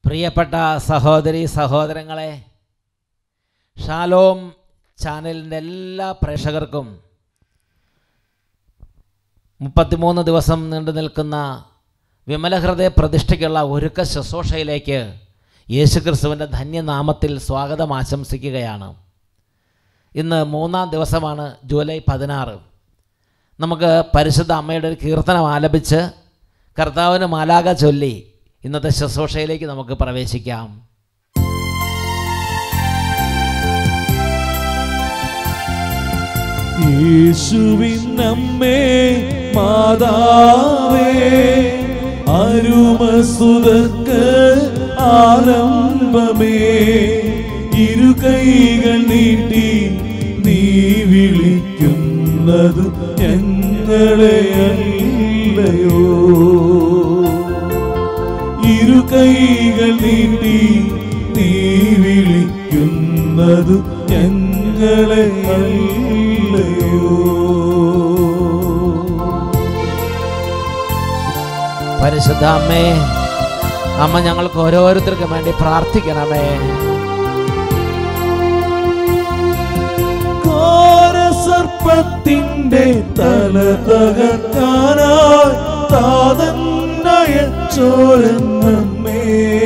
പ്രിയപ്പെട്ട സഹോദരി സഹോദരങ്ങളെ ഷാലോം ചാനലിൻ്റെ എല്ലാ പ്രേക്ഷകർക്കും മുപ്പത്തിമൂന്ന് ദിവസം നീണ്ടു നിൽക്കുന്ന വിമലഹൃദയ പ്രതിഷ്ഠയ്ക്കുള്ള ഒരുക്ക ശുശ്രൂഷയിലേക്ക് യേശുക്രിസ്തുവിൻ്റെ ധന്യനാമത്തിൽ സ്വാഗതം ആശംസിക്കുകയാണ് ഇന്ന് മൂന്നാം ദിവസമാണ് ജൂലൈ പതിനാറ് നമുക്ക് പരിശുദ്ധ അമ്മയുടെ ഒരു കീർത്തനം ആലപിച്ച് കർത്താവിന് മാലാക ചൊല്ലി ഇന്നത്തെ ശുശ്രൂഷയിലേക്ക് നമുക്ക് പ്രവേശിക്കാം യേശുവിനമ്മേ മാതാവേ അരുമസുതക്ക് ആരംഭമേ ഇരു കൈകൾ നീട്ടി നീ വിളിക്കുന്നത് ഞങ്ങളെ അല്ലയോ ഇരു കൈകൾ നീട്ടി നീ വിളിക്കുന്നത് ഞങ്ങളെ അല്ലയോ പരിശുദ്ധ അമ്മേ അമ്മ ഞങ്ങൾക്ക് ഓരോരുത്തർക്കും വേണ്ടി പ്രാർത്ഥിക്കണമേ സർപ്പത്തിന്റെ തല തകർക്കാനായി താതന്നയ ചോരന്നമ്മേ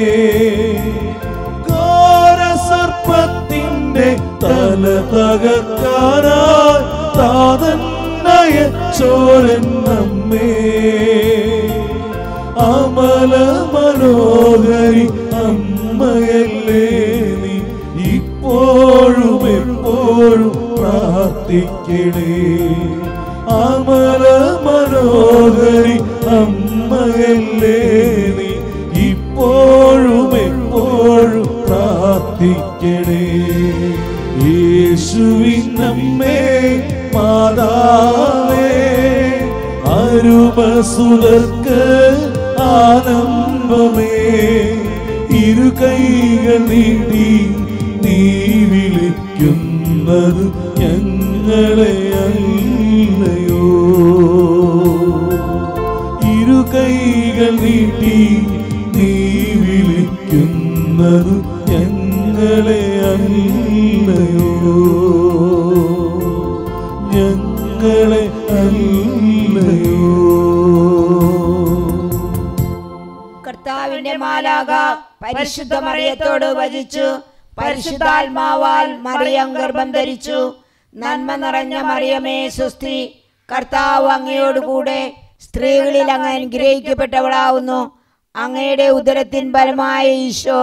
സർപ്പത്തിന്റെ തല തകർക്കാനായി താതന്നയ ചോരന്നമ്മേ അമല മനോഹരി അമ്മയല്ലേ നീ ഇപ്പോഴും എപ്പോഴും പ്രാർത്ഥിക്കണേ അമല മനോഹരി അമ്മയല്ലേ നീ ഇപ്പോഴും എപ്പോഴും പ്രാർത്ഥിക്കണേ യേശുവിനമ്മേ മാതാവേ അരുമസുതർക്ക് ആനന്ദമേ ഇരു കൈകൾ നീട്ടി നീ വിളിക്കുന്നത് ഞങ്ങളെ അല്ലയോ ഇരു കൈകൾ നീട്ടി നീ വിളിക്കുന്നത് ഞങ്ങളെ അല്ലയോ ഞങ്ങളെ അല്ലയോ കർത്താവിന്റെ മാലാക പരിശുദ്ധ മറിയത്തോട് വചിച്ചു പരിശുദ്ധാത്മാവാൽ മറിയം ഗർഭം ധരിച്ചു നന്മ നിറഞ്ഞ മറിയമേ സുസ്തി കർത്താവ് അങ്ങയോടുകൂടെ സ്ത്രീകളിൽ അങ്ങ് അനുഗ്രഹിക്കപ്പെട്ടവളാവുന്നു അങ്ങയുടെ ഉദരത്തിൻ ഫലമായ ഈശോ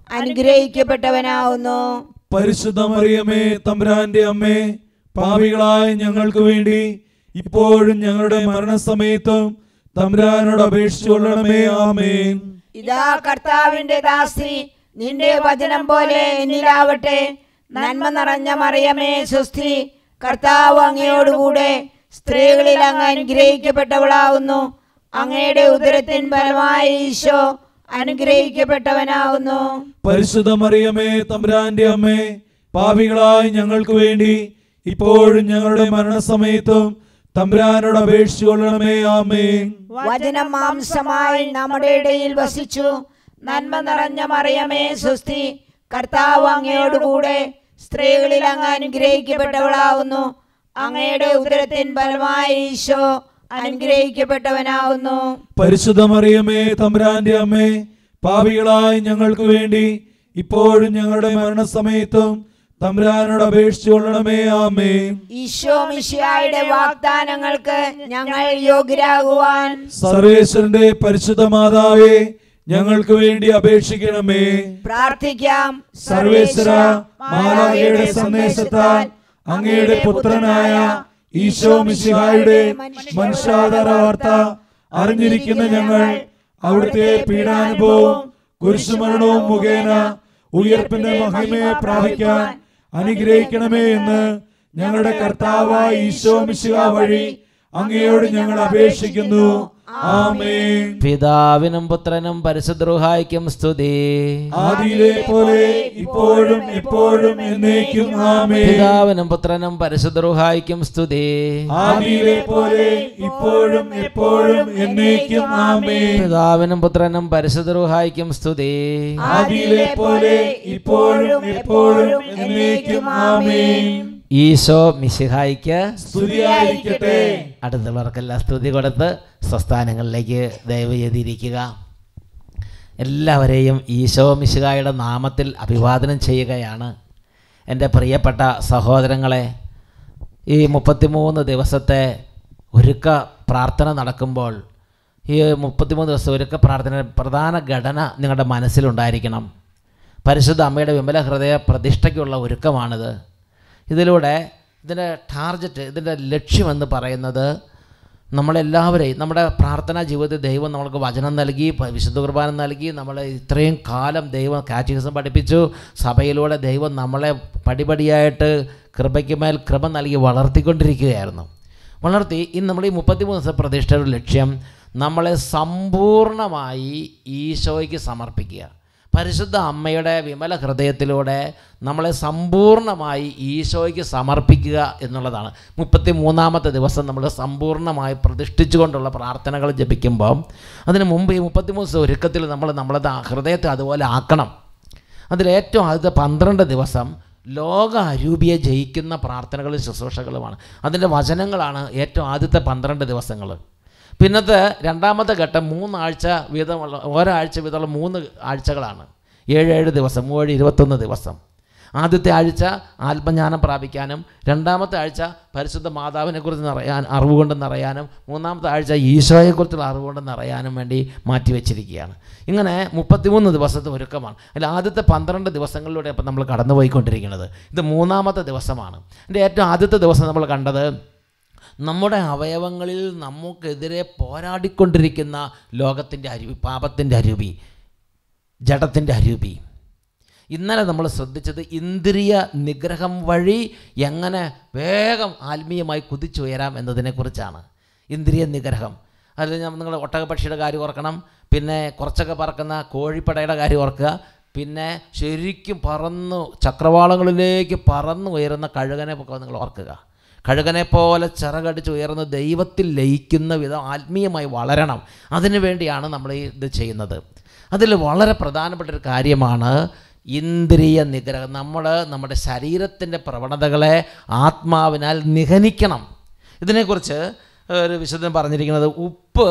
അനുഗ്രഹിക്കപ്പെട്ടവനാവുന്നു പരിശുദ്ധ മറിയമേ തമ്പുരാന്റെ അമ്മേ പാപികളായ ഞങ്ങൾക്ക് വേണ്ടി ഇപ്പോഴും ഞങ്ങളുടെ മരണസമയത്തും തമ്പുരാനോട് അപേക്ഷിച്ചുകൊള്ളണമേ ആമേൻ ഇതാ കർത്താവിന്റെ ദാസി നിന്റെ വചനം പോലെ എന്നിലാവട്ടെ നന്മ നിറഞ്ഞ മറിയമേ സുസ്ഥി കർത്താവ് അങ്ങയോടുകൂടെ സ്ത്രീകളിൽ അങ്ങ് അനുഗ്രഹിക്കപ്പെട്ടവളാവുന്നു അങ്ങയുടെ ഉദരത്തിൻ ഫലമായ ഈശോ അനുഗ്രഹിക്കപ്പെട്ടവനാവുന്നു പരിശുദ്ധ മറിയമേ തമ്പുരാന്റെ അമ്മേ പാപികളായ ഞങ്ങൾക്ക് വേണ്ടി ഇപ്പോഴും ഞങ്ങളുടെ മരണസമയത്തും തമ്പുരാനോട് അപേക്ഷിച്ചുകൊള്ളണമേ ആമേൻ വചനം മാംസമായി നമ്മുടെ ഇടയിൽ വസിച്ചു നന്മ നിറഞ്ഞ മറിയമേ സുസ്ഥി കർത്താവ് അങ്ങയോടുകൂടെ സ്ത്രീകളിൽ അങ്ങ് അനുഗ്രഹിക്കപ്പെട്ടവളാവുന്നു അങ്ങയുടെ ഉദരത്തിൻ ഫലമായ ഈശോ അനുഗ്രഹിക്കപ്പെട്ടവനാവുന്നു പരിശുദ്ധ മറിയമേ തമ്പുരാന്റെ അമ്മേ പാപികളായ ഞങ്ങൾക്ക് വേണ്ടി ഇപ്പോഴും ഞങ്ങളുടെ മരണസമയത്തും തമ്പുരാനോട് അപേക്ഷിച്ചുകൊള്ളണമേ ആമേൻ ഈശോ മിശിയായുടെ വാഗ്ദാനങ്ങൾക്ക് ഞങ്ങൾ യോഗ്യരാകുവാൻ സർവേശ്വരന്റെ പരിശുദ്ധ മാതാവേ ഞങ്ങൾക്ക് വേണ്ടി അപേക്ഷിക്കണമേ പ്രാർത്ഥിക്കാം സർവേശ്വര മാലാഖയുടെ സന്ദേശത്താൽ അങ്ങയുടെ പുത്രനായ ഈശോ മിശിഹായുടെ മനുഷ്യാധാര വാർത്ത അറിഞ്ഞിരിക്കുന്ന ഞങ്ങൾ അവിടുത്തെ പീഡാനുഭവവും കുരിശുമരണവും മുഖേന ഉയർപ്പിന്റെ മഹിമയെ പ്രാപിക്കാൻ അനുഗ്രഹിക്കണമേ എന്ന് ഞങ്ങളുടെ കർത്താവായ ഈശോ മിശിഹ വഴി അങ്ങയോട് ഞങ്ങൾ അപേക്ഷിക്കുന്നു ആമേൻ പിതാവിനും പുത്രനും പരിശുദ്രൂഹായിക്കും സ്തുതി ആദിയിലെ പോലെ ഇപ്പോഴും എപ്പോഴും എന്നേക്കും ആമേൻ പിതാവിനും പുത്രനും പരിശുദ്രൂഹായിക്കും സ്തുതി ആദിയിലെ പോലെ ഇപ്പോഴും എപ്പോഴും എന്നേക്കും ആമേൻ പിതാവിനും പുത്രനും പരിശുദ്രൂഹായിക്കും സ്തുതി ആദിയിലെ പോലെ ഇപ്പോഴും എപ്പോഴും എന്നേക്കും ആമേൻ ഈശോ മിശിഹായിക്ക് സ്തുതിയായിരിക്കട്ടെ അടുത്തുള്ളവർക്കെല്ലാം സ്തുതി കൊടുത്ത് സ്വസ്ഥാനങ്ങളിലേക്ക് ദയവ് ചെയ്തിരിക്കുക എല്ലാവരെയും ഈശോ മിശിഹായുടെ നാമത്തിൽ അഭിവാദനം ചെയ്യുകയാണ് എൻ്റെ പ്രിയപ്പെട്ട സഹോദരങ്ങളെ ഈ മുപ്പത്തിമൂന്ന് ദിവസത്തെ ഒരുക്ക പ്രാർത്ഥന നടക്കുമ്പോൾ ഈ മുപ്പത്തിമൂന്ന് ദിവസം ഒരുക്ക പ്രാർത്ഥന പ്രധാന ഘടന നിങ്ങളുടെ മനസ്സിലുണ്ടായിരിക്കണം പരിശുദ്ധ അമ്മയുടെ വിമല ഹൃദയ പ്രതിഷ്ഠയ്ക്കുള്ള ഒരുക്കമാണിത് ഇതിലൂടെ ഇതിൻ്റെ ടാർഗറ്റ് ഇതിൻ്റെ ലക്ഷ്യമെന്ന് പറയുന്നത് നമ്മളെല്ലാവരെയും നമ്മുടെ പ്രാർത്ഥനാ ജീവിതത്തിൽ ദൈവം നമ്മൾക്ക് വചനം നൽകി പ- വിശുദ്ധ കുർബാന നൽകി നമ്മളെ ഇത്രയും കാലം ദൈവം കാറ്റിസം പഠിപ്പിച്ചു സഭയിലൂടെ ദൈവം നമ്മളെ പടിപടിയായിട്ട് കൃപയ്ക്ക് മേൽ കൃപ നൽകി വളർത്തിക്കൊണ്ടിരിക്കുകയായിരുന്നു വളർത്തി ഇന്ന് നമ്മൾ ഈ മുപ്പത്തിമൂന്ന് ദിവസ പ്രതിഷ്ഠയുടെ ലക്ഷ്യം നമ്മളെ സമ്പൂർണ്ണമായി ഈശോയ്ക്ക് സമർപ്പിക്കുക പരിശുദ്ധ അമ്മയുടെ വിമല ഹൃദയത്തിലൂടെ നമ്മളെ സമ്പൂർണ്ണമായി ഈശോയ്ക്ക് സമർപ്പിക്കുക എന്നുള്ളതാണ് മുപ്പത്തി മൂന്നാമത്തെ ദിവസം നമ്മൾ സമ്പൂർണ്ണമായി പ്രതിഷ്ഠിച്ചുകൊണ്ടുള്ള പ്രാർത്ഥനകൾ ജപിക്കുമ്പോൾ അതിന് മുമ്പ് ഈ മുപ്പത്തിമൂന്ന് ദിവസം ഒരുക്കത്തിൽ നമ്മൾ നമ്മളത് ആ ഹൃദയത്തെ അതുപോലെ ആക്കണം അതിലേറ്റവും ആദ്യത്തെ പന്ത്രണ്ട് ദിവസം ലോക അരൂപിയെ ജയിക്കുന്ന പ്രാർത്ഥനകളും ശുശ്രൂഷകളുമാണ് അതിൻ്റെ വചനങ്ങളാണ് ഏറ്റവും ആദ്യത്തെ പന്ത്രണ്ട് ദിവസങ്ങൾ പിന്നത്തെ രണ്ടാമത്തെ ഘട്ടം മൂന്നാഴ്ച വീതമുള്ള ഒരാഴ്ച വീതമുള്ള മൂന്ന് ആഴ്ചകളാണ് ഏഴ് ഏഴ് ദിവസം മൂഴ് ഇരുപത്തൊന്ന് ദിവസം ആദ്യത്തെ ആഴ്ച ആത്മജ്ഞാനം പ്രാപിക്കാനും രണ്ടാമത്തെ ആഴ്ച പരിശുദ്ധ മാതാവിനെക്കുറിച്ച് നിറയാൻ അറിവ് കൊണ്ട് നിറയാനും മൂന്നാമത്തെ ആഴ്ച ഈശോയെക്കുറിച്ചുള്ള അറിവ് കൊണ്ട് നിറയാനും വേണ്ടി മാറ്റിവെച്ചിരിക്കുകയാണ് ഇങ്ങനെ മുപ്പത്തിമൂന്ന് ദിവസത്തെ ഒരുക്കമാണ് അതിൽ ആദ്യത്തെ പന്ത്രണ്ട് ദിവസങ്ങളിലൂടെ ഇപ്പം നമ്മൾ കടന്നുപോയിക്കൊണ്ടിരിക്കുന്നത് ഇത് മൂന്നാമത്തെ ദിവസമാണ് എൻ്റെ ഏറ്റവും ആദ്യത്തെ ദിവസം നമ്മൾ കണ്ടത് നമ്മുടെ അവയവങ്ങളിൽ നമുക്കെതിരെ പോരാടിക്കൊണ്ടിരിക്കുന്ന ലോകത്തിൻ്റെ അരുവി പാപത്തിൻ്റെ അരുവി ജഡത്തിൻ്റെ അരൂപി ഇന്നലെ നമ്മൾ ശ്രദ്ധിച്ചത് ഇന്ദ്രിയ നിഗ്രഹം വഴി എങ്ങനെ വേഗം ആത്മീയമായി കുതിച്ചുയരാം എന്നതിനെക്കുറിച്ചാണ് ഇന്ദ്രിയ നിഗ്രഹം അതിൽ ഞാൻ നിങ്ങൾ ഒട്ടകപക്ഷിയുടെ കാര്യം ഓർക്കണം പിന്നെ കുറച്ചൊക്കെ പറക്കുന്ന കോഴിപ്പടയുടെ കാര്യം ഓർക്കുക പിന്നെ ശരിക്കും പറന്ന് ചക്രവാളങ്ങളിലേക്ക് പറന്ന് ഉയരുന്ന കഴുകനെ ഒക്കെ നിങ്ങൾ ഓർക്കുക കഴുകനെ പോലെ ചിറകടിച്ച് ഉയർന്ന് ദൈവത്തിൽ ലയിക്കുന്ന വിധം ആത്മീയമായി വളരണം അതിനു വേണ്ടിയാണ് നമ്മൾ ഈ ഇത് ചെയ്യുന്നത് അതിൽ വളരെ പ്രധാനപ്പെട്ട ഒരു കാര്യമാണ് ഇന്ദ്രിയ നിഗ്രഹം നമ്മൾ നമ്മുടെ ശരീരത്തിൻ്റെ പ്രവണതകളെ ആത്മാവിനാൽ നിഹനിക്കണം ഇതിനെക്കുറിച്ച് ഒരു വിശുദ്ധൻ പറഞ്ഞിരിക്കുന്നത് ഉപ്പ്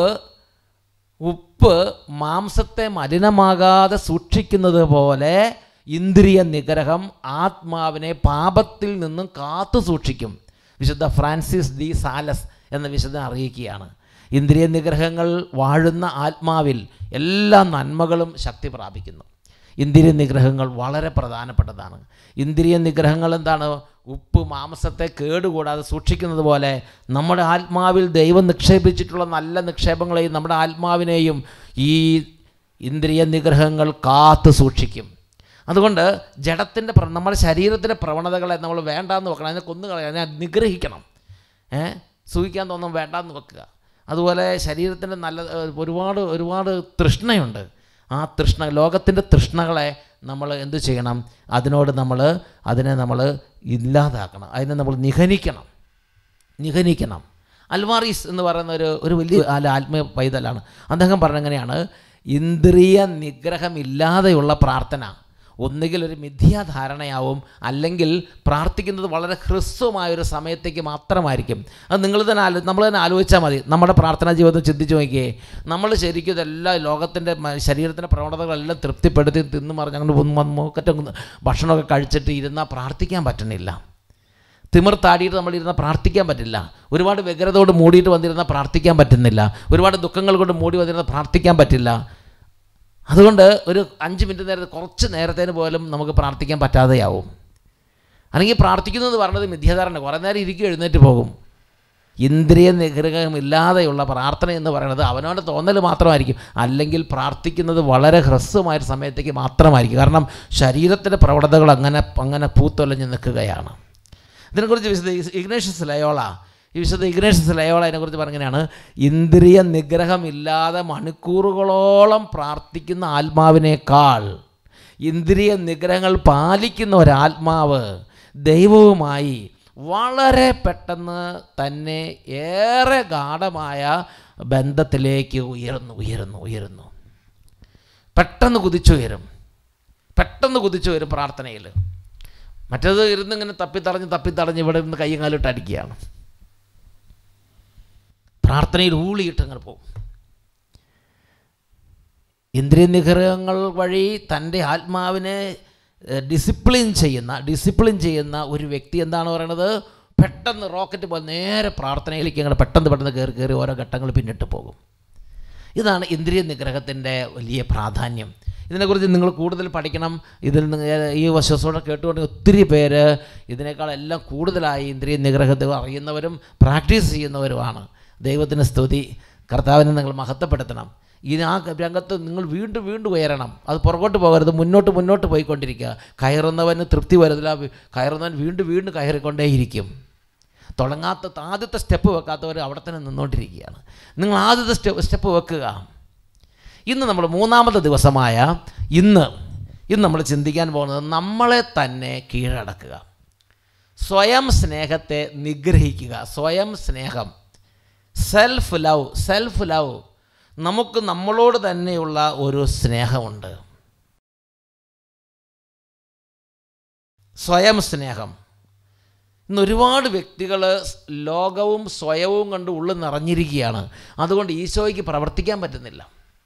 ഉപ്പ് മാംസത്തെ മലിനമാകാതെ സൂക്ഷിക്കുന്നത് പോലെ ഇന്ദ്രിയ നിഗ്രഹം ആത്മാവിനെ പാപത്തിൽ നിന്നും കാത്തു സൂക്ഷിക്കും വിശുദ്ധ ഫ്രാൻസിസ് ഡി സാലസ് എന്ന വിശുദ്ധൻ അറിയിക്കുകയാണ് ഇന്ദ്രിയ നിഗ്രഹങ്ങൾ വാഴുന്ന ആത്മാവിൽ എല്ലാ നന്മകളും ശക്തി പ്രാപിക്കുന്നു ഇന്ദ്രിയ നിഗ്രഹങ്ങൾ വളരെ പ്രധാനപ്പെട്ടതാണ് ഇന്ദ്രിയ നിഗ്രഹങ്ങൾ എന്താണ് ഉപ്പ് മാംസത്തെ കേടുകൂടാതെ സൂക്ഷിക്കുന്നത് പോലെ നമ്മുടെ ആത്മാവിൽ ദൈവം നിക്ഷേപിച്ചിട്ടുള്ള നല്ല നിക്ഷേപങ്ങളെയും നമ്മുടെ ആത്മാവിനെയും ഈ ഇന്ദ്രിയ നിഗ്രഹങ്ങൾ കാത്തു സൂക്ഷിക്കും അതുകൊണ്ട് ജഡത്തിൻ്റെ പ്ര നമ്മുടെ ശരീരത്തിൻ്റെ പ്രവണതകളെ നമ്മൾ വേണ്ടാന്ന് വെക്കണം അതിനെ കൊന്നു കളയാൻ അതിനെ നിഗ്രഹിക്കണം ഏ സൂഹിക്കാൻ തോന്നും വേണ്ടാന്ന് വെക്കുക അതുപോലെ ശരീരത്തിൻ്റെ നല്ല ഏഹ്, ഒരുപാട് ഒരുപാട് തൃഷ്ണയുണ്ട് ആ തൃഷ്ണ ലോകത്തിൻ്റെ തൃഷ്ണകളെ നമ്മൾ എന്തു ചെയ്യണം അതിനോട് നമ്മൾ അതിനെ നമ്മൾ ഇല്ലാതാക്കണം അതിനെ നമ്മൾ നിഹനിക്കണം നിഹനിക്കണം അൽവാറീസ് എന്ന് പറയുന്ന ഒരു ഒരു വലിയ ആല ആത്മീയ പൈതലാണ് അദ്ദേഹം പറഞ്ഞെങ്ങനെയാണ് ഇന്ദ്രിയ നിഗ്രഹമില്ലാതെയുള്ള പ്രാർത്ഥന ഒന്നുകിൽ ഒരു മിഥ്യാധാരണയാവും അല്ലെങ്കിൽ പ്രാർത്ഥിക്കുന്നത് വളരെ ഹ്രസ്വമായ ഒരു സമയത്തേക്ക് മാത്രമായിരിക്കും അത് നിങ്ങൾ തന്നെ ആലോ നമ്മൾ തന്നെ ആലോചിച്ചാൽ മതി നമ്മുടെ പ്രാർത്ഥനാ ജീവിതം ചിന്തിച്ച് നോക്കിയേ നമ്മൾ ശരിക്കും ഇതെല്ലാം ലോകത്തിൻ്റെ മ- ശരീരത്തിൻ്റെ പ്രവണതകളെല്ലാം തൃപ്തിപ്പെടുത്തി തിന്നു മറിഞ്ഞ് അങ്ങനെ മൂക്കറ്റം ഭക്ഷണമൊക്കെ കഴിച്ചിട്ട് ഇരുന്നാൽ പ്രാർത്ഥിക്കാൻ പറ്റണില്ല തിമിർത്താടിയിട്ട് നമ്മളിരുന്ന് പ്രാർത്ഥിക്കാൻ പറ്റില്ല ഒരുപാട് വ്യഗ്രതയോട് മൂടിയിട്ട് വന്നിരുന്നാൽ പ്രാർത്ഥിക്കാൻ പറ്റുന്നില്ല ഒരുപാട് ദുഃഖങ്ങൾ കൊണ്ട് മൂടി വന്നിരുന്നാൽ പ്രാർത്ഥിക്കാൻ പറ്റില്ല അതുകൊണ്ട് ഒരു അഞ്ച് മിനിറ്റ് നേരത്തെ കുറച്ച് നേരത്തേന് പോലും നമുക്ക് പ്രാർത്ഥിക്കാൻ പറ്റാതെയാവും അല്ലെങ്കിൽ പ്രാർത്ഥിക്കുന്നത് പറഞ്ഞത് മിഥ്യാധാരണ കുറേ നേരം ഇരിക്കും എഴുന്നേറ്റ് പോകും ഇന്ദ്രിയ നിഗ്രഹമില്ലാതെയുള്ള പ്രാർത്ഥന എന്ന് പറയുന്നത് അവനവൻ്റെ തോന്നൽ മാത്രമായിരിക്കും അല്ലെങ്കിൽ പ്രാർത്ഥിക്കുന്നത് വളരെ ഹ്രസ്വമായൊരു സമയത്തേക്ക് മാത്രമായിരിക്കും കാരണം ശരീരത്തിൻ്റെ പ്രവണതകൾ അങ്ങനെ അങ്ങനെ പൂത്തൊലഞ്ഞ് നിൽക്കുകയാണ് ഇതിനെക്കുറിച്ച് വിശുദ്ധ ഇഗ്നേഷ്യസ് ലയോള ഈ വിശുദ്ധ ഇഗ്നേഷ്യസ് ലയോള അതിനെക്കുറിച്ച് പറഞ്ഞങ്ങനെയാണ് ഇന്ദ്രിയ നിഗ്രഹമില്ലാതെ മണിക്കൂറുകളോളം പ്രാർത്ഥിക്കുന്ന ആത്മാവിനേക്കാൾ ഇന്ദ്രിയ നിഗ്രഹങ്ങൾ പാലിക്കുന്ന ഒരാത്മാവ് ദൈവവുമായി വളരെ പെട്ടെന്ന് തന്നെ ഏറെ ഗാഠമായ ബന്ധത്തിലേക്ക് ഉയർന്നു ഉയരുന്നു ഉയരുന്നു പെട്ടെന്ന് കുതിച്ചുയരും പെട്ടെന്ന് കുതിച്ചുയരും പ്രാർത്ഥനയിൽ മറ്റേത് ഇരുന്ന് ഇങ്ങനെ തപ്പിത്തടഞ്ഞ് തപ്പിത്തടഞ്ഞ് ഇവിടെ ഇരുന്ന് കയ്യും കാലിട്ട് അടിക്കുകയാണ് പ്രാർത്ഥനയിൽ ഊളിയിട്ട് അങ്ങനെ പോകും ഇന്ദ്രിയ നിഗ്രഹങ്ങൾ വഴി തൻ്റെ ആത്മാവിനെ ഏഹ്, ഡിസിപ്ലിൻ ചെയ്യുന്ന ഡിസിപ്ലിൻ ചെയ്യുന്ന ഒരു വ്യക്തി എന്താണ് പറയണത് പെട്ടെന്ന് റോക്കറ്റ് പോലെ നേരെ പ്രാർത്ഥനയിലേക്ക് അങ്ങനെ പെട്ടെന്ന് പെട്ടെന്ന് കയറി കയറി ഓരോ ഘട്ടങ്ങൾ പിന്നിട്ട് പോകും ഇതാണ് ഇന്ദ്രിയ നിഗ്രഹത്തിൻ്റെ വലിയ പ്രാധാന്യം ഇതിനെക്കുറിച്ച് നിങ്ങൾ കൂടുതൽ പഠിക്കണം ഇതിൽ നിന്ന് ഈ വശത്തോടെ കേട്ടുകൊണ്ട് ഒത്തിരി പേര് ഇതിനേക്കാളെല്ലാം കൂടുതലായി ഇന്ദ്രിയ നിഗ്രഹത്തെ അറിയുന്നവരും പ്രാക്ടീസ് ചെയ്യുന്നവരുമാണ് ദൈവത്തിന് സ്തുതി കർത്താവിനെ നിങ്ങൾ മഹത്വപ്പെടുത്തണം ഈ ആ രംഗത്ത് നിങ്ങൾ വീണ്ടും വീണ്ടും ഉയരണം അത് പുറകോട്ട് പോകരുത് മുന്നോട്ട് മുന്നോട്ട് പോയിക്കൊണ്ടിരിക്കുക കയറുന്നവന് തൃപ്തി വരുന്നില്ല കയറുന്നവൻ വീണ്ടും വീണ്ടും കയറിക്കൊണ്ടേയിരിക്കും തുടങ്ങാത്ത ആദ്യത്തെ സ്റ്റെപ്പ് വെക്കാത്തവർ അവിടെ തന്നെ നിന്നുകൊണ്ടിരിക്കുകയാണ് നിങ്ങൾ ആദ്യത്തെ സ്റ്റെപ്പ് സ്റ്റെപ്പ് വെക്കുക ഇന്ന് നമ്മൾ മൂന്നാമത്തെ ദിവസമായ ഇന്ന് ഇന്ന് നമ്മൾ ചിന്തിക്കാൻ പോകുന്നത് നമ്മളെ തന്നെ കീഴടക്കുക സ്വയം സ്നേഹത്തെ നിഗ്രഹിക്കുക സ്വയം സ്നേഹം സെൽഫ് ലവ് സെൽഫ് ലവ് നമുക്ക് നമ്മളോട് തന്നെയുള്ള ഒരു സ്നേഹമുണ്ട് സ്വയം സ്നേഹം ഇന്ന് ഒരുപാട് വ്യക്തികൾ ലോകവും സ്വയവും കണ്ട് ഉള്ളിൽ നിറഞ്ഞിരിക്കുകയാണ് അതുകൊണ്ട് ഈശോയ്ക്ക് പ്രവർത്തിക്കാൻ പറ്റുന്നില്ല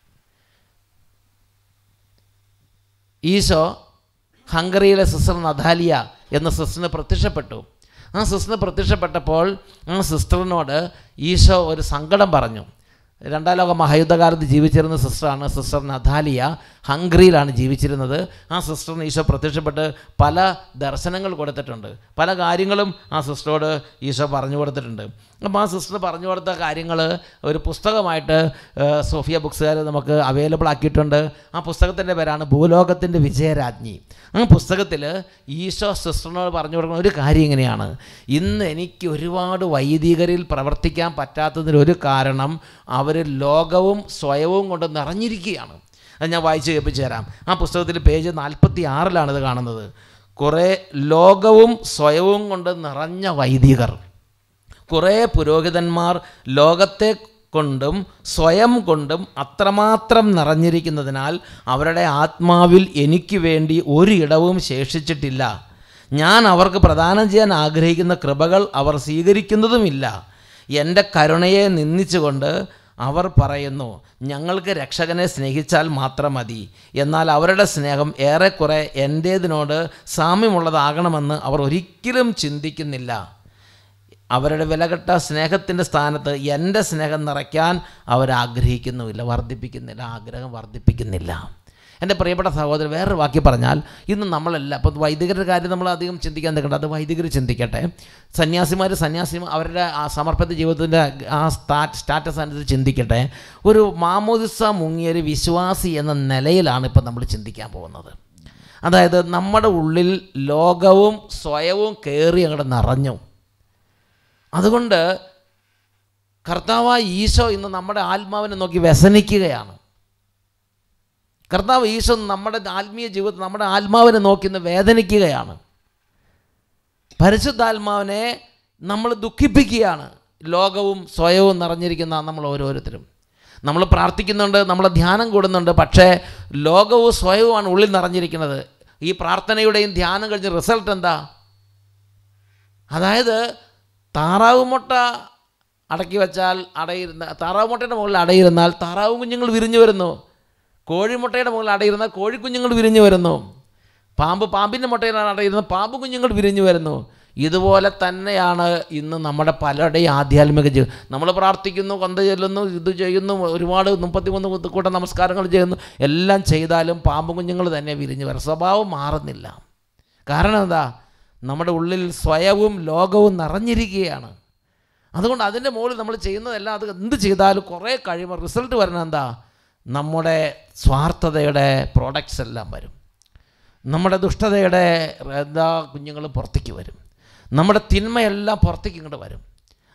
ഈശോ ഹംഗറിയിലെ സിസ്റ്റർ നദാലിയ എന്ന സിസ്റ്ററിന് പ്രത്യക്ഷപ്പെട്ടു ആ സിസ്റ്ററിന് പ്രത്യക്ഷപ്പെട്ടപ്പോൾ ആ സിസ്റ്ററിനോട് ഈശോ ഒരു സങ്കടം പറഞ്ഞു രണ്ടാം ലോക മഹായുദ്ധകാലത്ത് ജീവിച്ചിരുന്ന സിസ്റ്ററാണ് സിസ്റ്റർ നദാലിയ ഹംഗറിയിലാണ് ജീവിച്ചിരുന്നത് ആ സിസ്റ്ററിന് ഈശോ പ്രത്യക്ഷപ്പെട്ട് പല ദർശനങ്ങൾ കൊടുത്തിട്ടുണ്ട് പല കാര്യങ്ങളും ആ സിസ്റ്ററോട് ഈശോ പറഞ്ഞു കൊടുത്തിട്ടുണ്ട് അപ്പോൾ ആ സിസ്റ്റർ പറഞ്ഞു കൊടുത്ത കാര്യങ്ങൾ ഒരു പുസ്തകമായിട്ട് ഏഹ്, സോഫിയ ബുക്സുകാർ നമുക്ക് അവൈലബിൾ ആക്കിയിട്ടുണ്ട് ആ പുസ്തകത്തിൻ്റെ പേരാണ് ഭൂലോകത്തിൻ്റെ വിജയരാജ്ഞി ആ പുസ്തകത്തിൽ ഈശോ സിസ്റ്ററിനോട് പറഞ്ഞു കൊടുക്കുന്ന ഒരു കാര്യം ഇങ്ങനെയാണ് ഇന്ന് എനിക്ക് ഒരുപാട് വൈദികരിൽ പ്രവർത്തിക്കാൻ പറ്റാത്തതിന് ഒരു കാരണം അവർ ലോകവും സ്വയവും കൊണ്ട് നിറഞ്ഞിരിക്കുകയാണ് അത് ഞാൻ വായിച്ച് കേൾപ്പിച്ചു തരാം ആ പുസ്തകത്തിൽ പേജ് നാൽപ്പത്തി ആറിലാണ് ഇത് കാണുന്നത് കുറേ ലോകവും സ്വയവും കൊണ്ട് നിറഞ്ഞ വൈദികർ കുറേ പുരോഹിതന്മാർ ലോകത്തെ കൊണ്ടും സ്വയം കൊണ്ടും അത്രമാത്രം നിറഞ്ഞിരിക്കുന്നതിനാൽ അവരുടെ ആത്മാവിൽ എനിക്ക് വേണ്ടി ഒരു ഇടവും ശേഷിച്ചിട്ടില്ല ഞാൻ അവർക്ക് പ്രദാനം ചെയ്യാൻ ആഗ്രഹിക്കുന്ന കൃപകൾ അവർ സ്വീകരിക്കുന്നതുമില്ല എൻ്റെ കരുണയെ നിന്ദിച്ചുകൊണ്ട് അവർ പറയുന്നു ഞങ്ങൾക്ക് രക്ഷകനെ സ്നേഹിച്ചാൽ മാത്രം മതി എന്നാൽ അവരുടെ സ്നേഹം ഏറെക്കുറെ എൻ്റേതിനോട് സാമ്യമുള്ളതാകണമെന്ന് അവർ ഒരിക്കലും ചിന്തിക്കുന്നില്ല അവരുടെ വിലകെട്ട സ്നേഹത്തിൻ്റെ സ്ഥാനത്ത് എൻ്റെ സ്നേഹം നിറയ്ക്കാൻ അവരാഗ്രഹിക്കുന്നുമില്ല വർദ്ധിപ്പിക്കുന്നില്ല ആഗ്രഹം വർദ്ധിപ്പിക്കുന്നില്ല എൻ്റെ പ്രിയപ്പെട്ട സഹോദരൻ വേറൊരു വാക്കി പറഞ്ഞാൽ ഇന്ന് നമ്മളല്ല അപ്പോൾ വൈദികരുടെ കാര്യം നമ്മൾ അധികം ചിന്തിക്കാൻ നിൽക്കണ്ട അത് വൈദികർ ചിന്തിക്കട്ടെ സന്യാസിമാർ സന്യാസിമാർ അവരുടെ ആ സമർപ്പിത ജീവിതത്തിൻ്റെ ആ സ്റ്റാ സ്റ്റാറ്റസ് അനുസരിച്ച് ചിന്തിക്കട്ടെ ഒരു മാമോദിസ മുങ്ങിയൊരു വിശ്വാസി എന്ന നിലയിലാണ് ഇപ്പം നമ്മൾ ചിന്തിക്കാൻ പോകുന്നത് അതായത് നമ്മുടെ ഉള്ളിൽ ലോകവും സ്വയവും കയറി അങ്ങോട്ട് നിറഞ്ഞു അതുകൊണ്ട് കർത്താവായ ഈശോ ഇന്ന് നമ്മുടെ ആത്മാവിനെ നോക്കി വ്യസനിക്കുകയാണ് കർത്താവ് ഈശോ നമ്മുടെ ആത്മീയ ജീവിതത്തിൽ നമ്മുടെ ആത്മാവിനെ നോക്കി ഇന്ന് വേദനിക്കുകയാണ് പരിശുദ്ധാത്മാവിനെ നമ്മൾ ദുഃഖിപ്പിക്കുകയാണ് ലോകവും സ്വയവും നിറഞ്ഞിരിക്കുന്ന നമ്മൾ ഓരോരുത്തരും നമ്മൾ പ്രാർത്ഥിക്കുന്നുണ്ട് നമ്മൾ ധ്യാനം കൂടുന്നുണ്ട് പക്ഷേ ലോകവും സ്വയവുമാണ് ഉള്ളിൽ നിറഞ്ഞിരിക്കുന്നത് ഈ പ്രാർത്ഥനയുടെയും ധ്യാനം കഴിഞ്ഞ റിസൾട്ട് എന്താ അതായത് താറാവ് മുട്ട അടക്കി വെച്ചാൽ അടയിരുന്ന താറാവ് മുട്ടയുടെ മുകളിൽ അടയിരുന്നാൽ താറാവ് കുഞ്ഞുങ്ങൾ വിരിഞ്ഞു വരുന്നു കോഴിമുട്ടയുടെ മുകളിൽ അടയിരുന്നാൽ കോഴിക്കുഞ്ഞുങ്ങൾ വിരിഞ്ഞു വരുന്നു പാമ്പ് പാമ്പിൻ്റെ മുട്ടയിലാണ് അടയിരുന്നത് പാമ്പ് കുഞ്ഞുങ്ങൾ വിരിഞ്ഞു വരുന്നു ഇതുപോലെ തന്നെയാണ് ഇന്ന് നമ്മുടെ പലരുടെയും ആധ്യാത്മിക ജീവിതം നമ്മൾ പ്രാർത്ഥിക്കുന്നു കൊന്ത ചെല്ലുന്നു ഇത് ചെയ്യുന്നു ഒരുപാട് മുപ്പത്തിമൂന്ന് കൂട്ടം നമസ്കാരങ്ങൾ ചെയ്യുന്നു എല്ലാം ചെയ്താലും പാമ്പ് കുഞ്ഞുങ്ങൾ തന്നെ വിരിഞ്ഞു വരും സ്വഭാവം മാറുന്നില്ല കാരണം എന്താ നമ്മുടെ ഉള്ളിൽ സ്വയവും ലോകവും നിറഞ്ഞിരിക്കുകയാണ് അതുകൊണ്ട് അതിൻ്റെ മുകളിൽ നമ്മൾ ചെയ്യുന്നതെല്ലാം അത് എന്ത് ചെയ്താലും കുറേ കഴിയുമ്പോൾ റിസൾട്ട് വരണം എന്താ നമ്മുടെ സ്വാർത്ഥതയുടെ പ്രോഡക്റ്റ്സ് എല്ലാം വരും നമ്മുടെ ദുഷ്ടതയുടെ എന്താ കുഞ്ഞുങ്ങൾ പുറത്തേക്ക് വരും നമ്മുടെ തിന്മയെല്ലാം പുറത്തേക്ക് ഇങ്ങോട്ട് വരും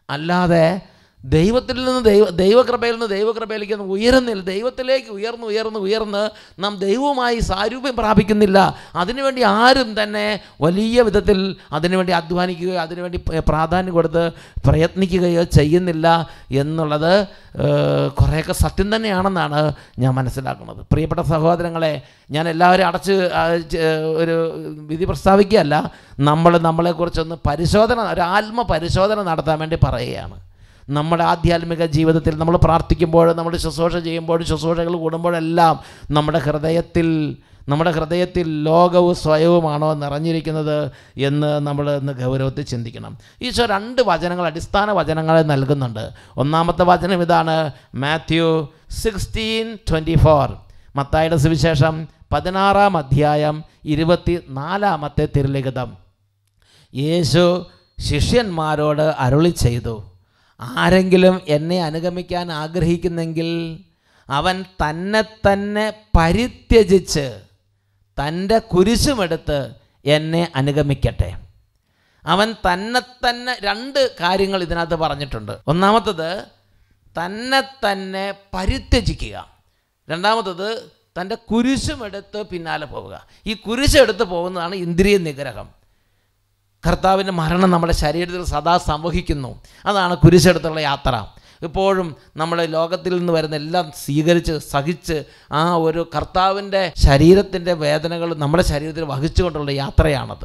അല്ലാതെ ദൈവത്തിൽ നിന്ന് ദൈവ ദൈവകൃപയിൽ നിന്ന് ദൈവകൃപയിലേക്ക് ഒന്നും ഉയരുന്നില്ല ദൈവത്തിലേക്ക് ഉയർന്ന് ഉയർന്ന് ഉയർന്ന് നാം ദൈവവുമായി സാരൂപ്യം പ്രാപിക്കുന്നില്ല അതിനുവേണ്ടി ആരും തന്നെ വലിയ വിധത്തിൽ അതിനുവേണ്ടി അധ്വാനിക്കുകയോ അതിനുവേണ്ടി പ- പ്രാധാന്യം കൊടുത്ത് പ്രയത്നിക്കുകയോ ചെയ്യുന്നില്ല എന്നുള്ളത് ഏഹ്, കുറേയൊക്കെ സത്യം തന്നെയാണെന്നാണ് ഞാൻ മനസ്സിലാക്കുന്നത് പ്രിയപ്പെട്ട സഹോദരങ്ങളെ ഞാൻ എല്ലാവരും അടച്ച് ആ, ചെ- ഒരു വിധി പ്രസ്താവിക്കുകയല്ല നമ്മൾ നമ്മളെക്കുറിച്ചൊന്ന് പരിശോധന ഒരു ആത്മ പരിശോധന നടത്താൻ വേണ്ടി പറയുകയാണ് നമ്മുടെ ആധ്യാത്മിക ജീവിതത്തിൽ നമ്മൾ പ്രാർത്ഥിക്കുമ്പോൾ നമ്മൾ ശുശ്രൂഷ ചെയ്യുമ്പോൾ ശുശ്രൂഷകൾ കൂടുമ്പോഴെല്ലാം നമ്മുടെ ഹൃദയത്തിൽ നമ്മുടെ ഹൃദയത്തിൽ ലോകവും സ്വയവുമാണോ നിറഞ്ഞിരിക്കുന്നത് എന്ന് നമ്മൾ ഇന്ന് ഗൗരവത്തിൽ ചിന്തിക്കണം ഈശോ രണ്ട് വചനങ്ങൾ അടിസ്ഥാന വചനങ്ങൾ നൽകുന്നുണ്ട് ഒന്നാമത്തെ വചനം ഇതാണ് മാത്യു സിക്സ്റ്റീൻ ട്വൻറ്റി ഫോർ മത്തായുടെ സുവിശേഷം പതിനാറാം അധ്യായം ഇരുപത്തി നാലാമത്തെ തിരുലിഖിതം യേശു ശിഷ്യന്മാരോട് അരുളി ചെയ്തു ആരെങ്കിലും എന്നെ അനുഗമിക്കാൻ ആഗ്രഹിക്കുന്നെങ്കിൽ അവൻ തന്നെ തന്നെ പരിത്യജിച്ച് തൻ്റെ കുരിശുമെടുത്ത് എന്നെ അനുഗമിക്കട്ടെ അവൻ തന്നെ തന്നെ രണ്ട് കാര്യങ്ങൾ ഇതിനകത്ത് പറഞ്ഞിട്ടുണ്ട് ഒന്നാമത്തത് തന്നെ തന്നെ പരിത്യജിക്കുക രണ്ടാമത്തത് തൻ്റെ കുരിശുമെടുത്ത് പിന്നാലെ പോവുക ഈ കുരിശെടുത്ത് പോകുന്നതാണ് ഇന്ദ്രിയ നിഗ്രഹം കർത്താവിൻ്റെ മരണം നമ്മുടെ ശരീരത്തിൽ സദാ സംവഹിക്കുന്നു അതാണ് കുരിശെടുത്തുള്ള യാത്ര ഇപ്പോഴും നമ്മൾ ലോകത്തിൽ നിന്ന് വരുന്ന എല്ലാം സ്വീകരിച്ച് സഹിച്ച് ആ ഒരു കർത്താവിൻ്റെ ശരീരത്തിൻ്റെ വേദനകൾ നമ്മുടെ ശരീരത്തിൽ വഹിച്ചുകൊണ്ടുള്ള യാത്രയാണത്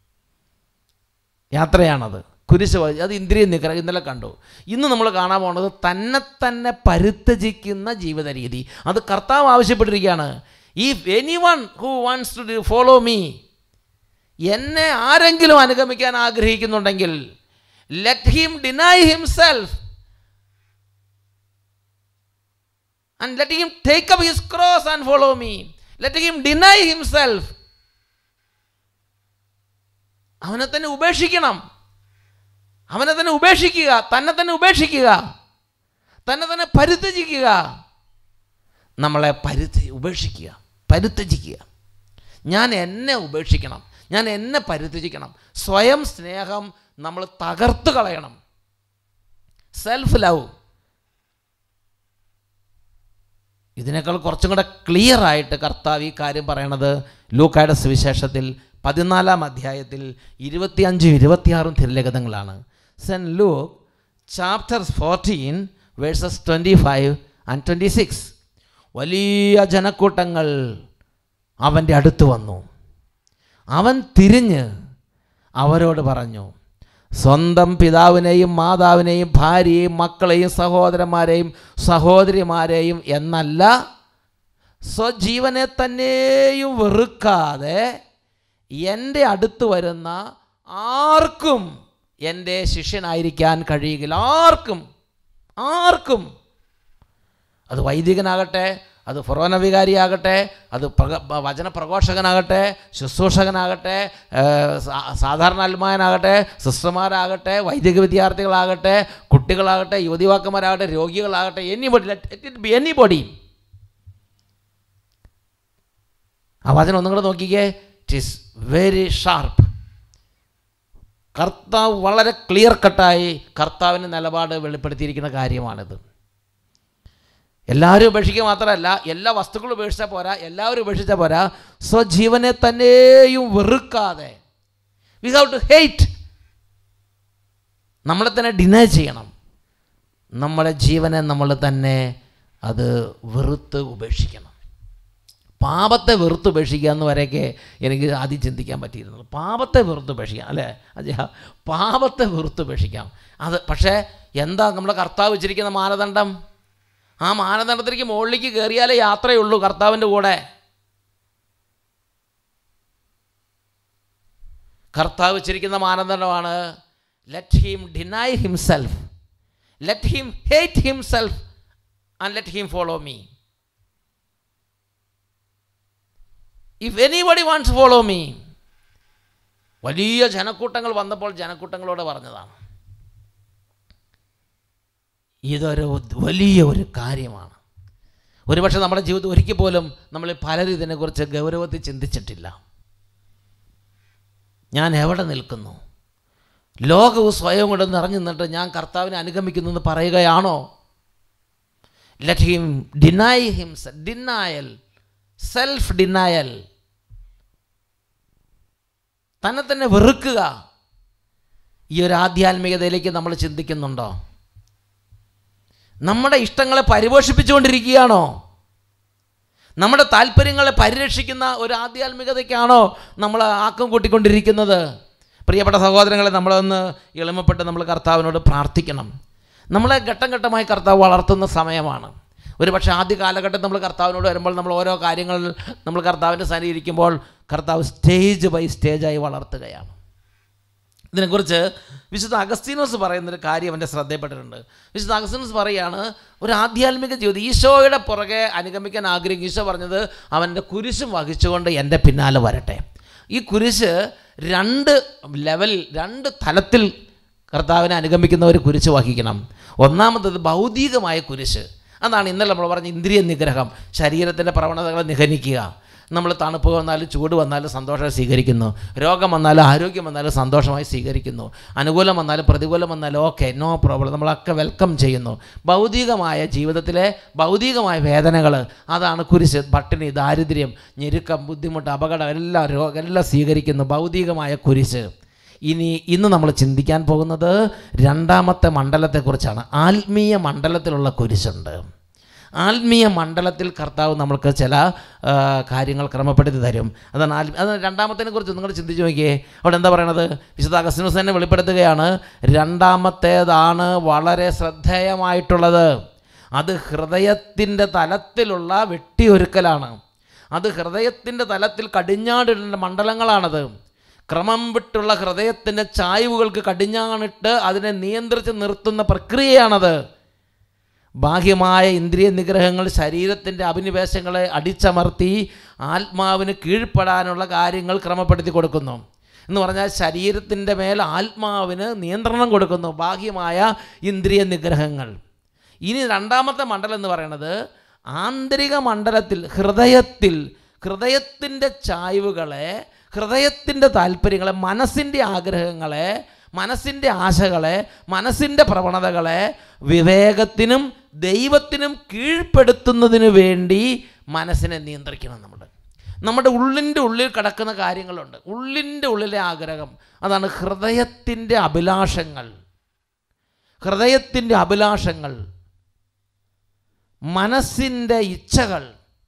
യാത്രയാണത് കുരിശ് വഹി- അത് ഇന്ദ്രിയ നിഗ്രഹം ഇന്നലെ കണ്ടു ഇന്ന് നമ്മൾ കാണാൻ പോകുന്നത് തന്നെ തന്നെ പരിത്യജിക്കുന്ന ജീവിത രീതി അത് കർത്താവ് ആവശ്യപ്പെട്ടിരിക്കുകയാണ് ഈ any one who wants to follow me എന്നെ ആരെങ്കിലും അനുഗമിക്കാൻ ആഗ്രഹിക്കുന്നുണ്ടെങ്കിൽ let him deny himself and let him take up his cross and follow me let him deny himself അവനെ തന്നെ ഉപേക്ഷിക്കണം അവനെ തന്നെ ഉപേക്ഷിക്കുക തന്നെ തന്നെ ഉപേക്ഷിക്കുക തന്നെ തന്നെ പരിത്യജിക്കുക നമ്മളെ പരിധി ഉപേക്ഷിക്കുക പരിത്യജിക്കുക ഞാൻ എന്നെ ഉപേക്ഷിക്കണം ഞാൻ എന്നെ പരിത്യജിക്കണം സ്വയം സ്നേഹം നമ്മൾ തകർത്ത് കളയണം സെൽഫ് ലവ് ഇതിനേക്കാൾ കുറച്ചും കൂടെ ക്ലിയർ ആയിട്ട് കർത്താവ് ഈ കാര്യം പറയണത് ലൂക്കായുടെ സുവിശേഷത്തിൽ പതിനാലാം അധ്യായത്തിൽ ഇരുപത്തിയഞ്ചും ഇരുപത്തിയാറും തിരലഗതങ്ങളാണ് saint Luke chapter fourteen verses twenty five and twenty six വലിയ ജനക്കൂട്ടങ്ങൾ അവൻ്റെ അടുത്ത് വന്നു അവൻ തിരിഞ്ഞ് അവരോട് പറഞ്ഞു സ്വന്തം പിതാവിനെയും മാതാവിനെയും ഭാര്യയെയും മക്കളെയും സഹോദരന്മാരെയും സഹോദരിമാരെയും എന്നല്ല സ്വജീവനെ തന്നെയും വെറുക്കാതെ എൻ്റെ അടുത്ത് വരുന്ന ആർക്കും എൻ്റെ ശിഷ്യനായിരിക്കാൻ കഴിയുകയില്ല ആർക്കും ആർക്കും അത് വൈദികനാകട്ടെ അത് ഫൊറോന വികാരിയാകട്ടെ അത് പ്രക വചന പ്രഘോഷകനാകട്ടെ ശുശ്രൂഷകനാകട്ടെ ഏഹ് സാ- സാധാരണ അൽമായനാകട്ടെ സിസ്റ്റർമാരാകട്ടെ വൈദിക വിദ്യാർത്ഥികളാകട്ടെ കുട്ടികളാകട്ടെ യുവതിവാക്കന്മാരാകട്ടെ രോഗികളാകട്ടെ anybody let it be anybody ആ വചനം ഒന്നും കൂടെ നോക്കിക്കേ ഇറ്റ് ഈസ് വെരി ഷാർപ്പ് കർത്താവ് വളരെ ക്ലിയർ കട്ടായി കർത്താവിൻ്റെ നിലപാട് വെളിപ്പെടുത്തിയിരിക്കുന്ന കാര്യമാണിത് എല്ലാവരും ഉപേക്ഷിക്കുക മാത്രമല്ല എല്ലാ വസ്തുക്കളും ഉപേക്ഷിച്ചാൽ പോരാ എല്ലാവരും ഉപേക്ഷിച്ചാൽ പോരാ സ്വജീവനെ തന്നെയും വെറുക്കാതെ വി ഹാവ് ടു ഹെയ്റ്റ് നമ്മളെ തന്നെ ഡിനൈ ചെയ്യണം നമ്മുടെ ജീവനെ നമ്മൾ തന്നെ അത് വെറുത്ത് ഉപേക്ഷിക്കണം പാപത്തെ വെറുത്ത് ഉപേക്ഷിക്കുക എന്ന് വരെയൊക്കെ എനിക്ക് ആദ്യം ചിന്തിക്കാൻ പറ്റിയിരുന്നത് പാപത്തെ വെറുത്ത് ഉപേക്ഷിക്കാം അല്ലേ അജയ പാപത്തെ വെറുത്ത് ഉപേക്ഷിക്കാം അത് പക്ഷേ എന്താ നമ്മുടെ കർത്താവ് വെച്ചിരിക്കുന്ന മാനദണ്ഡം ആ മാനദണ്ഡത്തിലേക്ക് മുകളിലേക്ക് കയറിയാലേ യാത്രയുള്ളൂ കർത്താവിൻ്റെ കൂടെ കർത്താവ് വെച്ചിരിക്കുന്ന മാനദണ്ഡമാണ് let him deny himself let him hate himself and let him follow me if anybody wants follow me വലിയ ജനക്കൂട്ടങ്ങൾ വന്നപ്പോൾ ജനക്കൂട്ടങ്ങളോട് പറഞ്ഞതാണ് ഇതൊരു വലിയ ഒരു കാര്യമാണ് ഒരുപക്ഷെ നമ്മുടെ ജീവിതത്തിൽ ഒരിക്കൽ പോലും നമ്മൾ പലരും ഇതിനെക്കുറിച്ച് ഗൗരവത്തിൽ ചിന്തിച്ചിട്ടില്ല ഞാൻ എവിടെ നിൽക്കുന്നു ലോകവും സ്വയം കൊണ്ട് നിറഞ്ഞു നിന്നിട്ട് ഞാൻ കർത്താവിനെ അനുഗമിക്കുന്നു എന്ന് പറയുകയാണോ let him deny his denial self denial തന്നെ തന്നെ വെറുക്കുക ഈ ഒരു ആധ്യാത്മികതയിലേക്ക് നമ്മൾ ചിന്തിക്കുന്നുണ്ടോ നമ്മുടെ ഇഷ്ടങ്ങളെ പരിപോഷിപ്പിച്ചുകൊണ്ടിരിക്കുകയാണോ നമ്മുടെ താല്പര്യങ്ങളെ പരിരക്ഷിക്കുന്ന ഒരു ആധ്യാത്മികതയ്ക്കാണോ നമ്മൾ ആക്കം കൂട്ടിക്കൊണ്ടിരിക്കുന്നത് പ്രിയപ്പെട്ട സഹോദരങ്ങളെ നമ്മളൊന്ന് എളിമപ്പെട്ട് നമ്മൾ കർത്താവിനോട് പ്രാർത്ഥിക്കണം നമ്മളെ ഘട്ടം ഘട്ടമായി കർത്താവ് വളർത്തുന്ന സമയമാണ് ഒരു പക്ഷേ ആദ്യ കാലഘട്ടത്തിൽ നമ്മൾ കർത്താവിനോട് വരുമ്പോൾ നമ്മൾ ഓരോ കാര്യങ്ങൾ നമ്മൾ കർത്താവിൻ്റെ സന്നിധി ഇരിക്കുമ്പോൾ കർത്താവ് സ്റ്റേജ് ബൈ സ്റ്റേജായി വളർത്തുകയാണ് ഇതിനെക്കുറിച്ച് വിശുദ്ധ അഗസ്തീനോസ് പറയുന്നൊരു കാര്യം എൻ്റെ ശ്രദ്ധയിൽപ്പെട്ടിട്ടുണ്ട് വിശുദ്ധ അഗസ്തീനോസ് പറയുകയാണ് ഒരു ആധ്യാത്മിക ജീവിതം ഈശോയുടെ പുറകെ അനുഗമിക്കാൻ ആഗ്രഹിക്കും ഈശോ പറഞ്ഞത് അവൻ്റെ കുരിശും വഹിച്ചുകൊണ്ട് എൻ്റെ പിന്നാലെ വരട്ടെ ഈ കുരിശ് രണ്ട് ലെവൽ രണ്ട് തലത്തിൽ കർത്താവിനെ അനുഗമിക്കുന്ന ഒരു കുരിശ് വഹിക്കണം ഒന്നാമത്തത് ഭൗതികമായ കുരിശ് അതാണ് ഇന്നലെ നമ്മൾ പറഞ്ഞ ഇന്ദ്രിയ നിഗ്രഹം ശരീരത്തിൻ്റെ പ്രവണതകളെ നിഹനിക്കുക നമ്മൾ തണുപ്പ് വന്നാലും ചൂട് വന്നാലും സന്തോഷമായി സ്വീകരിക്കുന്നു രോഗം വന്നാലും ആരോഗ്യം വന്നാലും സന്തോഷമായി സ്വീകരിക്കുന്നു അനുകൂലം വന്നാലും പ്രതികൂലം വന്നാലും ഓക്കെ നോ പ്രോബ്ലം നമ്മളൊക്കെ വെൽക്കം ചെയ്യുന്നു ഭൗതികമായ ജീവിതത്തിലെ ഭൗതികമായ വേദനകൾ അതാണ് കുരിശ് പട്ടിണി ദാരിദ്ര്യം ഞെരുക്കം ബുദ്ധിമുട്ട് അപകടം എല്ലാം രോഗം എല്ലാം സ്വീകരിക്കുന്നു ഭൗതികമായ കുരിശ് ഇനി ഇന്ന് നമ്മൾ ചിന്തിക്കാൻ പോകുന്നത് രണ്ടാമത്തെ മണ്ഡലത്തെക്കുറിച്ചാണ് ആത്മീയ മണ്ഡലത്തിലുള്ള കുരിശുണ്ട് ആത്മീയ മണ്ഡലത്തിൽ കർത്താവ് നമ്മൾക്ക് ചില ആ, കാര്യങ്ങൾ ക്രമപ്പെടുത്തി തരും അതാണ് ആത്മ അത് രണ്ടാമത്തിനെ കുറിച്ച് നിങ്ങൾ ചിന്തിച്ച് നോക്കിയേ അവിടെ എന്താ പറയണത് വിശുദ്ധ അഗസ്റ്റിനോസ് തന്നെ വെളിപ്പെടുത്തുകയാണ് രണ്ടാമത്തേതാണ് വളരെ ശ്രദ്ധേയമായിട്ടുള്ളത് അത് ഹൃദയത്തിൻ്റെ തലത്തിലുള്ള വെട്ടിയൊരുക്കലാണ് അത് ഹൃദയത്തിൻ്റെ തലത്തിൽ കടിഞ്ഞാടിടേണ്ട മണ്ഡലങ്ങളാണത് ക്രമം വിട്ടുള്ള ഹൃദയത്തിൻ്റെ ചായ്വുകൾക്ക് കടിഞ്ഞാണിട്ട് അതിനെ നിയന്ത്രിച്ച് നിർത്തുന്ന പ്രക്രിയയാണത് ബാഹ്യമായ ഇന്ദ്രിയ നിഗ്രഹങ്ങൾ ശരീരത്തിൻ്റെ അഭിനിവേശങ്ങളെ അടിച്ചമർത്തി ആത്മാവിന് കീഴ്പ്പെടാനുള്ള കാര്യങ്ങൾ ക്രമപ്പെടുത്തി കൊടുക്കുന്നു എന്ന് പറഞ്ഞാൽ ശരീരത്തിൻ്റെ മേൽ ആത്മാവിന് നിയന്ത്രണം കൊടുക്കുന്നു ബാഹ്യമായ ഇന്ദ്രിയ നിഗ്രഹങ്ങൾ ഇനി രണ്ടാമത്തെ മണ്ഡലം എന്ന് പറയുന്നത് ആന്തരിക മണ്ഡലത്തിൽ ഹൃദയത്തിൽ ഹൃദയത്തിൻ്റെ ചായ്വുകളെ ഹൃദയത്തിൻ്റെ താല്പര്യങ്ങളെ മനസ്സിൻ്റെ ആഗ്രഹങ്ങളെ മനസ്സിൻ്റെ ആശകളെ മനസ്സിൻ്റെ പ്രവണതകളെ വിവേകത്തിനും ദൈവത്തിനും കീഴ്പ്പെടുത്തുന്നതിന് വേണ്ടി മനസ്സിനെ നിയന്ത്രിക്കണം നമ്മൾ നമ്മുടെ ഉള്ളിൻ്റെ ഉള്ളിൽ കിടക്കുന്ന കാര്യങ്ങളുണ്ട് ഉള്ളിൻ്റെ ഉള്ളിലെ ആഗ്രഹം അതാണ് ഹൃദയത്തിൻ്റെ അഭിലാഷങ്ങൾ ഹൃദയത്തിൻ്റെ അഭിലാഷങ്ങൾ മനസ്സിൻ്റെ ഇച്ഛകൾ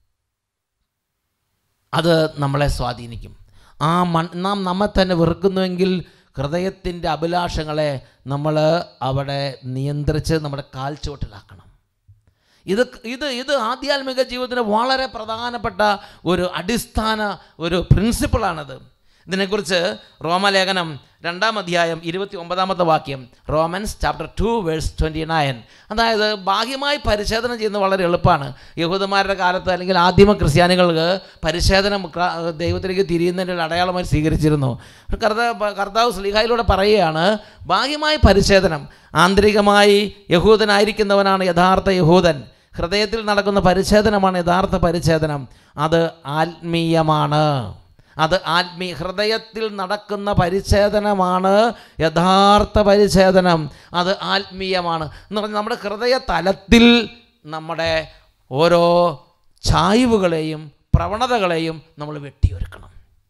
അത് നമ്മളെ സ്വാധീനിക്കും ആ മൺ നാം നമ്മെ തന്നെ വെറുക്കുന്നുവെങ്കിൽ ഹൃദയത്തിൻ്റെ അഭിലാഷങ്ങളെ നമ്മൾ അവിടെ നിയന്ത്രിച്ച് നമ്മുടെ കാൽച്ചുവട്ടിലാക്കണം ഇത് ഇത് ഇത് ആധ്യാത്മിക ജീവിതത്തിന് വളരെ പ്രധാനപ്പെട്ട ഒരു അടിസ്ഥാന ഒരു പ്രിൻസിപ്പിളാണത് ഇതിനെക്കുറിച്ച് റോമലേഖനം രണ്ടാം അധ്യായം ഇരുപത്തി ഒമ്പതാമത്തെ വാക്യം Romans chapter two verse twenty nine അതായത് ബാഹ്യമായി പരിശോധന ചെയ്യുന്നത് വളരെ എളുപ്പമാണ് യഹൂദന്മാരുടെ കാലത്ത് അല്ലെങ്കിൽ ആദിമ ക്രിസ്ത്യാനികൾക്ക് പരിശോധന ക്ര- ദൈവത്തിലേക്ക് തിരിയുന്നതിൻ്റെ ഒരു അടയാളമായി സ്വീകരിച്ചിരുന്നു കർത്താവ് കർത്താവ് സ്ലിഹായിലൂടെ പറയുകയാണ് ബാഹ്യമായ പരിശോധനം ആന്തരികമായി യഹൂദനായിരിക്കുന്നവനാണ് യഥാർത്ഥ യഹൂദൻ ഹൃദയത്തിൽ നടക്കുന്ന പരിച്ഛേദനമാണ് യഥാർത്ഥ പരിച്ഛേദനം അത് ആത്മീയമാണ് അത് ആത്മീയ ഹൃദയത്തിൽ നടക്കുന്ന പരിച്ഛേദനമാണ് യഥാർത്ഥ പരിച്ഛേദനം അത് ആത്മീയമാണ് എന്ന് പറഞ്ഞാൽ നമ്മുടെ ഹൃദയ തലത്തിൽ നമ്മുടെ ഓരോ ചായ്വുകളെയും പ്രവണതകളെയും നമ്മൾ വെട്ടിയൊരുക്കണം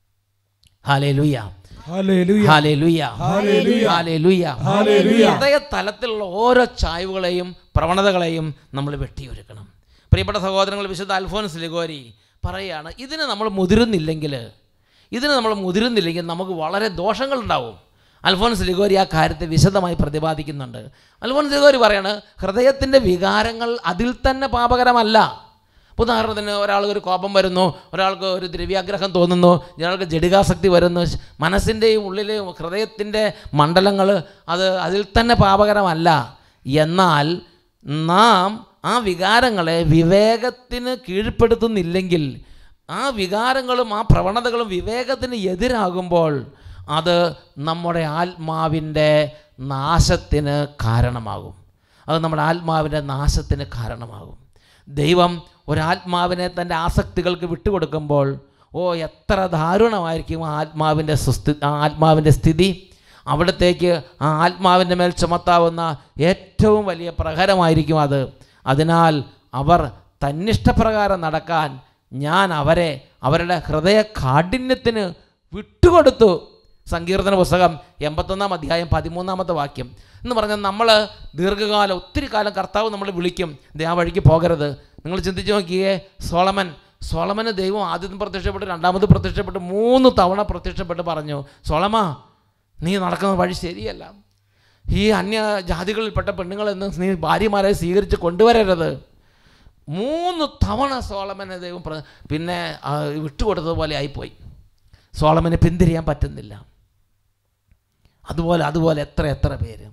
hallelujah hallelujah hallelujah. Hallelujah. Hallelujah. Hallelujah. ഹൃദയ തലത്തിലുള്ള ഓരോ ചായ്വുകളെയും പ്രവണതകളെയും നമ്മൾ വെട്ടിയൊരുക്കണം പ്രിയപ്പെട്ട സഹോദരങ്ങൾ വിശുദ്ധ അൽഫോൻസ് ലിഗോരി പറയുകയാണ് ഇതിന് നമ്മൾ മുതിരുന്നില്ലെങ്കിൽ ഇതിന് നമ്മൾ മുതിരുന്നില്ലെങ്കിൽ നമുക്ക് വളരെ ദോഷങ്ങളുണ്ടാവും അൽഫോൻസ് ലിഗോരി ആ കാര്യത്തെ വിശദമായി പ്രതിപാദിക്കുന്നുണ്ട് അൽഫോൻസ് ലിഗോരി പറയാണ് ഹൃദയത്തിൻ്റെ വികാരങ്ങൾ അതിൽ തന്നെ പാപകരമല്ല ഇപ്പൊ ഉദാഹരണത്തിന് ഒരാൾക്ക് ഒരു കോപം വരുന്നു ഒരാൾക്ക് ഒരു ദ്രവ്യാഗ്രഹം തോന്നുന്നു ഒരാൾക്ക് ജഡികാസക്തി വരുന്നു മനസ്സിൻ്റെയും ഉള്ളിലെയും ഹൃദയത്തിൻ്റെ മണ്ഡലങ്ങൾ അത് അതിൽ തന്നെ പാപകരമല്ല എന്നാൽ നാം ആ വികാരങ്ങളെ വിവേകത്തിന് കീഴ്പ്പെടുത്തുന്നില്ലെങ്കിൽ ആ വികാരങ്ങളും ആ പ്രവണതകളും വിവേകത്തിന് എതിരാകുമ്പോൾ അത് നമ്മുടെ ആത്മാവിൻ്റെ നാശത്തിന് കാരണമാകും അത് നമ്മുടെ ആത്മാവിൻ്റെ നാശത്തിന് കാരണമാകും ദൈവം ഒരാത്മാവിനെ തൻ്റെ ആസക്തികൾക്ക് വിട്ടുകൊടുക്കുമ്പോൾ ഓ എത്ര ദാരുണമായിരിക്കും ആ ആത്മാവിൻ്റെ സുസ്ഥി ആ ആത്മാവിൻ്റെ സ്ഥിതി അവിടത്തേക്ക് ആ ആത്മാവിൻ്റെ മേൽ ചുമത്താവുന്ന ഏറ്റവും വലിയ പ്രഹരമായിരിക്കും അത് അതിനാൽ അവർ തന്നിഷ്ടപ്രകാരം നടക്കാൻ ഞാൻ അവരെ അവരുടെ ഹൃദയ കാഠിന്യത്തിന് വിട്ടുകൊടുത്തു സങ്കീർത്തന പുസ്തകം എൺപത്തൊന്നാം അധ്യായം പതിമൂന്നാമത്തെ വാക്യം എന്ന് പറഞ്ഞാൽ നമ്മൾ ദീർഘകാലം ഒത്തിരി കാലം കർത്താവ് നമ്മൾ വിളിക്കും ദേ ആ വഴിക്ക് പോകരുത് നിങ്ങൾ ചിന്തിച്ച് നോക്കിയേ സോളമൻ സോളമന് ദൈവം ആദ്യം പ്രത്യക്ഷപ്പെട്ട് രണ്ടാമത് പ്രത്യക്ഷപ്പെട്ട് മൂന്ന് തവണ പ്രത്യക്ഷപ്പെട്ട് പറഞ്ഞു സോളമ നീ നടക്കുന്ന വഴി ശരിയല്ല ഈ അന്യ ജാതികളിൽപ്പെട്ട പെണ്ണുങ്ങളെന്ന് നീ ഭാര്യമാരെ സ്വീകരിച്ച് കൊണ്ടുവരരുത് മൂന്ന് തവണ സോളമനെ ദൈവം പ്ര- പിന്നെ ആ, വിട്ടുകൊടുത്തതുപോലെ ആയിപ്പോയി സോളമന് പിന്തിരിയാൻ പറ്റുന്നില്ല അതുപോലെ അതുപോലെ എത്ര എത്ര പേര്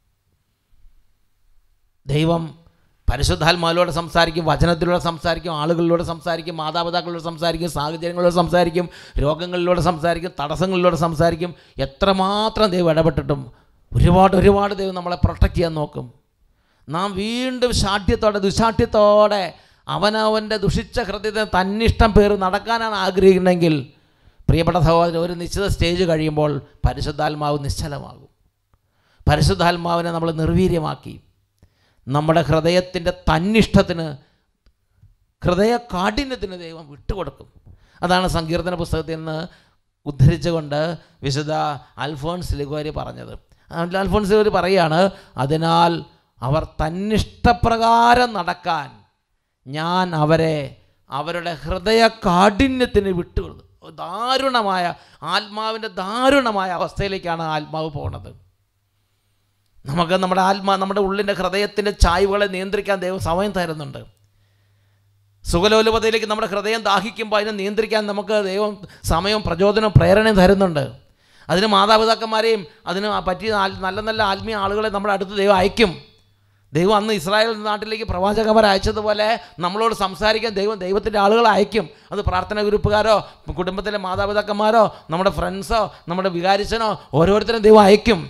ദൈവം പരിശുദ്ധാത്മാവിലൂടെ സംസാരിക്കും വചനത്തിലൂടെ സംസാരിക്കും ആളുകളിലൂടെ സംസാരിക്കും മാതാപിതാക്കളിലൂടെ സംസാരിക്കും സാഹചര്യങ്ങളിലൂടെ സംസാരിക്കും രോഗങ്ങളിലൂടെ സംസാരിക്കും തടസ്സങ്ങളിലൂടെ സംസാരിക്കും എത്രമാത്രം ദൈവം ഇടപെട്ടിട്ടും ഒരുപാട് ഒരുപാട് ദൈവം നമ്മളെ പ്രൊട്ടക്റ്റ് ചെയ്യാൻ നോക്കും നാം വീണ്ടും ശാഠ്യത്തോടെ ദുശാഠ്യത്തോടെ അവനവൻ്റെ ദുഷിച്ച ഹൃദയത്തെ തന്നിഷ്ടം പേര് നടക്കാനാണ് ആഗ്രഹിക്കുന്നതെങ്കിൽ പ്രിയപ്പെട്ട സഹോദരൻ ഒരു നിശ്ചിത സ്റ്റേജ് കഴിയുമ്പോൾ പരിശുദ്ധാത്മാവ് നിശ്ചലമാകും പരിശുദ്ധാത്മാവിനെ നമ്മൾ നിർവീര്യമാക്കി നമ്മുടെ ഹൃദയത്തിൻ്റെ തന്നിഷ്ടത്തിന് ഹൃദയ കാഠിന്യത്തിന് ദൈവം വിട്ടുകൊടുക്കും അതാണ് സങ്കീർത്തന പുസ്തകത്തിൽ നിന്ന് ഉദ്ധരിച്ചുകൊണ്ട് വിശുദ്ധ അൽഫോൺസ് ലിഗോരി പറഞ്ഞത് അൽഫോൺസ് ലിഗോരി പറയാണ് അതിനാൽ അവർ തന്നിഷ്ടപ്രകാരം നടക്കാൻ ഞാൻ അവരെ അവരുടെ ഹൃദയ കാഠിന്യത്തിന് വിട്ടുകൊടുത്തു ദാരുണമായ ആത്മാവിൻ്റെ ദാരുണമായ അവസ്ഥയിലേക്കാണ് ആത്മാവ് പോകുന്നത് നമുക്ക് നമ്മുടെ ആത്മാ നമ്മുടെ ഉള്ളിൻ്റെ ഹൃദയത്തിൻ്റെ ചായ്വുകളെ നിയന്ത്രിക്കാൻ ദൈവം സമയം തരുന്നുണ്ട് സുഖലോലുപതയിലേക്ക് നമ്മുടെ ഹൃദയം ദാഹിക്കുമ്പോൾ അതിനെ നിയന്ത്രിക്കാൻ നമുക്ക് ദൈവം സമയവും പ്രചോദനവും പ്രേരണയും തരുന്നുണ്ട് അതിന് മാതാപിതാക്കന്മാരെയും അതിന് പറ്റിയ ആൽ- നല്ല നല്ല ആത്മീയ ആളുകളെ നമ്മുടെ അടുത്ത് ദൈവം അയക്കും ദൈവം അന്ന് ഇസ്രായേൽ നാട്ടിലേക്ക് പ്രവാചകന്മാരെ അയച്ചതുപോലെ നമ്മളോട് സംസാരിക്കാൻ ദൈവം ദൈവത്തിൻ്റെ ആളുകളെ അയക്കും അത് പ്രാർത്ഥന ഗ്രൂപ്പുകാരോ കുടുംബത്തിലെ മാതാപിതാക്കന്മാരോ നമ്മുടെ ഫ്രണ്ട്സോ നമ്മുടെ വികാരിച്ചനോ ഓരോരുത്തരും ദൈവം അയക്കും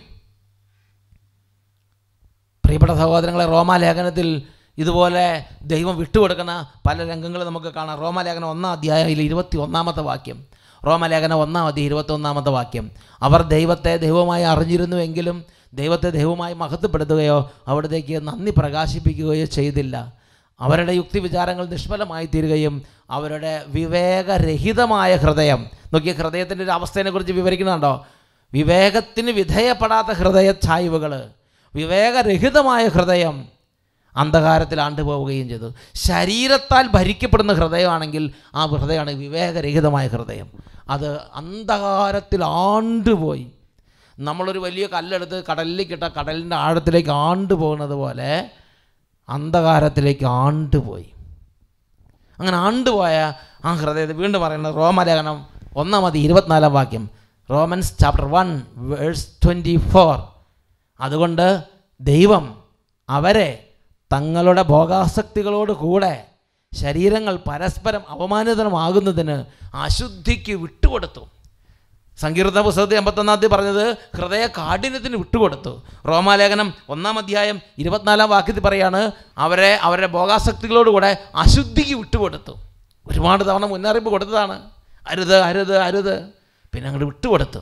പ്രിയപ്പെട്ട സഹോദരങ്ങളെ റോമാലേഖനത്തിൽ ഇതുപോലെ ദൈവം വിട്ടുകൊടുക്കുന്ന പല രംഗങ്ങൾ നമുക്ക് കാണാം റോമാലേഖനം ഒന്നാം അധ്യായത്തിൽ ഇരുപത്തി ഒന്നാമത്തെ വാക്യം റോമാലേഖനം ഒന്നാം അധ്യായം ഇരുപത്തി ഒന്നാമത്തെ വാക്യം അവർ ദൈവത്തെ ദൈവമായി അറിഞ്ഞിരുന്നുവെങ്കിലും ദൈവത്തെ ദൈവമായി മഹത്വപ്പെടുത്തുകയോ അവിടത്തേക്ക് നന്ദി പ്രകാശിപ്പിക്കുകയോ ചെയ്തില്ല അവരുടെ യുക്തി വിചാരങ്ങൾ നിഷ്ഫലമായി തീരുകയും അവരുടെ വിവേകരഹിതമായ ഹൃദയം നോക്കിയ ഹൃദയത്തിൻ്റെ ഒരു അവസ്ഥയെക്കുറിച്ച് വിവരിക്കുന്നുണ്ടോ വിവേകത്തിന് വിധേയപ്പെടാത്ത ഹൃദയ ചായ്വുകൾ വിവേകരഹിതമായ ഹൃദയം അന്ധകാരത്തിൽ ആണ്ടുപോവുകയും ചെയ്തു ശരീരത്താൽ ഭരിക്കപ്പെടുന്ന ഹൃദയമാണെങ്കിൽ ആ ഹൃദയമാണ് വിവേകരഹിതമായ ഹൃദയം അത് അന്ധകാരത്തിൽ ആണ്ടുപോയി നമ്മളൊരു വലിയ കല്ലെടുത്ത് കടലിലേക്ക് ഇട്ട കടലിൻ്റെ ആഴത്തിലേക്ക് ആണ്ടുപോകുന്നത് പോലെ അന്ധകാരത്തിലേക്ക് ആണ്ടുപോയി അങ്ങനെ ആണ്ടുപോയ ആ ഹൃദയത്തെ വീണ്ടും പറയുന്നത് റോമലേഖനം ഒന്നാം മതി ഇരുപത്തിനാലാം വാക്യം Romans chapter one verse twenty four അതുകൊണ്ട് ദൈവം അവരെ തങ്ങളുടെ ഭോഗാസക്തികളോട് കൂടെ ശരീരങ്ങൾ പരസ്പരം അവമാനിതമാകുന്നതിന് അശുദ്ധിക്ക് വിട്ടുകൊടുത്തു സങ്കീർത്തന പുസ്തകത്തിൽ എൺപത്തൊന്നാം തീയതി പറഞ്ഞത് ഹൃദയ കാഠിന്യത്തിന് വിട്ടുകൊടുത്തു റോമാലേഖനം ഒന്നാം അധ്യായം ഇരുപത്തിനാലാം വാക്യത്തിൽ പറയാണ് അവരെ അവരുടെ ഭോഗാസക്തികളോടുകൂടെ അശുദ്ധിക്ക് വിട്ടുകൊടുത്തു ഒരുപാട് തവണ മുന്നറിയിപ്പ് കൊടുത്തതാണ് അരുത് അരുത് അരുത് പിന്നെ അങ്ങോട്ട് വിട്ടുകൊടുത്തു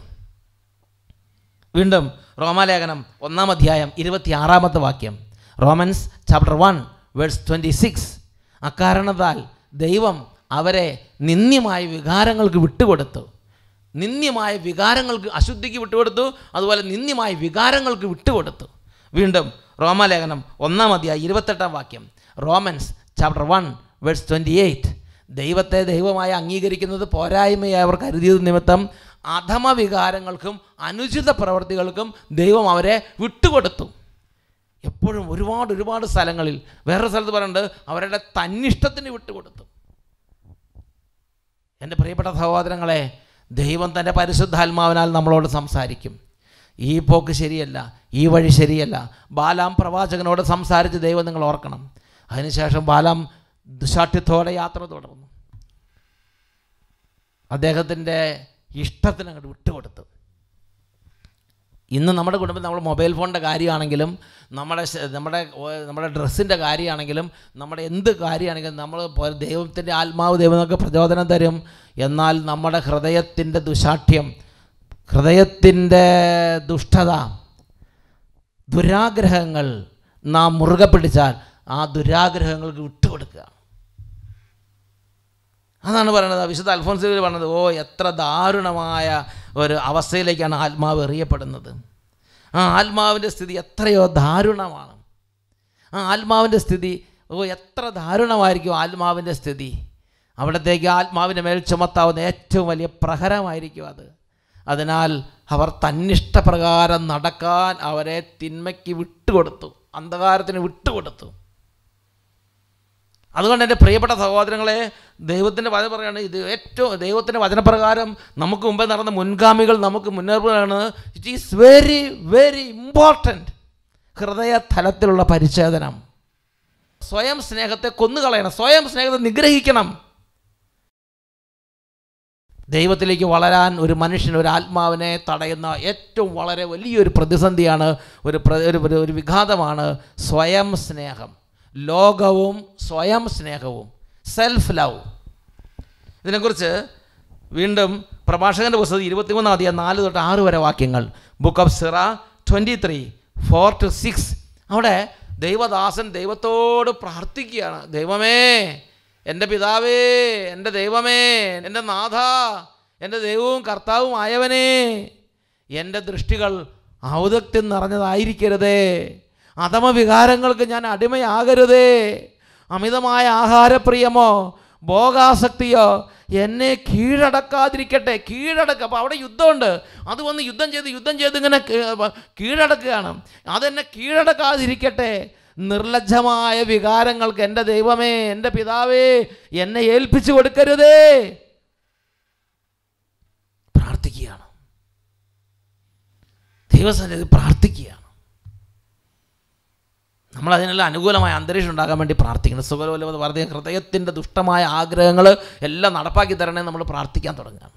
വീണ്ടും റോമാലേഖനം ഒന്നാം അധ്യായം ഇരുപത്തിയാറാമത്തെ വാക്യം Romans chapter one verse twenty six അക്കാരണത്താൽ ദൈവം അവരെ നിന്ദ്യമായ വികാരങ്ങൾക്ക് വിട്ടുകൊടുത്തു നിന്ദ്യമായ വികാരങ്ങൾക്ക് അശുദ്ധിക്ക് വിട്ടുകൊടുത്തു അതുപോലെ നിന്ദ്യമായ വികാരങ്ങൾക്ക് വിട്ടുകൊടുത്തു വീണ്ടും റോമാലേഖനം ഒന്നാം അധ്യായം ഇരുപത്തെട്ടാം വാക്യം Romans chapter one verse twenty eight ദൈവത്തെ ദൈവമായി അംഗീകരിക്കുന്നത് പോരായ്മയായി അവർ കരുതിയത് നിമിത്തം അധമ വികാരങ്ങൾക്കും അനുചിത പ്രവൃത്തികൾക്കും ദൈവം അവരെ വിട്ടുകൊടുത്തു എപ്പോഴും ഒരുപാട് ഒരുപാട് സ്ഥലങ്ങളിൽ വേറൊരു സ്ഥലത്ത് പറയുന്നുണ്ട് അവരുടെ തന്നിഷ്ടത്തിന് വിട്ടുകൊടുത്തു എൻ്റെ പ്രിയപ്പെട്ട സഹോദരങ്ങളെ ദൈവം തൻ്റെ പരിശുദ്ധാത്മാവിനാൽ നമ്മളോട് സംസാരിക്കും ഈ പോക്ക് ശരിയല്ല ഈ വഴി ശരിയല്ല ബാലാം പ്രവാചകനോട് സംസാരിച്ച് ദൈവം നിങ്ങൾ ഓർക്കണം അതിനുശേഷം ബാലാം ദുശാഠ്യത്തോടെ യാത്ര തുടർന്നു അദ്ദേഹത്തിൻ്റെ ഇഷ്ടത്തിന് അങ്ങോട്ട് വിട്ടുകൊടുത്തു ഇന്ന് നമ്മുടെ കുടുംബത്തിൽ നമ്മൾ മൊബൈൽ ഫോണിൻ്റെ കാര്യമാണെങ്കിലും നമ്മുടെ ശ- നമ്മുടെ ഓ- നമ്മുടെ ഡ്രസ്സിൻ്റെ കാര്യമാണെങ്കിലും നമ്മുടെ എന്ത് കാര്യമാണെങ്കിലും നമ്മൾ പോ- ദൈവത്തിൻ്റെ ആത്മാവ് ദൈവം നമുക്ക് പ്രചോദനം തരും എന്നാൽ നമ്മുടെ ഹൃദയത്തിൻ്റെ ദുശാഠ്യം ഹൃദയത്തിൻ്റെ ദുഷ്ടത ദുരാഗ്രഹങ്ങൾ നാം മുറുകെ പിടിച്ചാൽ ആ ദുരാഗ്രഹങ്ങൾക്ക് വിട്ടുകൊടുക്കുക അതാണ് പറയുന്നത് വിശുദ്ധ അൽഫോൻസിൽ പറഞ്ഞത് ഓ എത്ര ദാരുണമായ ഒരു അവസ്ഥയിലേക്കാണ് ആത്മാവ് എറിയപ്പെടുന്നത് ആ ആത്മാവിൻ്റെ സ്ഥിതി എത്രയോ ദാരുണമാണ് ആ ആത്മാവിൻ്റെ സ്ഥിതി ഓ എത്ര ദാരുണമായിരിക്കും ആത്മാവിൻ്റെ സ്ഥിതി അവിടത്തേക്ക് ആത്മാവിൻ്റെ മേൽ ചുമത്താവുന്ന ഏറ്റവും വലിയ പ്രഹരമായിരിക്കും അത് അതിനാൽ അവർ തന്നിഷ്ടപ്രകാരം നടക്കാൻ അവരെ തിന്മയ്ക്ക് വിട്ടുകൊടുത്തു അന്ധകാരത്തിന് വിട്ടുകൊടുത്തു അതുകൊണ്ട് എൻ്റെ പ്രിയപ്പെട്ട സഹോദരങ്ങളെ ദൈവത്തിൻ്റെ വചനം പറയുകയാണ് ഇത് ഏറ്റവും ദൈവത്തിൻ്റെ വചനപ്രകാരം നമുക്ക് മുമ്പേ നടന്ന മുൻഗാമികൾ നമുക്ക് മുന്നേറുകയാണ് it is very very important ഹൃദയ തലത്തിലുള്ള പരിച്ഛേദനം സ്വയം സ്നേഹത്തെ കൊന്നുകളയണം സ്വയം സ്നേഹത്തെ നിഗ്രഹിക്കണം ദൈവത്തിലേക്ക് വളരാൻ ഒരു മനുഷ്യന് ഒരു ആത്മാവിനെ തടയുന്ന ഏറ്റവും വളരെ വലിയൊരു പ്രതിസന്ധിയാണ് ഒരു പ്ര- ഒരു ഒരു- ഒരു വിഘാതമാണ് സ്വയം സ്നേഹം ലോകവും സ്വയം സ്നേഹവും സെൽഫ് ലവ് ഇതിനെക്കുറിച്ച് വീണ്ടും പ്രഭാഷകൻ്റെ പുസ്തകം ഇരുപത്തിമൂന്നാം അധികം നാല് തൊട്ട് ആറ് വരെ വാക്യങ്ങൾ book of Sira twenty three four to six അവിടെ ദൈവദാസൻ ദൈവത്തോട് പ്രാർത്ഥിക്കുകയാണ് ദൈവമേ എൻ്റെ പിതാവേ എൻ്റെ ദൈവമേ എൻ്റെ നാഥ എൻ്റെ ദൈവവും കർത്താവും ആയവനേ എൻ്റെ ദൃഷ്ടികൾ ഔദക്ത്യം നിറഞ്ഞതായിരിക്കരുതേ അധമ വികാരങ്ങൾക്ക് ഞാൻ അടിമയാകരുതേ അമിതമായ ആഹാരപ്രിയമോ ഭോഗാസക്തിയോ എന്നെ കീഴടക്കാതിരിക്കട്ടെ കീഴടക്കുക അപ്പോൾ അവിടെ യുദ്ധമുണ്ട് അത് വന്ന് യുദ്ധം ചെയ്ത് യുദ്ധം ചെയ്ത് ഇങ്ങനെ കീ- കീഴടക്കുകയാണ് അതെന്നെ കീഴടക്കാതിരിക്കട്ടെ നിർലജ്ജമായ വികാരങ്ങൾക്ക് എൻ്റെ ദൈവമേ എൻ്റെ പിതാവേ എന്നെ ഏൽപ്പിച്ചു കൊടുക്കരുതേ പ്രാർത്ഥിക്കുകയാണ് ദൈവസന്നിധി പ്രാർത്ഥിക്കുകയാണ് നമ്മൾ അതിനെല്ലാം അനുകൂലമായ അന്തരീക്ഷം ഉണ്ടാകാൻ വേണ്ടി പ്രാർത്ഥിക്കണം സുഖലോലം പറഞ്ഞ ഹൃദയത്തിൻ്റെ ദുഷ്ടമായ ആഗ്രഹങ്ങൾ എല്ലാം നടപ്പാക്കി തരണേ നമ്മൾ പ്രാർത്ഥിക്കാൻ തുടങ്ങുക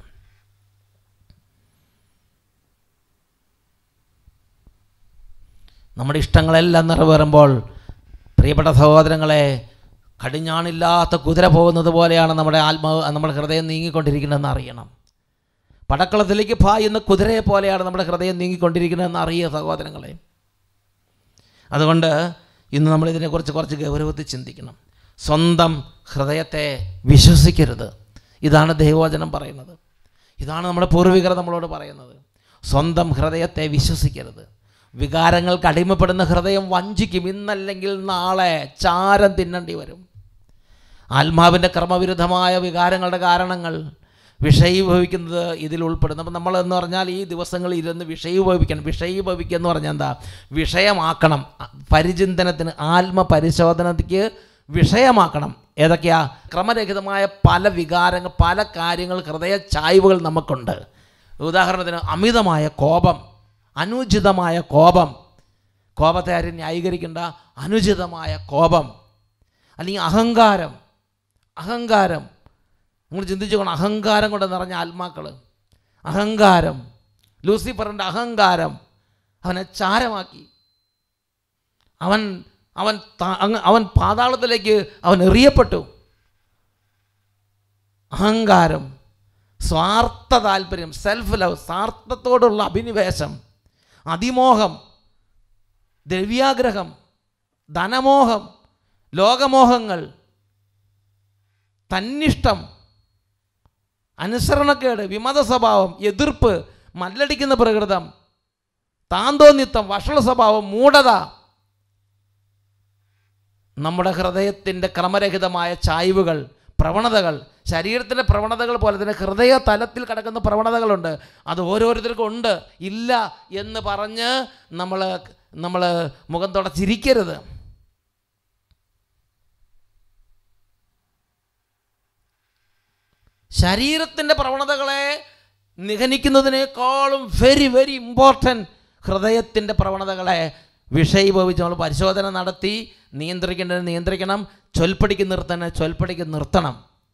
നമ്മുടെ ഇഷ്ടങ്ങളെല്ലാം നിറവേറുമ്പോൾ പ്രിയപ്പെട്ട സഹോദരങ്ങളെ കടിഞ്ഞാണില്ലാത്ത കുതിര പോകുന്നത് പോലെയാണ് നമ്മുടെ ആത്മാവ് നമ്മുടെ ഹൃദയം നീങ്ങിക്കൊണ്ടിരിക്കുന്നതെന്ന് അറിയണം പടക്കളത്തിലേക്ക് പായുന്ന കുതിരയെ പോലെയാണ് നമ്മുടെ ഹൃദയം നീങ്ങിക്കൊണ്ടിരിക്കുന്നതെന്ന് അറിയുക സഹോദരങ്ങളെ അതുകൊണ്ട് ഇന്ന് നമ്മൾ ഇതിനെക്കുറിച്ച് കുറച്ച് ഗൗരവത്തിൽ ചിന്തിക്കണം സ്വന്തം ഹൃദയത്തെ വിശ്വസിക്കരുത് ഇതാണ് ദൈവവചനം പറയുന്നത് ഇതാണ് നമ്മുടെ പൂർവികർ നമ്മളോട് പറയുന്നത് സ്വന്തം ഹൃദയത്തെ വിശ്വസിക്കരുത് വികാരങ്ങൾക്ക് അടിമപ്പെടുന്ന ഹൃദയം വഞ്ചിക്കും ഇന്നല്ലെങ്കിൽ നാളെ ചാരം തിന്നേണ്ടി വരും ആത്മാവിൻ്റെ കർമ്മവിരുദ്ധമായ വികാരങ്ങളുടെ കാരണങ്ങൾ വിഷയീഭവിക്കുന്നത് ഇതിൽ ഉൾപ്പെടുന്നു അപ്പം നമ്മൾ എന്ന് പറഞ്ഞാൽ ഈ ദിവസങ്ങളിൽ ഇരുന്ന് വിഷയീഭവിക്കണം വിഷയീഭവിക്കുക എന്ന് പറഞ്ഞാൽ എന്താ വിഷയമാക്കണം പരിചിന്തനത്തിന് ആത്മപരിശോധനയ്ക്ക് വിഷയമാക്കണം ഏതൊക്കെയാ ക്രമരഹിതമായ പല വികാരങ്ങൾ പല കാര്യങ്ങൾ ഹൃദയ ചായ്വുകൾ നമുക്കുണ്ട് ഉദാഹരണത്തിന് അമിതമായ കോപം അനുചിതമായ കോപം കോപത്തെ ആരും ന്യായീകരിക്കേണ്ട അനുചിതമായ കോപം അല്ലെങ്കിൽ അഹങ്കാരം അഹങ്കാരം നിങ്ങൾ ചിന്തിച്ചുകൊണ്ട് അഹങ്കാരം കൊണ്ട് നിറഞ്ഞ ആത്മാക്കൾ അഹങ്കാരം ലൂസിഫറിൻ്റെ അഹങ്കാരം അവനെ ചാരമാക്കി അവൻ അവൻ ത- അങ്ങ് അവൻ പാതാളത്തിലേക്ക് അവൻ എറിയപ്പെട്ടു അഹങ്കാരം സ്വാർത്ഥ താല്പര്യം സെൽഫ് ലവ് സ്വാർത്ഥത്തോടുള്ള അഭിനിവേശം അതിമോഹം ദ്രവ്യാഗ്രഹം ധനമോഹം ലോകമോഹങ്ങൾ തന്നിഷ്ടം അനുസരണക്കേട് വിമത സ്വഭാവം എതിർപ്പ് മല്ലടിക്കുന്ന പ്രകൃതം താന്തോന്നിത്വം വഷള സ്വഭാവം മൂഢത നമ്മുടെ ഹൃദയത്തിൻ്റെ ക്രമരഹിതമായ ചായ്വുകൾ പ്രവണതകൾ ശരീരത്തിൻ്റെ പ്രവണതകൾ പോലെ തന്നെ ഹൃദയ തലത്തിൽ കിടക്കുന്ന പ്രവണതകളുണ്ട് അത് ഓരോരുത്തർക്കും ഉണ്ട് ഇല്ല എന്ന് പറഞ്ഞ് നമ്മൾ നമ്മൾ മുഖം തുടച്ചിരിക്കരുത് ശരീരത്തിൻ്റെ പ്രവണതകളെ നിഗനിക്കുന്നതിനേക്കാളും വെരി വെരി ഇമ്പോർട്ടൻറ്റ് ഹൃദയത്തിൻ്റെ പ്രവണതകളെ വിഷയീഭവിച്ച് നമ്മൾ പരിശോധന നടത്തി നിയന്ത്രിക്കേണ്ടത് നിയന്ത്രിക്കണം ചൊൽപ്പടിക്ക് നിർത്തണ ചൊൽപ്പടിക്ക് നിർത്തണം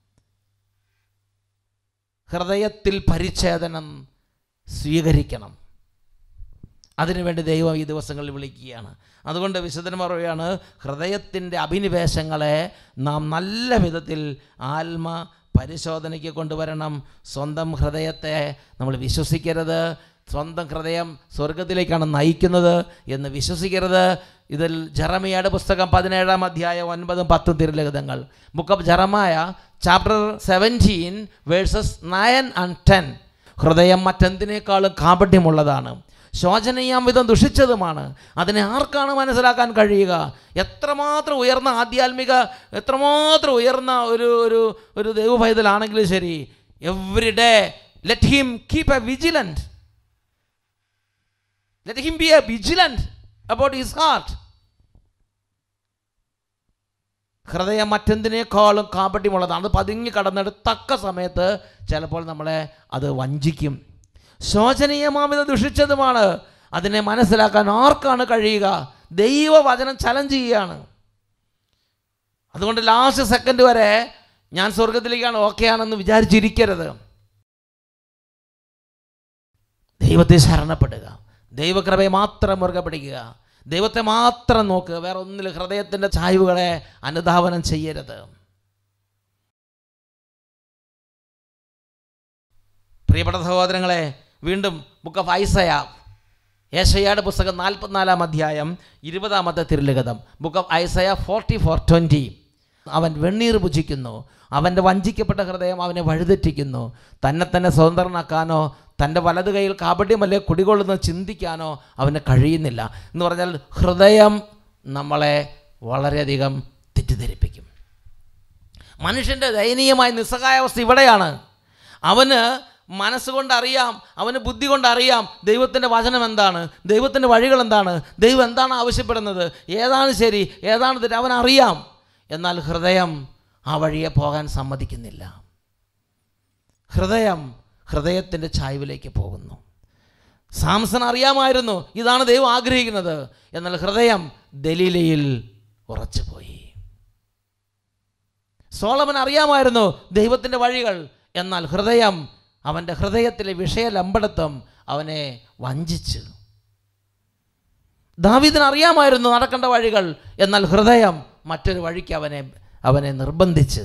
ഹൃദയത്തിൽ പരിച്ഛേദനം സ്വീകരിക്കണം അതിനുവേണ്ടി ദൈവം ഈ ദിവസങ്ങളിൽ വിളിക്കുകയാണ് അതുകൊണ്ട് വിശുദ്ധൻ പറയുകയാണ് ഹൃദയത്തിൻ്റെ അഭിനിവേശങ്ങളെ നാം നല്ല വിധത്തിൽ ആത്മ പരിശോധനയ്ക്ക് കൊണ്ടുവരണം സ്വന്തം ഹൃദയത്തെ നമ്മൾ വിശ്വസിക്കരുത് സ്വന്തം ഹൃദയം സ്വർഗത്തിലേക്കാണ് നയിക്കുന്നത് എന്ന് വിശ്വസിക്കരുത് ഇതിൽ ജറമിയയുടെ പുസ്തകം പതിനേഴാം അധ്യായം ഒൻപതും പത്തും തിരുലിഖിതങ്ങൾ book of Jeremiah chapter seventeen verses nine and ten ഹൃദയം മറ്റെന്തിനേക്കാളും കാപട്യമുള്ളതാണ് ശോചനീയാം വിധം ദുഷിച്ചതുമാണ് അതിനെ ആർക്കാണ് മനസ്സിലാക്കാൻ കഴിയുക എത്രമാത്രം ഉയർന്ന ആധ്യാത്മിക എത്രമാത്രം ഉയർന്ന ഒരു ഒരു ഒരു ദൈവഭൈതലാണെങ്കിലും ശരി every day let him keep a vigilant let him be a vigilant about his heart ഹൃദയം മറ്റെന്തിനേക്കാളും കാപട്യമുള്ളതാണ് അത് പതുങ്ങി കടന്നിട്ട് തക്ക സമയത്ത് ചിലപ്പോൾ നമ്മളെ അത് വഞ്ചിക്കും ശോചനീയമാമിത ദുഷിച്ചതുമാണ് അതിനെ മനസ്സിലാക്കാൻ ആർക്കാണ് കഴിയുക ദൈവവചനം ചലഞ്ച് ചെയ്യുകയാണ് അതുകൊണ്ട് ലാസ്റ്റ് സെക്കൻഡ് വരെ ഞാൻ സ്വർഗത്തിലേക്കാണ് ഓക്കെ ആണെന്ന് വിചാരിച്ചിരിക്കരുത് ദൈവത്തെ ശരണപ്പെടുക ദൈവകൃപയെ മാത്രം മുറുകെ പിടിക്കുക ദൈവത്തെ മാത്രം നോക്കുക വേറെ ഒന്നിലും ഹൃദയത്തിൻ്റെ ചായ്വുകളെ അനുധാവനം ചെയ്യരുത് പ്രിയപ്പെട്ട സഹോദരങ്ങളെ വീണ്ടും ബുക്ക് ഓഫ് ഐസയ ഏഷയുടെ പുസ്തകം നാൽപ്പത്തിനാലാം അധ്യായം ഇരുപതാമത്തെ തിരുലിഖിതം book of Isaiah forty four twenty അവൻ വെണ്ണീർ ഭുജിക്കുന്നു അവൻ്റെ വഞ്ചിക്കപ്പെട്ട ഹൃദയം അവനെ വഴിതെറ്റിക്കുന്നു തന്നെ തന്നെ സ്വതന്ത്രനാക്കാനോ തൻ്റെ വലത് കൈയിൽ കാപട്യമല്ലേ കുടികൊള്ളുന്ന ചിന്തിക്കാനോ അവന് കഴിയുന്നില്ല എന്ന് പറഞ്ഞാൽ ഹൃദയം നമ്മളെ വളരെയധികം തെറ്റിദ്ധരിപ്പിക്കും മനുഷ്യൻ്റെ ദയനീയമായ നിസ്സഹായാവസ്ഥ ഇവിടെയാണ് അവന് മനസ്സുകൊണ്ട് അറിയാം അവന് ബുദ്ധി കൊണ്ട് അറിയാം ദൈവത്തിൻ്റെ വചനം എന്താണ് ദൈവത്തിൻ്റെ വഴികൾ എന്താണ് ദൈവം എന്താണ് ആവശ്യപ്പെടുന്നത് ഏതാണ് ശരി ഏതാണ് തെറ്റ് അവനറിയാം എന്നാൽ ഹൃദയം ആ വഴിയെ പോകാൻ സമ്മതിക്കുന്നില്ല ഹൃദയം ഹൃദയത്തിൻ്റെ ചായ്വിലേക്ക് പോകുന്നു സാംസൺ അറിയാമായിരുന്നു ഇതാണ് ദൈവം ആഗ്രഹിക്കുന്നത് എന്നാൽ ഹൃദയം ദലീലയിൽ ഉറച്ചുപോയി സോളമൻ അറിയാമായിരുന്നു ദൈവത്തിൻ്റെ വഴികൾ എന്നാൽ ഹൃദയം അവൻ്റെ ഹൃദയത്തിലെ വിഷയലമ്പടത്വം അവനെ വഞ്ചിച്ചു ദാവീദിന് അറിയാമായിരുന്നു നടക്കേണ്ട വഴികൾ എന്നാൽ ഹൃദയം മറ്റൊരു വഴിക്ക് അവനെ അവനെ നിർബന്ധിച്ച്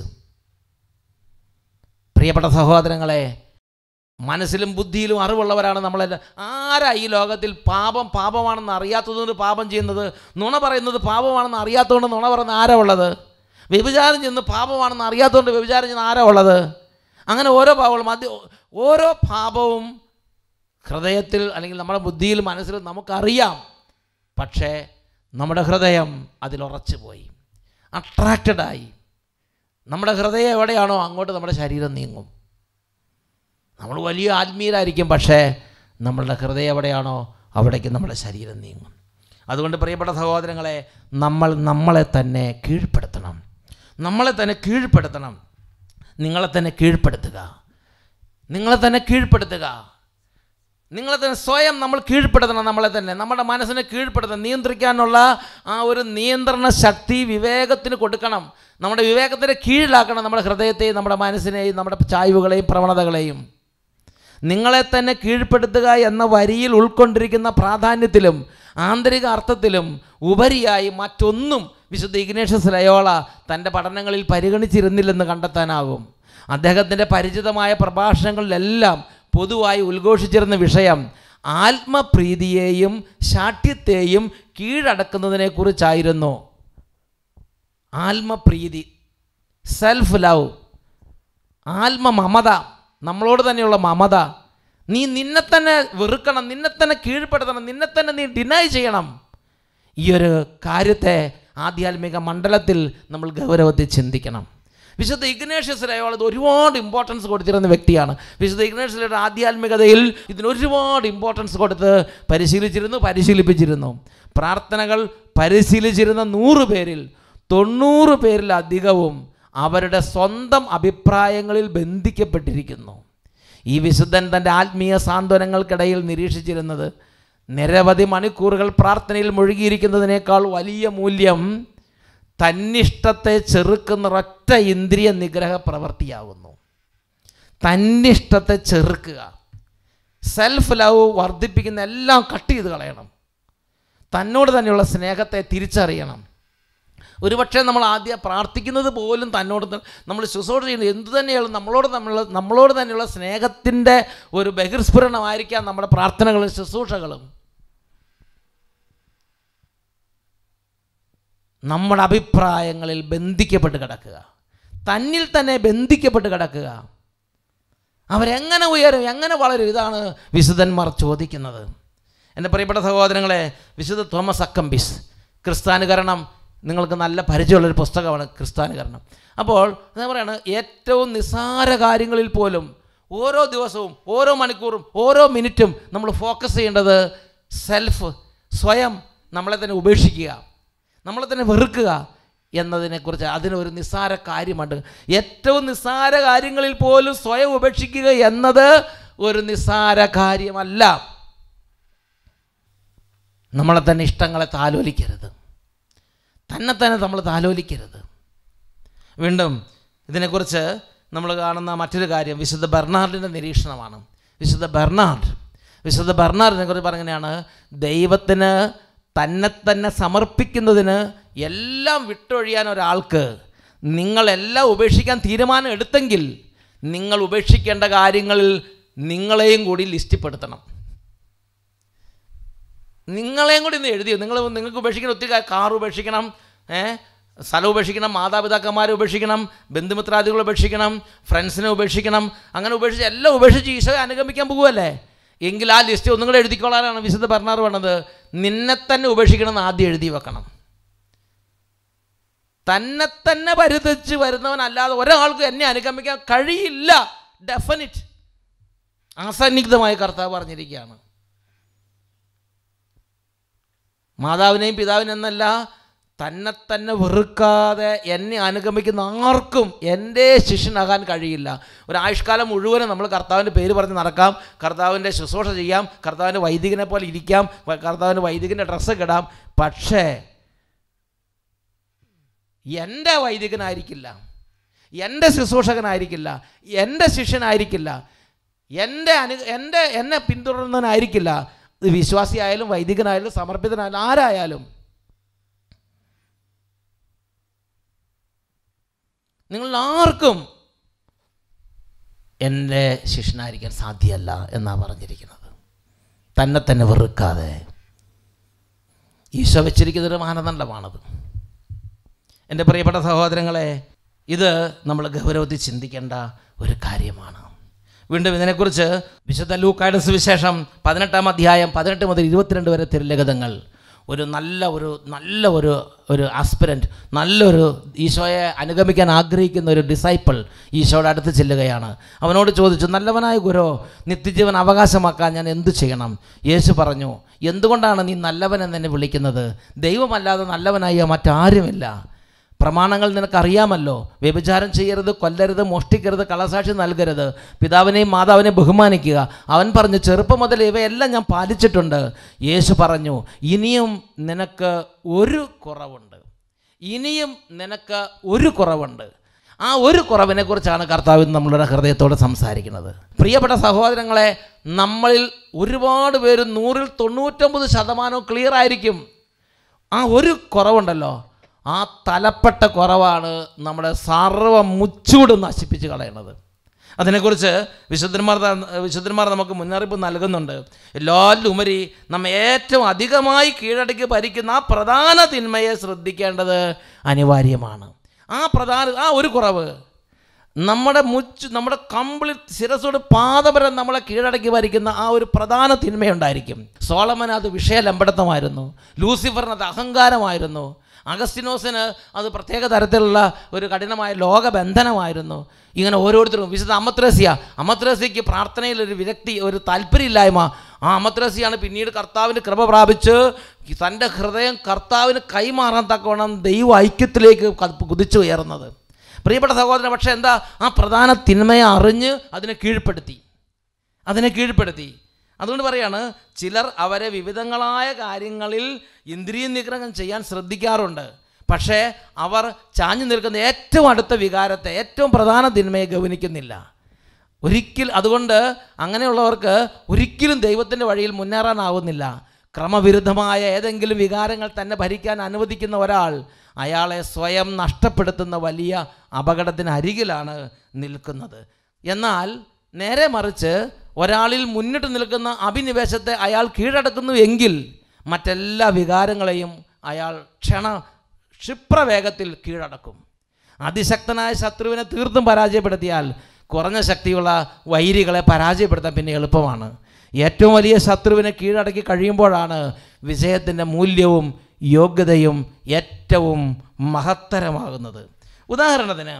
പ്രിയപ്പെട്ട സഹോദരങ്ങളെ മനസ്സിലും ബുദ്ധിയിലും അറിവുള്ളവരാണ് നമ്മളെല്ലാം ആരാ ഈ ലോകത്തിൽ പാപം പാപമാണെന്ന് അറിയാത്തതുകൊണ്ട് പാപം ചെയ്യുന്നത് നുണ പറയുന്നത് പാപമാണെന്ന് അറിയാത്തതുകൊണ്ട് നുണ പറയുന്ന ആരാ ഉള്ളത് വ്യഭിചാരം ചെയ്യുന്നത് പാപമാണെന്ന് അറിയാത്തതുകൊണ്ട് വ്യഭിചാരം ചെയ്യുന്ന ആരാ ഉള്ളത് അങ്ങനെ ഓരോ പാപങ്ങളും അത് ഓരോ പാപവും ഹൃദയത്തിൽ അല്ലെങ്കിൽ നമ്മുടെ ബുദ്ധിയിൽ മനസ്സിൽ നമുക്കറിയാം പക്ഷേ നമ്മുടെ ഹൃദയം അതിലുറച്ചു പോയി അട്രാക്റ്റഡായി നമ്മുടെ ഹൃദയം എവിടെയാണോ അങ്ങോട്ട് നമ്മുടെ ശരീരം നീങ്ങും നമ്മൾ വലിയ ആത്മീയരായിരിക്കും പക്ഷേ നമ്മളുടെ ഹൃദയം എവിടെയാണോ അവിടേക്ക് നമ്മുടെ ശരീരം നീങ്ങും അതുകൊണ്ട് പ്രിയപ്പെട്ട സഹോദരങ്ങളെ നമ്മൾ നമ്മളെ തന്നെ കീഴ്പ്പെടുത്തണം നമ്മളെ തന്നെ കീഴ്പ്പെടുത്തണം നിങ്ങളെ തന്നെ കീഴ്പ്പെടുത്തുക നിങ്ങളെ തന്നെ കീഴ്പ്പെടുത്തുക നിങ്ങളെ തന്നെ സ്വയം നമ്മൾ കീഴ്പ്പെടുത്തണം നമ്മളെ തന്നെ നമ്മുടെ മനസ്സിനെ കീഴ്പ്പെടുത്തണം നിയന്ത്രിക്കാനുള്ള ആ ഒരു നിയന്ത്രണ ശക്തി വിവേകത്തിന് കൊടുക്കണം നമ്മുടെ വിവേകത്തിൻ്റെ കീഴിലാക്കണം നമ്മുടെ ഹൃദയത്തെയും നമ്മുടെ മനസ്സിനെയും നമ്മുടെ ചായ്വുകളെയും പ്രവണതകളെയും നിങ്ങളെ തന്നെ കീഴ്പ്പെടുത്തുക എന്ന വരിയിൽ ഉൾക്കൊണ്ടിരിക്കുന്ന പ്രാധാന്യത്തിലും ആന്തരിക അർത്ഥത്തിലും ഉപരിയായി മറ്റൊന്നും വിശുദ്ധ ഇഗ്നേഷ്യസ് ലയോള തൻ്റെ പഠനങ്ങളിൽ പരിഗണിച്ചിരുന്നില്ലെന്ന് കണ്ടെത്താനാകും അദ്ദേഹത്തിൻ്റെ പരിചിതമായ പ്രഭാഷണങ്ങളിലെല്ലാം പൊതുവായി ഉദ്ഘോഷിച്ചിരുന്ന വിഷയം ആത്മപ്രീതിയെയും ശാഠ്യത്തെയും കീഴടക്കുന്നതിനെക്കുറിച്ചായിരുന്നു ആത്മപ്രീതി സെൽഫ് ലവ് ആത്മമമത നമ്മളോട് തന്നെയുള്ള മമത നീ നിന്നെ തന്നെ വെറുക്കണം നിന്നെ തന്നെ കീഴ്പ്പെടുത്തണം നിന്നെ തന്നെ നീ ഡിനൈ ചെയ്യണം ഈ ഒരു കാര്യത്തെ ആധ്യാത്മിക മണ്ഡലത്തിൽ നമ്മൾ ഗൗരവത്തിൽ ചിന്തിക്കണം വിശുദ്ധ ഇഗ്നേഷ്യസ് അയാൾ ഇത് ഒരുപാട് ഇമ്പോർട്ടൻസ് കൊടുത്തിരുന്ന വ്യക്തിയാണ് വിശുദ്ധ ഇഗ്നേഷ്യസിയുടെ ആധ്യാത്മികതയിൽ ഇതിന് ഒരുപാട് ഇമ്പോർട്ടൻസ് കൊടുത്ത് പരിശീലിച്ചിരുന്നു പരിശീലിപ്പിച്ചിരുന്നു പ്രാർത്ഥനകൾ പരിശീലിച്ചിരുന്ന നൂറ് പേരിൽ തൊണ്ണൂറ് പേരിലധികവും അവരുടെ സ്വന്തം അഭിപ്രായങ്ങളിൽ ബന്ധിക്കപ്പെട്ടിരിക്കുന്നു ഈ വിശുദ്ധൻ തൻ്റെ ആത്മീയ സാന്ത്വനങ്ങൾക്കിടയിൽ നിരീക്ഷിച്ചിരുന്നത് നിരവധി മണിക്കൂറുകൾ പ്രാർത്ഥനയിൽ മുഴുകിയിരിക്കുന്നതിനേക്കാൾ വലിയ മൂല്യം തന്നിഷ്ടത്തെ ചെറുക്കുന്ന ഒരൊറ്റ ഇന്ദ്രിയ നിഗ്രഹ പ്രവൃത്തിയാകുന്നു തന്നിഷ്ടത്തെ ചെറുക്കുക സെൽഫ് ലവ് വർദ്ധിപ്പിക്കുന്ന എല്ലാം കട്ട് ചെയ്ത് കളയണം തന്നോട് തന്നെയുള്ള സ്നേഹത്തെ തിരിച്ചറിയണം ഒരുപക്ഷെ നമ്മൾ ആദ്യം പ്രാർത്ഥിക്കുന്നത് പോലും തന്നോട് ത- നമ്മൾ ശുശ്രൂഷ ചെയ്യുന്നത് എന്തു തന്നെയാണ് നമ്മളോട് തമ്മിലുള്ള നമ്മളോട് തന്നെയുള്ള സ്നേഹത്തിൻ്റെ ഒരു ബഹിർസ്ഫുരണമായിരിക്കാം നമ്മുടെ പ്രാർത്ഥനകളും ശുശ്രൂഷകളും നമ്മുടെ അഭിപ്രായങ്ങളിൽ ബന്ധിക്കപ്പെട്ട് കിടക്കുക തന്നിൽ തന്നെ ബന്ധിക്കപ്പെട്ട് കിടക്കുക അവരെങ്ങനെ ഉയരും എങ്ങനെ വളരും ഇതാണ് വിശുദ്ധന്മാർ ചോദിക്കുന്നത് എൻ്റെ പ്രിയപ്പെട്ട സഹോദരങ്ങളെ വിശുദ്ധ തോമസ് അക്കംബിസ് ക്രിസ്ത്യാനുകരണം നിങ്ങൾക്ക് നല്ല പരിചയമുള്ളൊരു പുസ്തകമാണ് ക്രിസ്ത്യാനുകരണം അപ്പോൾ എന്താ പറയുകയാണ് ഏറ്റവും നിസ്സാര കാര്യങ്ങളിൽ പോലും ഓരോ ദിവസവും ഓരോ മണിക്കൂറും ഓരോ മിനിറ്റും നമ്മൾ ഫോക്കസ് ചെയ്യേണ്ടത് സെൽഫ് സ്വയം നമ്മളെ തന്നെ ഉപേക്ഷിക്കുക നമ്മളെ തന്നെ വെറുക്കുക എന്നതിനെക്കുറിച്ച് അതിനൊരു നിസ്സാര കാര്യമുണ്ട് ഏറ്റവും നിസ്സാര കാര്യങ്ങളിൽ പോലും സ്വയം ഉപേക്ഷിക്കുക എന്നത് ഒരു നിസ്സാര കാര്യമല്ല നമ്മളെ തന്നെ ഇഷ്ടങ്ങളെ താലോലിക്കരുത് തന്നെ തന്നെ നമ്മൾ താലോലിക്കരുത് വീണ്ടും ഇതിനെക്കുറിച്ച് നമ്മൾ കാണുന്ന മറ്റൊരു കാര്യം വിശുദ്ധ ബെർണാർഡിൻ്റെ നിരീക്ഷണമാണ് വിശുദ്ധ ബെർണാർഡ് വിശുദ്ധ ബെർണാർഡിനെ കുറിച്ച് പറഞ്ഞാണ് ദൈവത്തിന് തന്നെ തന്നെ സമർപ്പിക്കുന്നതിന് എല്ലാം വിട്ടൊഴിയാൻ ഒരാൾക്ക് നിങ്ങളെല്ലാം ഉപേക്ഷിക്കാൻ തീരുമാനം എടുത്തെങ്കിൽ നിങ്ങൾ ഉപേക്ഷിക്കേണ്ട കാര്യങ്ങളിൽ നിങ്ങളെയും കൂടി ലിസ്റ്റിൽപ്പെടുത്തണം നിങ്ങളെയും കൂടി ഇന്ന് എഴുതിയോ നിങ്ങൾ നിങ്ങൾക്ക് ഉപേക്ഷിക്കണം ഒത്തിരി കാ- കാർ ഉപേക്ഷിക്കണം ഏ സ്ഥലം ഉപേക്ഷിക്കണം മാതാപിതാക്കന്മാരെ ഉപേക്ഷിക്കണം ബന്ധുമിത്രാദികളെ ഉപേക്ഷിക്കണം ഫ്രണ്ട്സിനെ ഉപേക്ഷിക്കണം അങ്ങനെ ഉപേക്ഷിച്ച് എല്ലാം ഉപേക്ഷിച്ച് ഈശോയെ അനുഗമിക്കാൻ പോകുമല്ലേ എങ്കിൽ ആ ലിസ്റ്റ് ഒന്നും കൂടെ എഴുതിക്കോളാനാണ് വിശുദ്ധ പറഞ്ഞാർ വേണത് നിന്നെ തന്നെ ഉപേക്ഷിക്കണം എന്ന് ആദ്യം എഴുതി വെക്കണം തന്നെ തന്നെ പരിതച്ച് വരുന്നവനല്ലാതെ ഒരാൾക്കും എന്നെ അനുഗമിക്കാൻ കഴിയില്ല ഡെഫിനിറ്റ് അസന്നിഗ്ധമായ കർത്താവ് പറഞ്ഞിരിക്കുകയാണ് മാതാവിനെയും പിതാവിനെയും എന്നല്ല തന്നെ തന്നെ വെറുക്കാതെ എന്നെ അനുഗമിക്കുന്ന ആർക്കും എൻ്റെ ശിഷ്യനാകാൻ കഴിയില്ല ഒരു ആയുഷ്കാലം മുഴുവനും നമ്മൾ കർത്താവിൻ്റെ പേര് പറഞ്ഞ് നടക്കാം കർത്താവിൻ്റെ ശുശ്രൂഷ ചെയ്യാം കർത്താവിൻ്റെ വൈദികനെ പോലെ ഇരിക്കാം വ- കർത്താവിൻ്റെ വൈദികൻ്റെ ഡ്രസ്സ് ഇടാം പക്ഷേ എൻ്റെ വൈദികനായിരിക്കില്ല എൻ്റെ ശുശ്രൂഷകനായിരിക്കില്ല എൻ്റെ ശിഷ്യനായിരിക്കില്ല എൻ്റെ അനു എൻ്റെ എന്നെ പിന്തുടരുന്നവനായിരിക്കില്ല ഇത് വിശ്വാസിയായാലും വൈദികനായാലും സമർപ്പിതനായാലും ആരായാലും നിങ്ങൾ ആർക്കും എൻ്റെ ശിഷ്യനായിരിക്കാൻ സാധ്യമല്ല എന്നാണ് പറഞ്ഞിരിക്കുന്നത് തന്നെ തന്നെ വെറുക്കാതെ ഈശോ വെച്ചിരിക്കുന്നൊരു മാനദണ്ഡമാണത് എൻ്റെ പ്രിയപ്പെട്ട സഹോദരങ്ങളെ ഇത് നമ്മൾ ഗൗരവത്തിൽ ചിന്തിക്കേണ്ട ഒരു കാര്യമാണ് വീണ്ടും ഇതിനെക്കുറിച്ച് വിശുദ്ധ ലൂക്കായുടെ സുവിശേഷം പതിനെട്ടാം അധ്യായം പതിനെട്ട് മുതൽ ഇരുപത്തിരണ്ട് വരെ തിരുലഗതങ്ങൾ ഒരു നല്ല ഒരു നല്ല ഒരു ഒരു ആസ്പിരൻറ്റ് നല്ലൊരു ഈശോയെ അനുഗമിക്കാൻ ആഗ്രഹിക്കുന്ന ഒരു ഡിസൈപ്പിൾ ഈശോയുടെ അടുത്ത് ചെല്ലുകയാണ് അവനോട് ചോദിച്ചു നല്ലവനായ ഗുരു നിത്യജീവൻ അവകാശമാക്കാൻ ഞാൻ എന്തു ചെയ്യണം യേശു പറഞ്ഞു എന്തുകൊണ്ടാണ് നീ നല്ലവൻ എന്നെ വിളിക്കുന്നത് ദൈവമല്ലാതെ നല്ലവനായ മറ്റാരുമില്ല പ്രമാണങ്ങൾ നിനക്കറിയാമല്ലോ വ്യഭിചാരം ചെയ്യരുത് കൊല്ലരുത് മോഷ്ടിക്കരുത് കളസാക്ഷി നൽകരുത് പിതാവിനെയും മാതാവിനെയും ബഹുമാനിക്കുക അവൻ പറഞ്ഞു ചെറുപ്പം മുതൽ ഇവയെല്ലാം ഞാൻ പാലിച്ചിട്ടുണ്ട് യേശു പറഞ്ഞു ഇനിയും നിനക്ക് ഒരു കുറവുണ്ട് ഇനിയും നിനക്ക് ഒരു കുറവുണ്ട് ആ ഒരു കുറവിനെ കുറിച്ചാണ് കർത്താവ് ഇന്ന് നമ്മളുടെ ഹൃദയത്തോട് സംസാരിക്കുന്നത് പ്രിയപ്പെട്ട സഹോദരങ്ങളെ നമ്മളിൽ ഒരുപാട് പേര് നൂറിൽ തൊണ്ണൂറ്റൊമ്പത് ശതമാനവും ക്ലിയർ ആയിരിക്കും ആ ഒരു കുറവുണ്ടല്ലോ ആ തലപ്പെട്ട കുറവാണ് നമ്മുടെ സർവ്വ മുച്ചൂട് നശിപ്പിച്ച് കളയണത് അതിനെക്കുറിച്ച് വിശുദ്ധന്മാർ ത- വിശുദ്ധന്മാർ നമുക്ക് മുന്നറിയിപ്പ് നൽകുന്നുണ്ട് എല്ലാലുമരി നമ്മെ ഏറ്റവും അധികമായി കീഴടക്കി ഭരിക്കുന്ന ആ പ്രധാന തിന്മയെ ശ്രദ്ധിക്കേണ്ടത് അനിവാര്യമാണ് ആ പ്രധാന ആ ഒരു കുറവ് നമ്മുടെ മുച്ച് നമ്മുടെ കംപ്ലീറ്റ് ശിരസോട് പാദപരം നമ്മളെ കീഴടക്കി ഭരിക്കുന്ന ആ ഒരു പ്രധാന തിന്മയുണ്ടായിരിക്കും സോളമന് അത് വിഷയലമ്പടത്തമായിരുന്നു ലൂസിഫറിന് അത് അഹങ്കാരമായിരുന്നു അഗസ്റ്റിനോസിന് അത് പ്രത്യേക തരത്തിലുള്ള ഒരു കഠിനമായ ലോകബന്ധനമായിരുന്നു ഇങ്ങനെ ഓരോരുത്തരും വിശുദ്ധ അമത്രേസ്യ അമത്രേസ്യയ്ക്ക് പ്രാർത്ഥനയിൽ ഒരു വിരക്തി ഒരു താല്പര്യമില്ലായ്മ ആ അമത്രേസ്യാണ് പിന്നീട് കർത്താവിൻ്റെ കൃപ പ്രാപിച്ച് തൻ്റെ ഹൃദയം കർത്താവിന് കൈമാറാൻ തക്കവണ്ണം ദൈവ ഐക്യത്തിലേക്ക് ക- കുതിച്ചു ഉയർന്നത് പ്രിയപ്പെട്ട സഹോദരൻ പക്ഷേ എന്താ ആ പ്രധാന തിന്മയെ അറിഞ്ഞ് അതിനെ കീഴ്പ്പെടുത്തി അതിനെ കീഴ്പ്പെടുത്തി അതുകൊണ്ട് പറയാണ് ചിലർ അവരെ വിവിധങ്ങളായ കാര്യങ്ങളിൽ ഇന്ദ്രിയ നിഗ്രഹം ചെയ്യാൻ ശ്രദ്ധിക്കാറുണ്ട് പക്ഷേ അവർ ചാഞ്ഞു നിൽക്കുന്ന ഏറ്റവും അടുത്ത വികാരത്തെ ഏറ്റവും പ്രധാന തിന്മയെ ഗവനിക്കുന്നില്ല ഒരിക്കൽ അതുകൊണ്ട് അങ്ങനെയുള്ളവർക്ക് ഒരിക്കലും ദൈവത്തിൻ്റെ വഴിയിൽ മുന്നേറാനാവുന്നില്ല ക്രമവിരുദ്ധമായ ഏതെങ്കിലും വികാരങ്ങൾ തന്നെ ഭരിക്കാൻ അനുവദിക്കുന്ന ഒരാൾ അയാളെ സ്വയം നഷ്ടപ്പെടുത്തുന്ന വലിയ അപകടത്തിന് അരികിലാണ് നിൽക്കുന്നത് എന്നാൽ നേരെ മറിച്ച് ഒരാളിൽ മുന്നിട്ട് നിൽക്കുന്ന അഭിനിവേശത്തെ അയാൾ കീഴടക്കുന്നു എങ്കിൽ മറ്റെല്ലാ വികാരങ്ങളെയും അയാൾ ക്ഷണ ക്ഷിപ്രവേഗത്തിൽ കീഴടക്കും അതിശക്തനായ ശത്രുവിനെ തീർത്തും പരാജയപ്പെടുത്തിയാൽ കുറഞ്ഞ ശക്തിയുള്ള വൈരികളെ പരാജയപ്പെടുത്താൻ പിന്നെ എളുപ്പമാണ് ഏറ്റവും വലിയ ശത്രുവിനെ കീഴടക്കി കഴിയുമ്പോഴാണ് വിജയത്തിൻ്റെ മൂല്യവും യോഗ്യതയും ഏറ്റവും മഹത്തരമാകുന്നത് ഉദാഹരണത്തിന്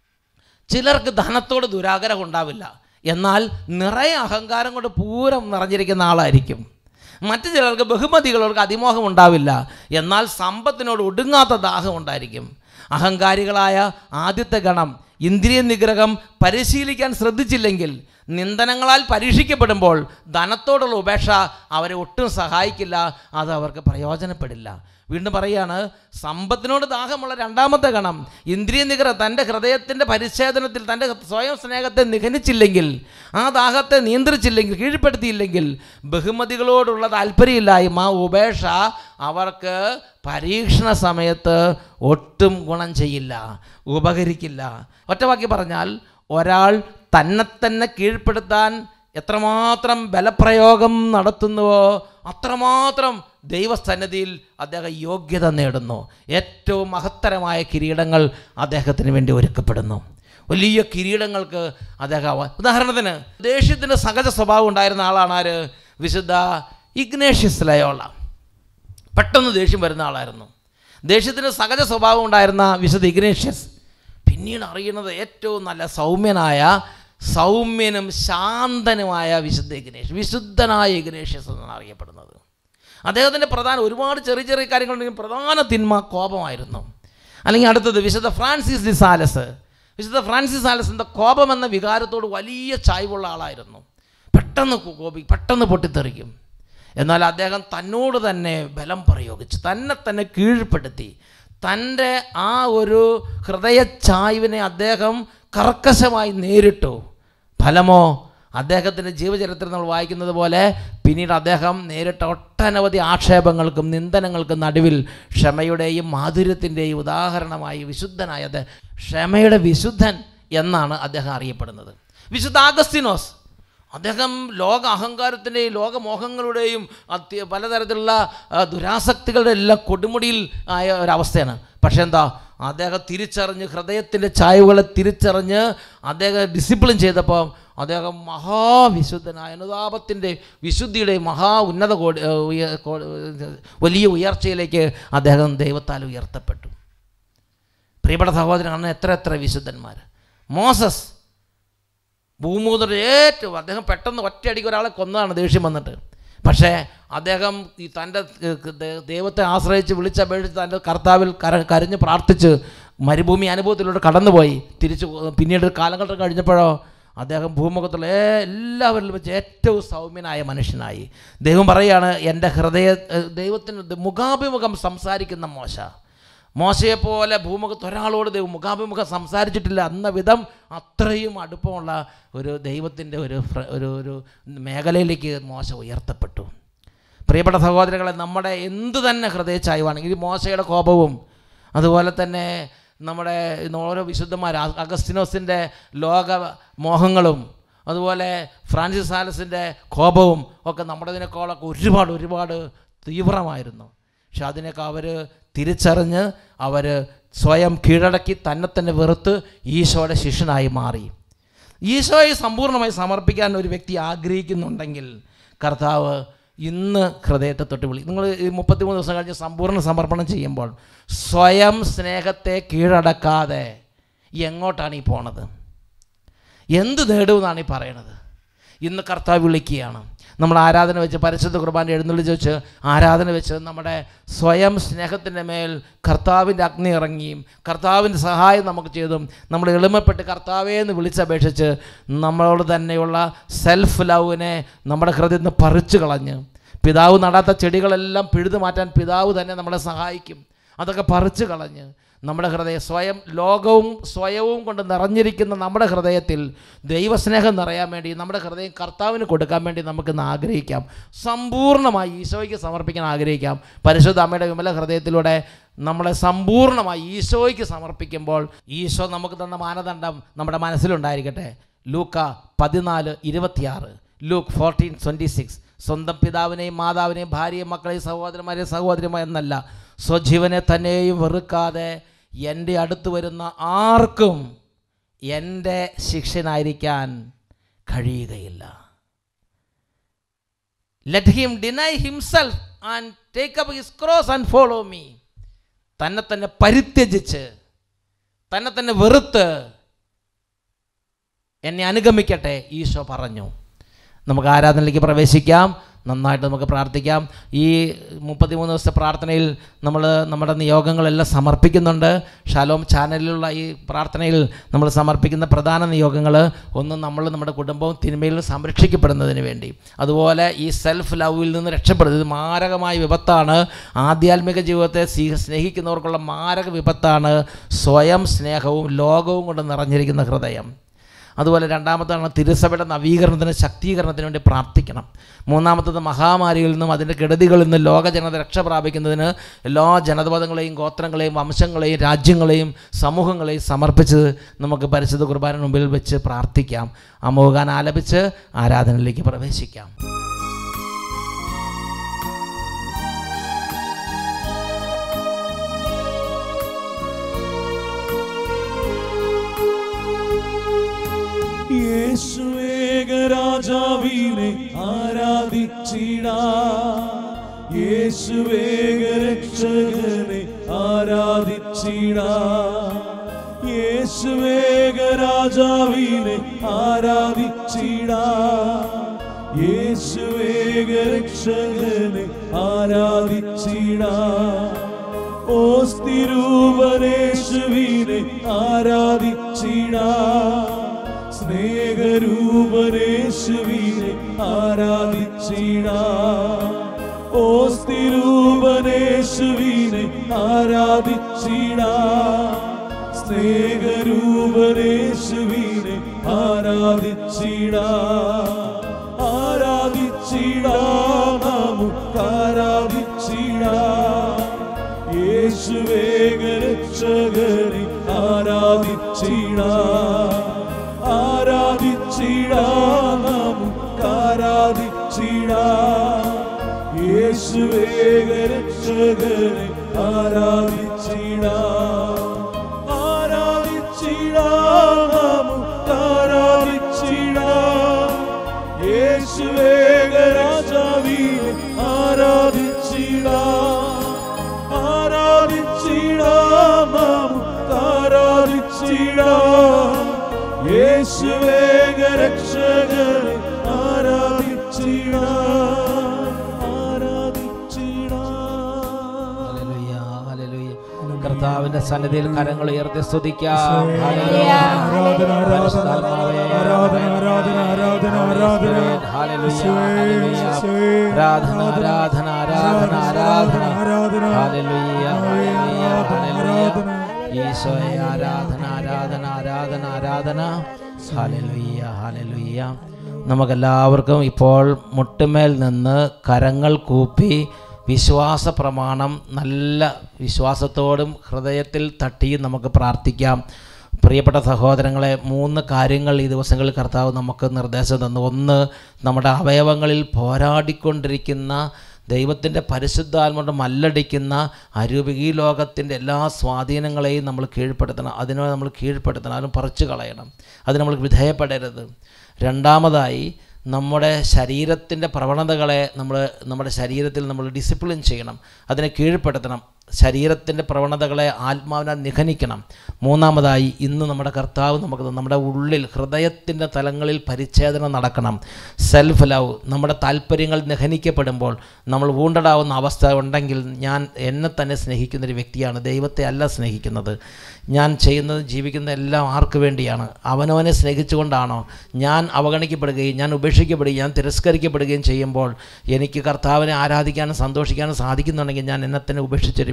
ചിലർക്ക് ധനത്തോട് ദുരാഗ്രഹം ഉണ്ടാവില്ല എന്നാൽ നിറയെ അഹങ്കാരം കൊണ്ട് പൂരം നിറഞ്ഞിരിക്കുന്ന ആളായിരിക്കും മറ്റു ചിലർക്ക് ബഹുമതികളോട് അതിമോഹം ഉണ്ടാവില്ല എന്നാൽ സമ്പത്തിനോട് ഒടുങ്ങാത്ത ദാഹം ഉണ്ടായിരിക്കും അഹങ്കാരികളായ ആദ്യത്തെ ഗണം ഇന്ദ്രിയ നിഗ്രഹം പരിശീലിക്കാൻ ശ്രദ്ധിച്ചില്ലെങ്കിൽ നിന്ദനങ്ങളാൽ പരീക്ഷിക്കപ്പെടുമ്പോൾ ധനത്തോടുള്ള ഉപേക്ഷ അവരെ ഒട്ടും സഹായിക്കില്ല അത് അവർക്ക് പ്രയോജനപ്പെടില്ല വീണ്ടും പറയാണ് സമ്പത്തിനോട് ദാഹമുള്ള രണ്ടാമത്തെ ഗണം ഇന്ദ്രിയ നിഗ്രഹം തൻ്റെ ഹൃദയത്തിൻ്റെ പരിച്ഛേദനത്തിൽ തൻ്റെ സ്വയം സ്നേഹത്തെ നിഘനിച്ചില്ലെങ്കിൽ ആ ദാഹത്തെ നിയന്ത്രിച്ചില്ലെങ്കിൽ കീഴ്പ്പെടുത്തിയില്ലെങ്കിൽ ബഹുമതികളോടുള്ള താല്പര്യമില്ലായ്മ ഉപേക്ഷ അവർക്ക് പരീക്ഷണ സമയത്ത് ഒട്ടും ഗുണം ചെയ്യില്ല ഉപകരിക്കില്ല ഒറ്റവാക്കി പറഞ്ഞാൽ ഒരാൾ തന്നെ തന്നെ കീഴ്പ്പെടുത്താൻ എത്രമാത്രം ബലപ്രയോഗം നടത്തുന്നുവോ അത്രമാത്രം ദൈവസന്നിധിയിൽ അദ്ദേഹം യോഗ്യത നേടുന്നു ഏറ്റവും മഹത്തരമായ കിരീടങ്ങൾ അദ്ദേഹത്തിന് വേണ്ടി ഒരുക്കപ്പെടുന്നു വലിയ കിരീടങ്ങൾക്ക് അദ്ദേഹം അവ- ഉദാഹരണത്തിന് ദേഷ്യത്തിൻ്റെ സഹജ സ്വഭാവം ഉണ്ടായിരുന്ന ആളാണ് ആര് വിശുദ്ധ ഇഗ്നേഷ്യസ് ലയോള പെട്ടെന്ന് ദേഷ്യം വരുന്ന ആളായിരുന്നു ദേഷ്യത്തിന് സഹജ സ്വഭാവം ഉണ്ടായിരുന്ന വിശുദ്ധ ഇഗ്നേഷ്യസ് പിന്നീട് അറിയുന്നത് ഏറ്റവും നല്ല സൗമ്യനായ സൗമ്യനും ശാന്തനുമായ വിശുദ്ധ ഇഗ്നേഷ് വിശുദ്ധനായ ഇഗ്നേഷ്യസ് എന്നാണ് അറിയപ്പെടുന്നത് അദ്ദേഹത്തിൻ്റെ പ്രധാന ഒരുപാട് ചെറിയ ചെറിയ കാര്യങ്ങളുണ്ടെങ്കിൽ പ്രധാന തിന്മ കോപമായിരുന്നു അല്ലെങ്കിൽ അടുത്തത് വിശുദ്ധ ഫ്രാൻസിസ് ഡി സാലസ് വിശുദ്ധ ഫ്രാൻസിസ് സാലസിൻ്റെ കോപം എന്ന വികാരത്തോട് വലിയ ചായ്വുള്ള ആളായിരുന്നു പെട്ടെന്ന് കോ- കോപി പെട്ടെന്ന് പൊട്ടിത്തെറിക്കും എന്നാൽ അദ്ദേഹം തന്നോട് തന്നെ ബലം പ്രയോഗിച്ചു തന്നെ തന്നെ കീഴ്പ്പെടുത്തി തൻ്റെ ആ ഒരു ഹൃദയ ചായ്വിനെ അദ്ദേഹം കർക്കശമായി നേരിട്ടു ഫലമോ അദ്ദേഹത്തിൻ്റെ ജീവചരിത്രം നമ്മൾ വായിക്കുന്നത് പോലെ പിന്നീട് അദ്ദേഹം നേരിട്ട ഒട്ടനവധി ആക്ഷേപങ്ങൾക്കും നിന്ദനങ്ങൾക്കും നടുവിൽ ക്ഷമയുടെയും മാധുര്യത്തിൻ്റെയും ഉദാഹരണമായി വിശുദ്ധനായ അദ്ദേഹം ക്ഷമയുടെ വിശുദ്ധൻ എന്നാണ് അദ്ദേഹം അറിയപ്പെടുന്നത് വിശുദ്ധ ആഗസ്തിനോസ് അദ്ദേഹം ലോക അഹങ്കാരത്തിൻ്റെയും ലോകമോഹങ്ങളുടെയും അത്യ പലതരത്തിലുള്ള ആ, ദുരാസക്തികളുടെ എല്ലാം കൊടുമുടിയിൽ ആയ ഒരവസ്ഥയാണ് പക്ഷെ എന്താ അദ്ദേഹം തിരിച്ചറിഞ്ഞ് ഹൃദയത്തിൻ്റെ ചായ്വുകളെ തിരിച്ചറിഞ്ഞ് അദ്ദേഹം ഡിസിപ്ലിൻ ചെയ്തപ്പോൾ അദ്ദേഹം മഹാവിശുദ്ധനായ അനുതാപത്തിൻ്റെ വിശുദ്ധിയുടെ മഹാ ഉന്നത കോടി ഏ, ഉയ- കോ- വലിയ ഉയർച്ചയിലേക്ക് അദ്ദേഹം ദൈവത്താൽ ഉയർത്തപ്പെട്ടു പ്രിയപ്പെട്ട സഹോദരനാണ് എത്ര എത്ര വിശുദ്ധന്മാർ മോസസ് ഭൂമുദ്ര ഏറ്റവും അദ്ദേഹം പെട്ടെന്ന് ഒറ്റയടിക്ക് ഒരാളെ കൊന്നതാണ് ദേഷ്യം വന്നിട്ട് പക്ഷേ അദ്ദേഹം ഈ തൻ്റെ ഏഹ്, ദേ- ദൈവത്തെ ആശ്രയിച്ച് വിളിച്ചപേക്ഷിച്ച് തൻ്റെ കർത്താവിൽ കര കരഞ്ഞ് പ്രാർത്ഥിച്ച് മരുഭൂമി അനുഭവത്തിലൂടെ കടന്നുപോയി തിരിച്ച് പിന്നീട് കാലഘട്ടം കഴിഞ്ഞപ്പോഴോ അദ്ദേഹം ഭൂമുഖത്തുള്ള ഏ- എല്ലാവരിലും വെച്ച് ഏറ്റവും സൗമ്യനായ മനുഷ്യനായി ദൈവം പറയുകയാണ് എൻ്റെ ഹൃദയ ഏഹ്, ദൈവത്തിന് മുഖാഭിമുഖം സംസാരിക്കുന്ന മോശ മോശയെപ്പോലെ ഭൂമുഖത്ത് ഒരാളോട് ദൈവം മുഖാഭിമുഖം സംസാരിച്ചിട്ടില്ല എന്ന വിധം അത്രയും അടുപ്പമുള്ള ഒരു ദൈവത്തിൻ്റെ ഒരു ഫ്ര- ഒരു ഒരു മേഖലയിലേക്ക് മോശ ഉയർത്തപ്പെട്ടു പ്രിയപ്പെട്ട സഹോദരങ്ങളെ നമ്മുടെ എന്തു തന്നെ ഹൃദയ ചായ്വാണെങ്കിൽ മോശയുടെ കോപവും അതുപോലെ തന്നെ നമ്മുടെ ഇന്ന് ഓരോ വിശുദ്ധന്മാർ അ- അഗസ്തിനോസിൻ്റെ ലോക മോഹങ്ങളും അതുപോലെ ഫ്രാൻസിസ് സാലസിൻ്റെ കോപവും ഒക്കെ നമ്മുടേതിനേക്കാളൊക്കെ ഒരുപാട് ഒരുപാട് തീവ്രമായിരുന്നു പക്ഷെ അതിനൊക്കെ അവർ തിരിച്ചറിഞ്ഞ് അവർ സ്വയം കീഴടക്കി തന്നെ തന്നെ വെറുത്ത് ഈശോയുടെ ശിഷ്യനായി മാറി ഈശോയെ സമ്പൂർണ്ണമായി സമർപ്പിക്കാൻ ഒരു വ്യക്തി ആഗ്രഹിക്കുന്നുണ്ടെങ്കിൽ കർത്താവ് ഇന്ന് ഹൃദയത്തെ തൊട്ട് വിളി നിങ്ങൾ ഈ മുപ്പത്തിമൂന്ന് ദിവസം കഴിഞ്ഞ് സമ്പൂർണ്ണ സമർപ്പണം ചെയ്യുമ്പോൾ സ്വയം സ്നേഹത്തെ കീഴടക്കാതെ എങ്ങോട്ടാണ് ഈ പോണത് എന്ത് നേടുമെന്നാണ് ഈ പറയണത് ഇന്ന് കർത്താവ് വിളിക്കുകയാണ് നമ്മൾ ആരാധന വെച്ച് പരിശുദ്ധ കുർബാന എഴുന്നള്ളിച്ച് വെച്ച് ആരാധന വെച്ച് നമ്മുടെ സ്വയം സ്നേഹത്തിൻ്റെ മേൽ കർത്താവിൻ്റെ അഗ്നി ഇറങ്ങിയും കർത്താവിൻ്റെ സഹായം നമുക്ക് ചെയ്തും നമ്മൾ എളിമപ്പെട്ട് കർത്താവേ എന്ന് വിളിച്ചപേക്ഷിച്ച് നമ്മളോട് തന്നെയുള്ള സെൽഫ് ലവിനെ നമ്മുടെ ഹൃദയത്തിൽ നിന്ന് പറിച്ചു കളഞ്ഞ് പിതാവ് നടാത്ത ചെടികളെല്ലാം പിഴുതു മാറ്റാൻ പിതാവ് തന്നെ നമ്മളെ സഹായിക്കും അതൊക്കെ പറിച്ചു കളഞ്ഞ് നമ്മുടെ ഹൃദയം സ്വയം ലോകവും സ്വയവും കൊണ്ട് നിറഞ്ഞിരിക്കുന്ന നമ്മുടെ ഹൃദയത്തിൽ ദൈവസ്നേഹം നിറയാൻ വേണ്ടി നമ്മുടെ ഹൃദയം കർത്താവിന് കൊടുക്കാൻ വേണ്ടി നമുക്കിന്ന് ആഗ്രഹിക്കാം സമ്പൂർണ്ണമായി ഈശോയ്ക്ക് സമർപ്പിക്കാൻ ആഗ്രഹിക്കാം പരിശുദ്ധ അമ്മയുടെ വിമല ഹൃദയത്തിലൂടെ നമ്മളെ സമ്പൂർണ്ണമായി ഈശോയ്ക്ക് സമർപ്പിക്കുമ്പോൾ ഈശോ നമുക്ക് തന്ന മാനദണ്ഡം നമ്മുടെ മനസ്സിലുണ്ടായിരിക്കട്ടെ ലൂക്ക പതിനാല് ഇരുപത്തിയാറ് ലൂക്ക് ഫോർട്ടീൻ ട്വൻറ്റി സിക്സ് സ്വന്തം പിതാവിനെയും മാതാവിനെയും ഭാര്യയും മക്കളെയും സഹോദരന്മാരെയും സഹോദരിമാരെയും എന്നല്ല സ്വജീവനെ തന്നെയും വെറുക്കാതെ എൻ്റെ അടുത്ത് വരുന്ന ആർക്കും എൻ്റെ ശിഷ്യനായിരിക്കാൻ കഴിയുകയില്ല let him deny himself and take up his cross and follow me തന്നെ തന്നെ പരിത്യജിച്ച് തന്നെ തന്നെ വെറുത്ത് എന്നെ അനുഗമിക്കട്ടെ ഈശോ പറഞ്ഞു നമുക്ക് ആരാധനയിലേക്ക് പ്രവേശിക്കാം നന്നായിട്ട് നമുക്ക് പ്രാർത്ഥിക്കാം ഈ മുപ്പത്തിമൂന്ന് ദിവസത്തെ പ്രാർത്ഥനയിൽ നമ്മൾ നമ്മുടെ നിയോഗങ്ങളെല്ലാം സമർപ്പിക്കുന്നുണ്ട് ഷാലോം ചാനലിലുള്ള ഈ പ്രാർത്ഥനയിൽ നമ്മൾ സമർപ്പിക്കുന്ന പ്രധാന നിയോഗങ്ങൾ ഒന്ന് നമ്മൾ നമ്മുടെ കുടുംബവും തിന്മയിൽ നിന്ന് സംരക്ഷിക്കപ്പെടുന്നതിന് വേണ്ടി അതുപോലെ ഈ സെൽഫ് ലവിൽ നിന്ന് രക്ഷപ്പെടുന്നത് ഇത് മാരകമായ വിപത്താണ് ആധ്യാത്മിക ജീവിതത്തെ സ്വീ- സ്നേഹിക്കുന്നവർക്കുള്ള മാരക വിപത്താണ് സ്വയം സ്നേഹവും ലോകവും കൊണ്ട് നിറഞ്ഞിരിക്കുന്ന ഹൃദയം അതുപോലെ രണ്ടാമത്താണ് തിരുസഭയുടെ നവീകരണത്തിന് ശക്തീകരണത്തിന് വേണ്ടി പ്രാർത്ഥിക്കണം മൂന്നാമത്തത് മഹാമാരിയിൽ നിന്നും അതിൻ്റെ കെടുതികളിൽ നിന്ന് ലോക ജനത രക്ഷ പ്രാപിക്കുന്നതിന് എല്ലാ ജനപദങ്ങളെയും ഗോത്രങ്ങളെയും വംശങ്ങളെയും രാജ്യങ്ങളെയും സമൂഹങ്ങളെയും സമർപ്പിച്ച് നമുക്ക് പരിശുദ്ധ കുർബാന മുമ്പിൽ വെച്ച് പ്രാർത്ഥിക്കാം അമോഹാൻ ആലപിച്ച് ആരാധനയിലേക്ക് പ്രവേശിക്കാം യേശുവേഗരാജാവിനെ ആരാധിച്ചിടാ യേശുവേഗരക്ഷകനെ ആരാധിച്ചിടാ യേശുവേഗരാജാവിനെ ആരാധിച്ചിടാ യേശുവേഗരക്ഷകനെ ആരാധിച്ചിടാ ഓസ്തിരൂപനേശുവിനെ ആരാധിച്ചിടാ സ്നേഹരൂപനേശുവിനെ ആരാധിച്ചിടാ ഓസ്തിരൂപനേശുവിനെ ആരാധിച്ചിടാ സ്നേഹരൂപനേശുവിനെ ആരാധിച്ചിടാ ആരാധിച്ചിടാ നമുക്കാരാധിച്ചിടാ യേശുവേഗരക്ഷകനെ ആരാധിച്ചിടാ ആരാധിച്ചിടാ നമുക്കാരാധിച്ചിടാ യേശുവേഗരക്ഷകനെ ആരാധിച്ചിടാ ആരാധിച്ചിടാ നമുക്കാരാധിച്ചിടാ യേശുവേഗരാജാവിനെ ആരാധിച്ചിടാ ആരാധിച്ചിടാ നമുക്കാരാധിച്ചിടാ യേശുവേഗരക്ഷകനെ ആരാധിച്ചിടാ ആരാധിച്ചിടാ ഹല്ലേലൂയ, ഹല്ലേലൂയ. കർത്താവിന്റെ സന്നിധിയിൽ കരങ്ങൾ ഉയർത്തി സ്തുതിക്കാം ഹല്ലേലൂയ. ആരാധന ആരാധന പരിശുദ്ധാത്മാവേ, ആരാധന ആരാധന ആരാധന ആരാധന ഹല്ലേലൂയ, ഹല്ലേലൂയ. ആരാധന ആരാധന ആരാധന ആരാധന ആരാധന ഹല്ലേലൂയ, ഹല്ലേലൂയ, ഹല്ലേലൂയ. ആരാധന. ഈശോയെ ആരാധന ആരാധന ആരാധന ആരാധന ഹല്ലേലൂയ ഹല്ലേലൂയ നമുക്കെല്ലാവർക്കും ഇപ്പോൾ മുട്ടുമേൽ നിന്ന് കരങ്ങൾ കൂപ്പി വിശ്വാസ പ്രമാണം നല്ല വിശ്വാസത്തോടും ഹൃദയത്തിൽ തട്ടിയും നമുക്ക് പ്രാർത്ഥിക്കാം പ്രിയപ്പെട്ട സഹോദരങ്ങളെ മൂന്ന് കാര്യങ്ങൾ ഈ ദിവസങ്ങളിൽ കർത്താവ് നമുക്ക് നിർദ്ദേശം തന്നു ഒന്ന് നമ്മുടെ അവയവങ്ങളിൽ പോരാടിക്കൊണ്ടിരിക്കുന്ന ദൈവത്തിൻ്റെ പരിശുദ്ധാത്മ മല്ലടിക്കുന്ന അരൂപി ലോകത്തിൻ്റെ എല്ലാ സ്വാധീനങ്ങളെയും നമ്മൾ കീഴ്പ്പെടുത്തണം അതിനെ നമ്മൾ കീഴ്പ്പെടുത്തണം അതിന് പറിച്ചു കളയണം അത് നമ്മൾ വിധേയപ്പെടരുത് രണ്ടാമതായി നമ്മുടെ ശരീരത്തിൻ്റെ പ്രവണതകളെ നമ്മൾ നമ്മുടെ ശരീരത്തിൽ നമ്മൾ ഡിസിപ്ലിൻ ചെയ്യണം അതിനെ കീഴ്പ്പെടുത്തണം ശരീരത്തിൻ്റെ പ്രവണതകളെ ആത്മാവിനെ നിഖനിക്കണം മൂന്നാമതായി ഇന്ന് നമ്മുടെ കർത്താവ് നമുക്ക് തന്ന നമ്മുടെ ഉള്ളിൽ ഹൃദയത്തിൻ്റെ തലങ്ങളിൽ പരിച്ഛേദന നടക്കണം സെൽഫ് ലവ് നമ്മുടെ താല്പര്യങ്ങൾ നിഹനിക്കപ്പെടുമ്പോൾ നമ്മൾ വൂണ്ടടാവുന്ന അവസ്ഥ ഉണ്ടെങ്കിൽ ഞാൻ എന്നെ തന്നെ സ്നേഹിക്കുന്ന ഒരു വ്യക്തിയാണ് ദൈവത്തെ അല്ല സ്നേഹിക്കുന്നത് ഞാൻ ചെയ്യുന്നത് ജീവിക്കുന്ന എല്ലാം ആർക്ക് വേണ്ടിയാണ് അവനവനെ സ്നേഹിച്ചുകൊണ്ടാണോ ഞാൻ അവഗണിക്കപ്പെടുകയും ഞാൻ ഉപേക്ഷിക്കപ്പെടുകയും ഞാൻ തിരസ്കരിക്കപ്പെടുകയും ചെയ്യുമ്പോൾ എനിക്ക് കർത്താവിനെ ആരാധിക്കാനും സന്തോഷിക്കാനും സാധിക്കുന്നുണ്ടെങ്കിൽ ഞാൻ എന്നെ തന്നെ ഉപേക്ഷിച്ചൊരു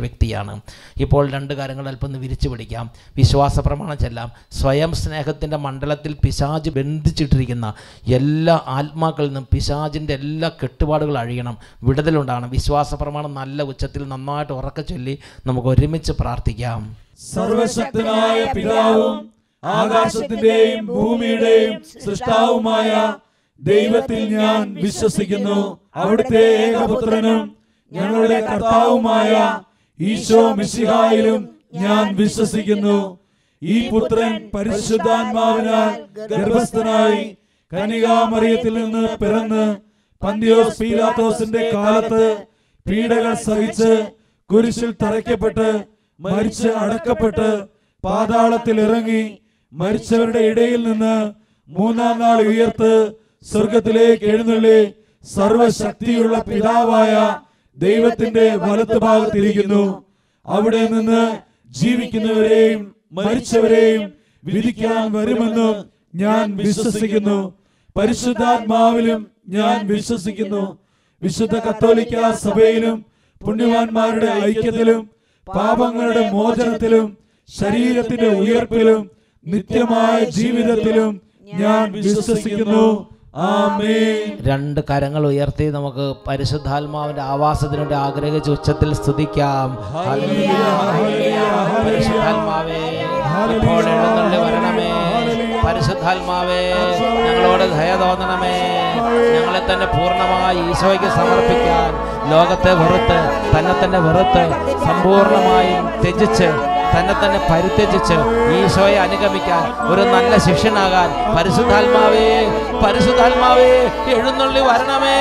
വ്യക്തിയാണ് ഇപ്പോൾ രണ്ട് കാര്യങ്ങൾ അല്പം ഒന്ന് വിരിച്ചു പിടിക്കാം വിശ്വാസ പ്രമാണം ചെല്ലാം സ്വയം സ്നേഹത്തിൻ്റെ മണ്ഡലത്തിൽ പിശാജ് ബന്ധിച്ചിട്ടിരിക്കുന്ന എല്ലാ ആത്മാക്കളിൽ നിന്നും പിശാജിൻ്റെ എല്ലാ കെട്ടുപാടുകൾ അഴിയണം വിടുതലുണ്ടാകണം വിശ്വാസ പ്രമാണം നല്ല ഉച്ചത്തിൽ നന്നായിട്ട് ഉറക്കെ ചൊല്ലി നമുക്ക് ഒരുമിച്ച് പ്രാർത്ഥിക്കാം സർവശക്തനായ പിതാവും ആകാശത്തിന്റെയും ഭൂമിയുടെയും സൃഷ്ടാവുമായ ദൈവത്തിൽ ഞാൻ വിശ്വസിക്കുന്നു അവിടുത്തെ ഏകപുത്രനും ഞങ്ങളുടെ കർത്താവുമായ ഈശോ മിശിഹായിലും ഞാൻ വിശ്വസിക്കുന്നു ഈ പുത്രൻ പരിശുദ്ധാത്മാവിനാൽ ഗർഭസ്ഥനായി കനികാമറിയത്തിൽ നിന്ന് പിറന്ന് പന്തിയോസ് പീലാത്തോസിന്റെ കാലത്ത് പീഡകൾ സഹിച്ച് കുരിശിൽ തറയ്ക്കപ്പെട്ട് മരിച്ച് അടക്കപ്പെട്ട് പാതാളത്തിൽ ഇറങ്ങി മരിച്ചവരുടെ ഇടയിൽ നിന്ന് മൂന്നാം നാൾ ഉയർത്ത് സ്വർഗത്തിലേക്ക് എഴുന്നള്ളി സർവശക്തിയുള്ള പിതാവായ ദൈവത്തിന്റെ വലത്ത് ഭാഗത്തിരിക്കുന്നു അവിടെ നിന്ന് ജീവിക്കുന്നവരെയും മരിച്ചവരെയും വിധിക്കാൻ വരുമെന്നും ഞാൻ വിശ്വസിക്കുന്നു പരിശുദ്ധാത്മാവിലും ഞാൻ വിശ്വസിക്കുന്നു വിശുദ്ധ കത്തോലിക്ക സഭയിലും പുണ്യവാന്മാരുടെ ഐക്യത്തിലും പാപങ്ങളുടെ മോചനത്തിലും ശരീരത്തിന്റെ ഉയർപ്പിലും നിത്യമായ ജീവിതത്തിലും ഞാൻ വിശ്വസിക്കുന്നു ആമേൻ രണ്ട് കരങ്ങൾ ഉയർത്തി നമുക്ക് പരിശുദ്ധാത്മാവിന്റെ ആവാസത്തിനു വേണ്ടി ആഗ്രഹിച്ച് ഉച്ചത്തിൽ സ്തുതിക്കാം ഹല്ലേലൂയ, ഹല്ലേലൂയ, പരിശുദ്ധാത്മാവേ ഇപ്പോൾ എഴുന്നള്ളി വരണമേ പരിശുദ്ധാത്മാവേ ഞങ്ങളോട് ദയ തോന്നണമേ ഞങ്ങളെ തന്നെ പൂർണ്ണമായി ഈശോയ്ക്ക് സമർപ്പിക്കാൻ ലോകത്തെ വെറുത്ത് തന്നെ തന്നെ വെറുത്ത് സമ്പൂർണമായും ത്യജിച്ച് തന്നെ തന്നെ പരിത്യജിച്ച് ഈശോയെ അനുഗമിക്കാൻ ഒരു നല്ല ശിഷ്യനാകാൻ പരിശുദ്ധാത്മാവേ പരിശുദ്ധാത്മാവേ എഴുന്നള്ളി വരണമേ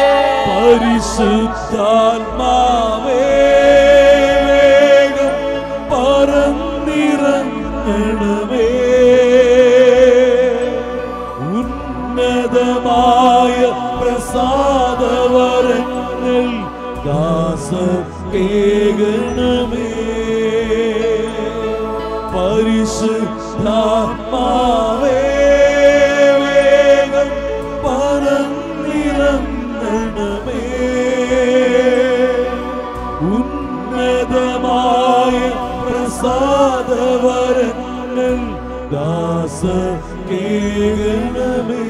പരിശുദ്ധാത്മാവേ വേഗം പറന്നിറങ്ങണമേ ഉന്നതമായ പ്രസാദവരങ്ങൾ ദാസ കേകണമേ പരിശുദ്ധാത്മാവേ വേഗം പറന്നിറങ്ങണമേ ഉന്നതമായ പ്രസാദവരങ്ങൾ ദാസ കേകണമേ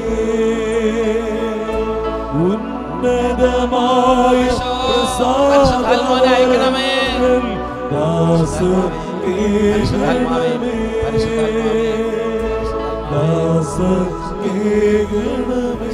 ഉന്നതമായ പരിശുദ്ധാത്മാവിനെ അയക്കണമേ. പ്രസാദവരങ്ങൾ ദാസ പരിശുദ്ധാത്മാവേ കേകണമേ പരിശുദ്ധാത്മാവേ ദാസ കേകണമേ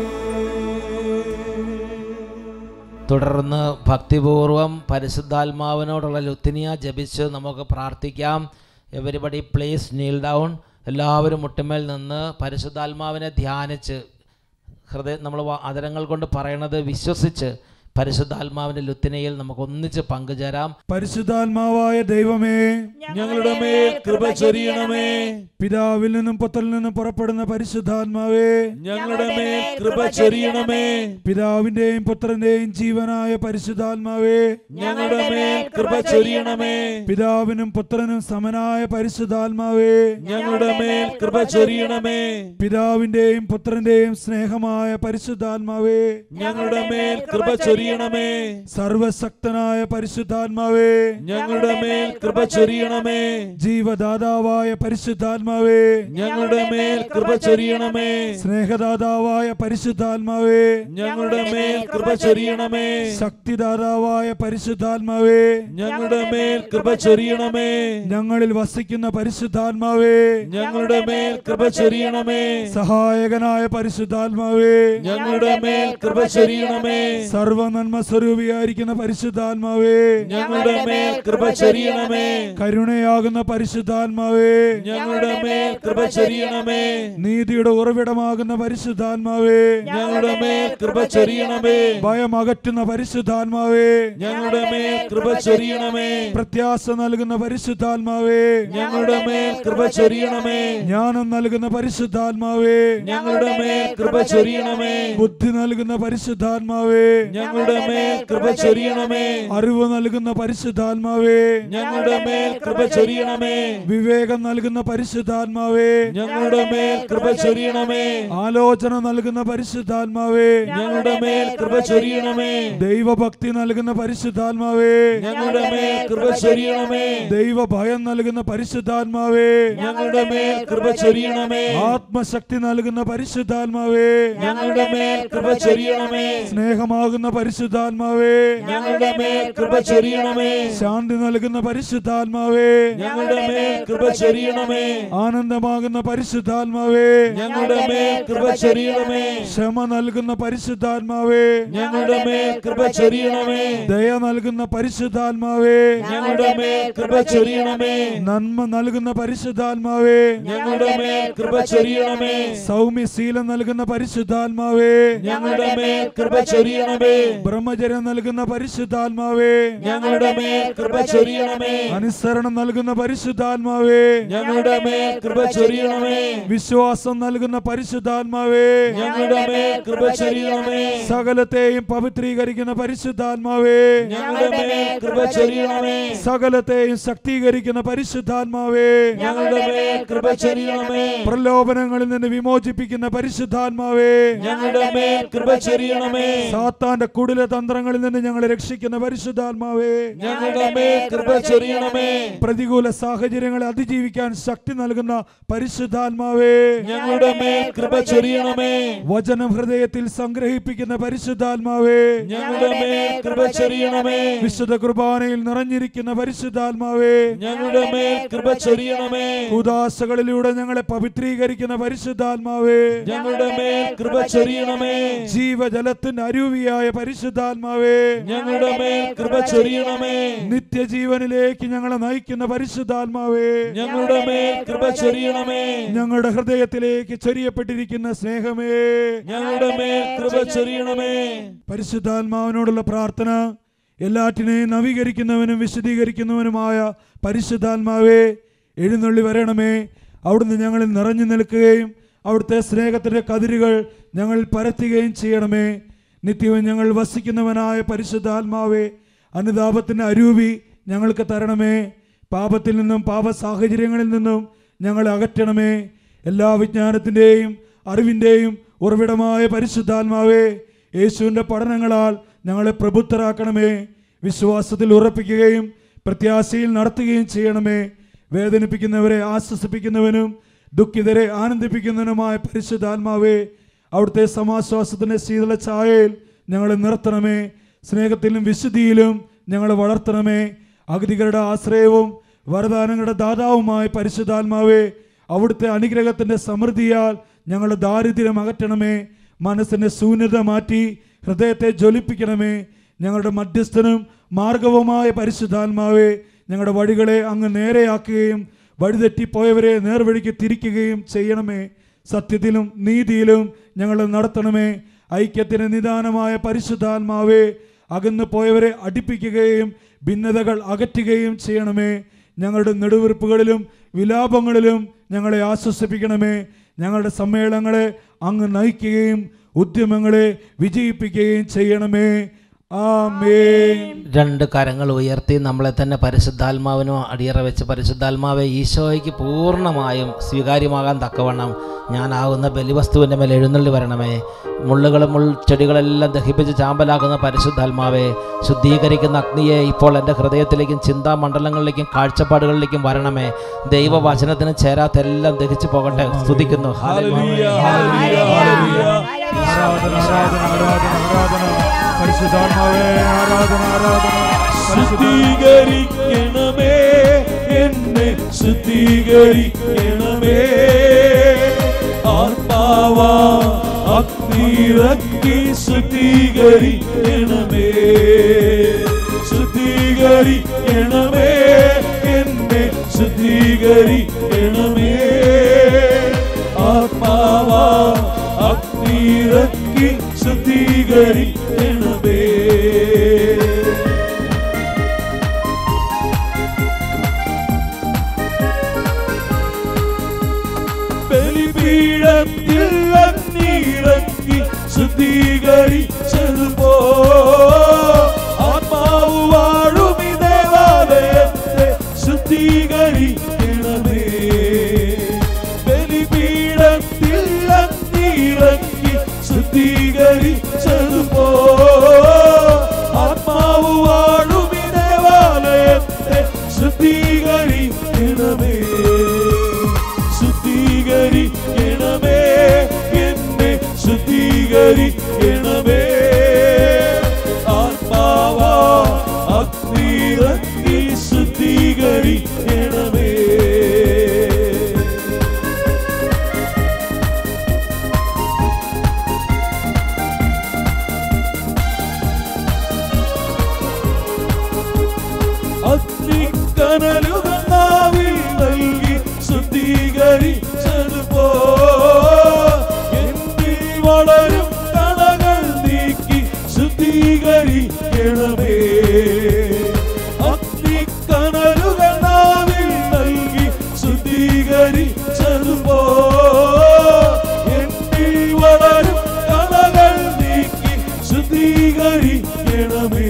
തുടർന്ന് ഭക്തിപൂർവം പരിശുദ്ധാത്മാവിനോടുള്ള ലുത്തിനിയ ജപിച്ച് നമുക്ക് പ്രാർത്ഥിക്കാം എവരിബഡി പ്ലീസ് നീൽ ഡൗൺ എല്ലാവരും മുട്ടുമേൽ നിന്ന് പരിശുദ്ധാത്മാവിനെ ധ്യാനിച്ച് ഹൃദയം നമ്മൾ അതരങ്ങൾ കൊണ്ട് പറയണത് വിശ്വസിച്ച് പരിശുദ്ധാത്മാവിൻ്റെ ലുത്തിനയിൽ നമുക്ക് ഒന്നിച്ച് പങ്കുചേരാം പരിശുദ്ധാത്മാവായ ദൈവമേ ഞങ്ങളുടെ മേൽ കൃപ ചൊരിയണമേ പിതാവിൽ നിന്നും പുത്രനിൽ നിന്നും പുറപ്പെടുന്ന പരിശുദ്ധാത്മാവേ ഞങ്ങളുടെ മേൽ കൃപ ചൊരിയണമേ പിതാവിന്റെയും പുത്രന്റെയും ജീവനായ പരിശുദ്ധാത്മാവേ ഞങ്ങളുടെ മേൽ കൃപ ചൊരിയണമേ പിതാവിനും പുത്രനും സമനായ പരിശുദ്ധാത്മാവേ ഞങ്ങളുടെ മേൽ കൃപ ചൊരിയണമേ പിതാവിന്റെയും പുത്രന്റെയും സ്നേഹമായ പരിശുദ്ധാത്മാവേ ഞങ്ങളുടെ മേൽ കൃപ ചൊരിയണമേ സർവശക്തനായ പരിശുദ്ധാത്മാവേ ഞങ്ങളുടെ മേൽ കൃപ ചൊരിയണമേ ജീവദാതാവായ പരിശുദ്ധാത്മാവേ ഞങ്ങളുടെ മേൽ കൃപ ചൊരിയണമേ സ്നേഹദാതാവായ പരിശുദ്ധാത്മാവേ ഞങ്ങളുടെ മേൽ കൃപ ചൊരിയണമേ ശക്തിദാതാവായ പരിശുദ്ധാത്മാവേ ഞങ്ങളുടെ മേൽ കൃപ ചൊരിയണമേ ഞങ്ങളിൽ വസിക്കുന്ന പരിശുദ്ധാത്മാവേ ഞങ്ങളുടെ മേൽ കൃപ ചൊരിയണമേ സഹായകനായ പരിശുദ്ധാത്മാവേ ഞങ്ങളുടെ മേൽ കൃപ ചൊരിയണമേ സർവനന്മ സ്വരൂപിയായിരിക്കുന്ന പരിശുദ്ധാത്മാവേ ഞങ്ങളുടെ മേൽ കൃപ ചൊരിയണമേ കരുണയാകുന്ന പരിശുദ്ധാത്മാവേ ഞങ്ങളുടെ മേൽ കൃപ ചൊരിയണമേ നീതിയുടെ ഉറവിടമാകുന്ന പരിശുദ്ധാത്മാവേ ഞങ്ങളുടെ മേൽ കൃപ ചൊരിയണമേ ഭയമകറ്റുന്ന പരിശുദ്ധാത്മാവേ ഞങ്ങളുടെ മേൽ കൃപ ചൊരിയണമേ പ്രത്യാശ നൽകുന്ന പരിശുദ്ധാത്മാവേ ഞങ്ങളുടെ മേൽ കൃപ ചൊരിയണമേ ജ്ഞാനം നൽകുന്ന പരിശുദ്ധാത്മാവേ ഞങ്ങളുടെ മേൽ കൃപ ചൊരിയണമേ ബുദ്ധി നൽകുന്ന പരിശുദ്ധാത്മാവേ ഞങ്ങളുടെ ഞങ്ങളുടെ മേൽ കൃപ ചൊരിയണമേ അറിവ് നൽകുന്ന പരിശുദ്ധാത്മാവേ ഞങ്ങളുടെ മേൽ കൃപ ചൊരിയണമേ വിവേകം നൽകുന്ന പരിശുദ്ധാത്മാവേ ഞങ്ങളുടെ മേൽ കൃപ ചൊരിയണമേ ആലോചന നൽകുന്ന പരിശുദ്ധാത്മാവേ ഞങ്ങളുടെ മേൽ കൃപ ചൊരിയണമേ ദൈവഭക്തി നൽകുന്ന പരിശുദ്ധാത്മാവേ ഞങ്ങളുടെ മേൽ കൃപ ചൊരിയണമേ ദൈവഭയം നൽകുന്ന പരിശുദ്ധാത്മാവേ ഞങ്ങളുടെ മേൽ കൃപ ചൊരിയണമേ ആത്മശക്തി നൽകുന്ന പരിശുദ്ധാത്മാവേ ഞങ്ങളുടെ മേൽ കൃപ ചൊരിയണമേ സ്നേഹമാകുന്ന പരിശുദ്ധാത്മാവേ ഞങ്ങളുടെ മേൽ കൃപ ചൊരിയണമേ ശാന്തി നൽകുന്ന പരിശുദ്ധാത്മാവേ ഞങ്ങളുടെ മേൽ കൃപ ചൊരിയണമേ ആനന്ദമാകുന്ന പരിശുദ്ധാത്മാവേ ഞങ്ങളുടെ മേൽ കൃപ ചൊരിയണമേ ക്ഷമ നൽകുന്ന പരിശുദ്ധാത്മാവേ ഞങ്ങളുടെ മേൽ കൃപ ചൊരിയണമേ ദയ നൽകുന്ന പരിശുദ്ധാത്മാവേ ഞങ്ങളുടെ മേൽ കൃപ ചൊരിയണമേ നന്മ നൽകുന്ന പരിശുദ്ധാത്മാവേ ഞങ്ങളുടെ മേൽ കൃപ ചൊരിയണമേ സൗമ്യശീലം നൽകുന്ന പരിശുദ്ധാത്മാവേ ഞങ്ങളുടെ മേൽ കൃപ ചൊരിയണമേ ബ്രഹ്മചര്യം നൽകുന്ന പരിശുദ്ധാത്മാവേ ഞങ്ങളുടെ മേൽ കൃപ ചൊരിയണമേ അനുസരണം നൽകുന്ന പരിശുദ്ധാത്മാവേ ഞങ്ങളുടെ മേൽ കൃപ ചൊരിയണമേ വിശ്വാസം നൽകുന്ന പരിശുദ്ധാത്മാവേ ഞങ്ങളുടെ മേൽ കൃപ ചൊരിയണമേ സകലത്തെയും പവിത്രീകരിക്കുന്ന പരിശുദ്ധാത്മാവേ ഞങ്ങളുടെ മേൽ കൃപ ചൊരിയണമേ സകലത്തെയും ശക്തീകരിക്കുന്ന പരിശുദ്ധാത്മാവേ ഞങ്ങളുടെ മേൽ കൃപ ചൊരിയണമേ പ്രലോഭനങ്ങളിൽ നിന്ന് വിമോചിപ്പിക്കുന്ന പരിശുദ്ധാത്മാവേ ഞങ്ങളുടെ മേൽ കൃപ ചൊരിയണമേ സാത്താന്റെ കുടില തന്ത്രങ്ങളിൽ നിന്ന് ഞങ്ങളെ രക്ഷിക്കുന്ന പരിശുദ്ധാത്മാവേ ഞങ്ങളുടെ മേൽ കൃപ ചൊരിയണമേ പ്രതികൂല സാഹചര്യങ്ങളെ അതിജീവിക്കാൻ ശക്തി നൽകുന്ന പരിശുദ്ധാത്മാവേ ഞങ്ങളുടെ മേൽ കൃപ ചൊരിയണമേ വചനം ഹൃദയത്തിൽ സംഗ്രഹിപ്പിക്കുന്ന പരിശുദ്ധാത്മാവേ ഞങ്ങളുടെ മേൽ കൃപ ചൊരിയണമേ വിശുദ്ധ കുർബാനയിൽ നിറഞ്ഞിരിക്കുന്ന പരിശുദ്ധാത്മാവേ ഞങ്ങളുടെ മേൽ കൃപ ചൊരിയണമേ ഉദാസകളിലൂടെ ഞങ്ങളെ പവിത്രീകരിക്കുന്ന പരിശുദ്ധാത്മാവേ ഞങ്ങളുടെ മേൽ കൃപ ചൊരിയണമേ ജീവജലത്തിന്റെ അരൂപിയായ പരിശുദ്ധാത്മാവേ ഞങ്ങളുടെ മേൽ കൃപ ചൊരിയണമേ നിത്യജീവനിലേക്ക് ഞങ്ങളെ നയിക്കുന്ന പരിശുദ്ധാത്മാവേ ഞങ്ങളുടെ മേൽ കൃപ ചൊരിയണമേ ഞങ്ങളുടെ ഹൃദയത്തിലേക്ക് ചൊരിയപ്പെട്ടിരിക്കുന്ന സ്നേഹമേ ഞങ്ങളുടെ മേൽ കൃപ ചൊരിയണമേ പരിശുദ്ധാത്മാവിനോടുള്ള പ്രാർത്ഥന എല്ലാറ്റിനെയും നവീകരിക്കുന്നവനും വിശദീകരിക്കുന്നവനുമായ പരിശുദ്ധാത്മാവേ എഴുന്നള്ളി വരണമേ അവിടുന്ന് ഞങ്ങളിൽ നിറഞ്ഞു നിൽക്കുകയും അവിടുത്തെ സ്നേഹത്തിന്റെ കതിരുകൾ ഞങ്ങൾ പരത്തുകയും ചെയ്യണമേ നിത്യവും ഞങ്ങൾ വസിക്കുന്നവനായ പരിശുദ്ധാത്മാവേ അനുതാപത്തിന്റെ അരൂപി ഞങ്ങൾക്ക് തരണമേ പാപത്തിൽ നിന്നും പാപ സാഹചര്യങ്ങളിൽ നിന്നും ഞങ്ങളെ അകറ്റണമേ എല്ലാ വിജ്ഞാനത്തിൻ്റെയും അറിവിൻ്റെയും ഉറവിടമായ പരിശുദ്ധാത്മാവേ യേശുവിൻ്റെ പഠനങ്ങളാൽ ഞങ്ങളെ പ്രബുദ്ധരാക്കണമേ വിശ്വാസത്തിൽ ഉറപ്പിക്കുകയും പ്രത്യാശയിൽ നടത്തുകയും ചെയ്യണമേ വേദനിപ്പിക്കുന്നവരെ ആശ്വസിപ്പിക്കുന്നവനും ദുഃഖിതരെ ആനന്ദിപ്പിക്കുന്നവനുമായ പരിശുദ്ധാത്മാവേ അവിടുത്തെ സമാശ്വാസത്തിൻ്റെ ശീതള ഛായയിൽ ഞങ്ങളെ നിർത്തണമേ സ്നേഹത്തിലും വിശുദ്ധിയിലും ഞങ്ങളെ വളർത്തണമേ അഗതികളുടെ ആശ്രയവും വരദാനങ്ങളുടെ ദാതാവുമായ പരിശുദ്ധാത്മാവേ അവിടുത്തെ അനുഗ്രഹത്തിൻ്റെ സമൃദ്ധിയാൽ ഞങ്ങളുടെ ദാരിദ്ര്യം അകറ്റണമേ മനസ്സിൻ്റെ ശൂന്യത മാറ്റി ഹൃദയത്തെ ജ്വലിപ്പിക്കണമേ ഞങ്ങളുടെ മധ്യസ്ഥനും മാർഗവുമായ പരിശുദ്ധാത്മാവേ ഞങ്ങളുടെ വഴികളെ അങ്ങ് നേരെയാക്കുകയും വഴിതെറ്റിപ്പോയവരെ നേർവഴിക്ക് തിരിക്കുകയും ചെയ്യണമേ സത്യത്തിലും നീതിയിലും ഞങ്ങളെ നടത്തണമേ ഐക്യത്തിന് നിദാനമായ പരിശുദ്ധാത്മാവേ അകന്നു പോയവരെ അടുപ്പിക്കുകയും ഭിന്നതകൾ അകറ്റുകയും ചെയ്യണമേ ഞങ്ങളുടെ നെടുവീർപ്പുകളിലും വിലാപങ്ങളിലും ഞങ്ങളെ ആശ്വസിപ്പിക്കണമേ ഞങ്ങളുടെ സമ്മേളനങ്ങളെ അങ്ങ് നയിക്കുകയും ഉദ്യമങ്ങളെ വിജയിപ്പിക്കുകയും ചെയ്യണമേ ആമേൻ രണ്ട് കരങ്ങൾ ഉയർത്തി നമ്മളെ തന്നെ പരിശുദ്ധാത്മാവിനും അടിയറ വെച്ച് പരിശുദ്ധാത്മാവെ ഈശോയ്ക്ക് പൂർണ്ണമായും സ്വീകാര്യമാകാൻ തക്കവണ്ണം ഞാനാകുന്ന ബലിവസ്തുവിൻ്റെ മേൽ എഴുന്നള്ളി വരണമേ മുള്ളുകളും മുൾച്ചെടികളെല്ലാം ദഹിപ്പിച്ച് ചാമ്പലാക്കുന്ന പരിശുദ്ധാത്മാവെ ശുദ്ധീകരിക്കുന്ന അഗ്നിയെ ഇപ്പോൾ എൻ്റെ ഹൃദയത്തിലേക്കും ചിന്താമണ്ഡലങ്ങളിലേക്കും കാഴ്ചപ്പാടുകളിലേക്കും വരണമേ ദൈവവചനത്തിന് ചേരാത്ത എല്ലാം ദഹിച്ചു പോകട്ടെ സ്തുതിക്കുന്നു ഹല്ലേലൂയ, ഹല്ലേലൂയ. ഹല്ലേലൂയ, ഹല്ലേലൂയ. ആരാധന ആരാധന ആരാധന ആരാധന പരിശുദ്ധാത്മാവേ ആരാധന ആരാധന ശുദ്ധീകരിക്കണമേ എന്നെ ശുദ്ധീകരിക്കണമേ ആത്മാവ അഗ്നിറക്കി ശുദ്ധീകരിക്കണമേ ശുദ്ധീകരിക്കണമേ എന്നെ ശുദ്ധീകരിക്കണമേ ആത്മാവ അഗ്നിറക്കി ശുദ്ധീകരിക്കണമേ ബലിപീഠത്തിൽ അഗ്നിറക്കി ശുദ്ധീകരിച്ചതുപോ കനലുകൾ നാവിൽ നൽകി ശുദ്ധീകരിച്ചതുപോ എന്നിൽ വളരും കണകൾ നീക്കി ശുദ്ധീകരിക്കണമേ അഗ്നി കനലുകൾ നാവിൽ നൽകി ശുദ്ധീകരിച്ചതുപോ എന്നിൽ വളരും കണകൾ നീക്കി ശുദ്ധീകരിക്കണമേ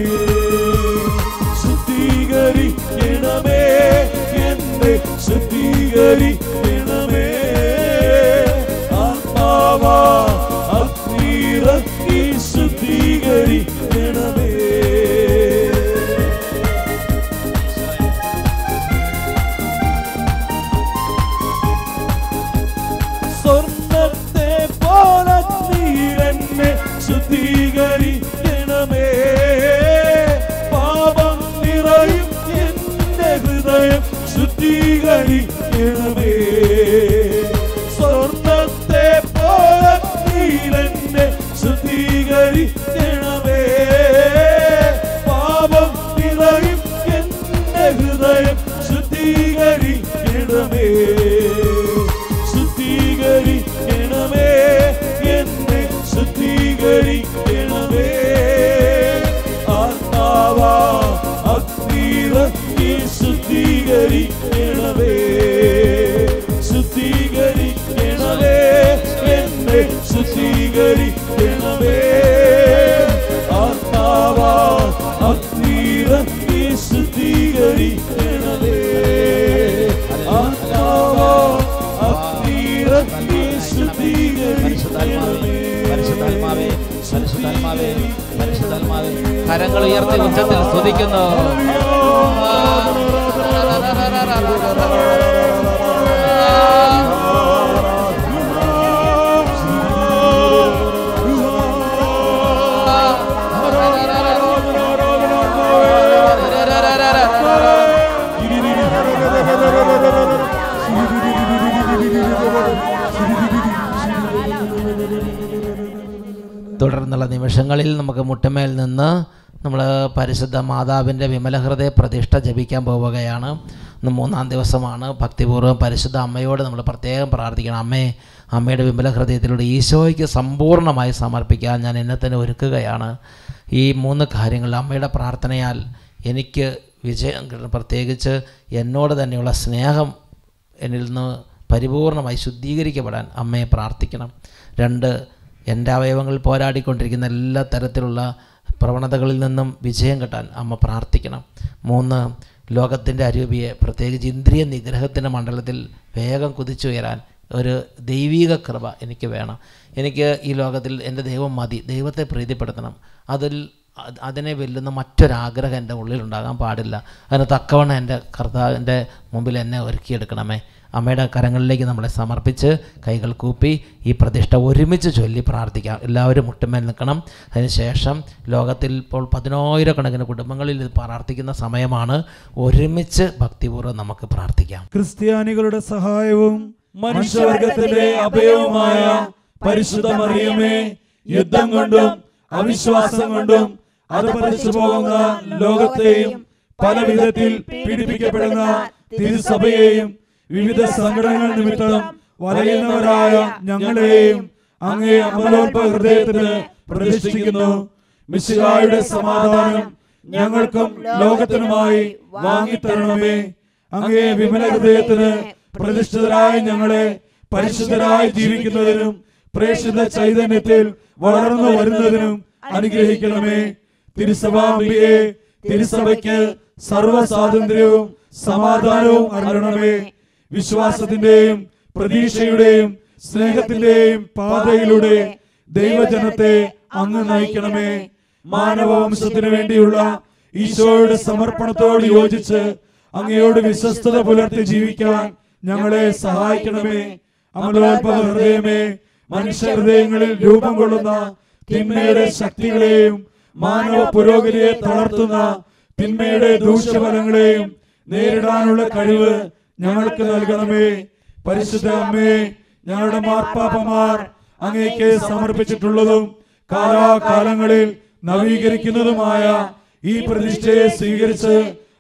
ശുദ്ധീകരിക്കണമേ എന്നെ ശുദ്ധീകരിക്കണമേ ആത്മാവാ അഗ്നിറക്കി ശുദ്ധീകരിക്കണമേ സ്വർണ്ണത്തെ പോലെ നീരെന്നെ ശുദ്ധീകരിക്കണമേ പാപം നിറയും എന്റെ ഹൃദയം ശുദ്ധീകരിക്കണമേ സ്വർണ്ണത്തെ പോലെ നീരെന്നെ ശുദ്ധീകരിക്കണമേ പാപം നിറയും എന്റെ ഹൃദയം ശുദ്ധീകരിക്കണമേ ശുദ്ധീകരിക്കണമേ എന്നെ ശുദ്ധീകരിക്കണമേ ആത്മാവാ അഗ്നിറക്കി ശുദ്ധീകരിക്കണമേ ശുദ്ധീകരിക്കണമേ എന്നെ ശുദ്ധീകരിക്കണമേ ആത്മാവാ അഗ്നിറക്കി ശുദ്ധീകരിക്കണമേ ആത്മാവാ അഗ്നിറക്കി ശുദ്ധീകരിക്കണമേ പരിശുദ്ധാത്മാവേ പരിശുദ്ധാത്മാവേ പരിശുദ്ധാത്മാവേ കരങ്ങൾ ഉയർത്തി ഉച്ചത്തിൽ സ്തുതിക്കുന്നു തുടർന്നുള്ള നിമിഷങ്ങളിൽ നമുക്ക് മുട്ടുമേൽ നിന്ന് നമ്മൾ പരിശുദ്ധ മാതാവിൻ്റെ വിമലഹൃദയ പ്രതിഷ്ഠ ജപിക്കാൻ പോവുകയാണ് ഇന്ന് മൂന്നാം ദിവസമാണ് ഭക്തിപൂർവ്വം പരിശുദ്ധ അമ്മയോട് നമ്മൾ പ്രത്യേകം പ്രാർത്ഥിക്കണം അമ്മേ അമ്മയുടെ വിമല ഹൃദയത്തിലൂടെ ഈശോയ്ക്ക് സമ്പൂർണ്ണമായി സമർപ്പിക്കാൻ ഞാൻ എന്നെ തന്നെ ഒരുക്കുകയാണ് ഈ മൂന്ന് കാര്യങ്ങൾ അമ്മയുടെ പ്രാർത്ഥനയാൽ എനിക്ക് വിജയം കിട്ടണം പ്രത്യേകിച്ച് എന്നോട് തന്നെയുള്ള സ്നേഹം എന്നിൽ നിന്ന് പരിപൂർണമായി ശുദ്ധീകരിക്കപ്പെടാൻ അമ്മയെ പ്രാർത്ഥിക്കണം രണ്ട് എൻ്റെ അവയവങ്ങളിൽ പോരാടിക്കൊണ്ടിരിക്കുന്ന എല്ലാ തരത്തിലുള്ള പ്രവണതകളിൽ നിന്നും വിജയം കിട്ടാൻ അമ്മ പ്രാർത്ഥിക്കണം മൂന്ന് ലോകത്തിൻ്റെ അരൂപിയെ പ്രത്യേകിച്ച് ഇന്ദ്രിയ നിഗ്രഹത്തിൻ്റെ മണ്ഡലത്തിൽ വേഗം കുതിച്ചുയരാൻ ഒരു ദൈവീക കൃപ എനിക്ക് വേണം എനിക്ക് ഈ ലോകത്തിൽ എൻ്റെ ദൈവം മതി ദൈവത്തെ പ്രീതിപ്പെടുത്തണം അതിൽ അത് അതിനെ വെല്ലുന്ന മറ്റൊരാഗ്രഹം എൻ്റെ ഉള്ളിലുണ്ടാകാൻ പാടില്ല അതിന് തക്കവണ്ണം എൻ്റെ കർത്താവിൻ്റെ മുമ്പിൽ എന്നെ ഒരുക്കിയെടുക്കണമേ അമ്മയുടെ കരങ്ങളിലേക്ക് നമ്മളെ സമർപ്പിച്ച് കൈകൾ കൂപ്പി ഈ പ്രതിഷ്ഠ ഒരുമിച്ച് ചൊല്ലി പ്രാർത്ഥിക്കാം എല്ലാവരും മുട്ടുമേൽ നിൽക്കണം അതിനുശേഷം ലോകത്തിൽ ഇപ്പോൾ പതിനായിരക്കണക്കിന് കുടുംബങ്ങളിൽ ഇത് പ്രാർത്ഥിക്കുന്ന സമയമാണ് ഒരുമിച്ച് ഭക്തിപൂർവ്വം നമുക്ക് പ്രാർത്ഥിക്കാം ക്രിസ്ത്യാനികളുടെ സഹായവും മനുഷ്യവർഗത്തിന്റെ അഭയവുമായ പരിശുദ്ധ മറിയമേ യുദ്ധം കൊണ്ടും അവിശ്വാസം കൊണ്ടും അധപതിച്ചു പോകുന്ന ലോകത്തെയും പല വിധത്തിൽ പീഡിപ്പിക്കപ്പെടുന്ന തിരുസഭയെയും വിവിധ സങ്കടങ്ങൾ നിമിത്തം വലയുന്നവരായ ഞങ്ങളെയും അങ്ങേ അമലോത്ഭ ഹൃദയത്തിന് പ്രതിഷ്ഠിക്കുന്നു മിശിഹായുടെ സമാധാനം ഞങ്ങൾക്കും ലോകത്തിനുമായി വാങ്ങിത്തരണമേ അങ്ങേ വിമല ഹൃദയത്തിന് പ്രതിഷ്ഠിതരായ ഞങ്ങളെ പരിശുദ്ധരായി ജീവിക്കുന്നതിനും പ്രേക്ഷിത ചൈതന്യത്തിൽ വളർന്നു വരുന്നതിനും അനുഗ്രഹിക്കണമേ തിരുസഭാംബിയെ തിരുസഭയ്ക്ക് സർവ്വ സ്വാതന്ത്ര്യവും സമാധാനവും അരുളണമേ വിശ്വാസത്തിന്റെയും പ്രതീക്ഷയുടെയും സ്നേഹത്തിന്റെയും പാതയിലൂടെ ദൈവജനത്തെ അങ്ങ് നയിക്കണമേ മാനവവംശത്തിനു വേണ്ടിയുള്ള ഈശോയുടെ സമർപ്പണത്തോട് യോജിച്ച് അങ്ങയോട് വിശ്വസ്തത പുലർത്തി ജീവിക്കാൻ ഞങ്ങളെ സഹായിക്കണമേ അമലോത്ഭവ ഹൃദയമേ മനുഷ്യ ഹൃദയങ്ങളിൽ രൂപം കൊള്ളുന്ന തിന്മയുടെ ശക്തികളെയും മാനവ പുരോഗതിയെ തളർത്തുന്ന തിന്മയുടെ ദൂഷ്യഫലങ്ങളെയും നേരിടാനുള്ള കഴിവ് ഞങ്ങൾക്ക് നൽകണമേ പരിശുദ്ധ അമ്മേ ഞങ്ങളുടെ മാർപ്പാപ്പമാർ അങ്ങേക്ക് സമർപ്പിച്ചിട്ടുള്ളതും കാലാകാലങ്ങളിൽ നവീകരിക്കുന്നതുമായ ഈ പ്രതിഷ്ഠയെ സ്വീകരിച്ച്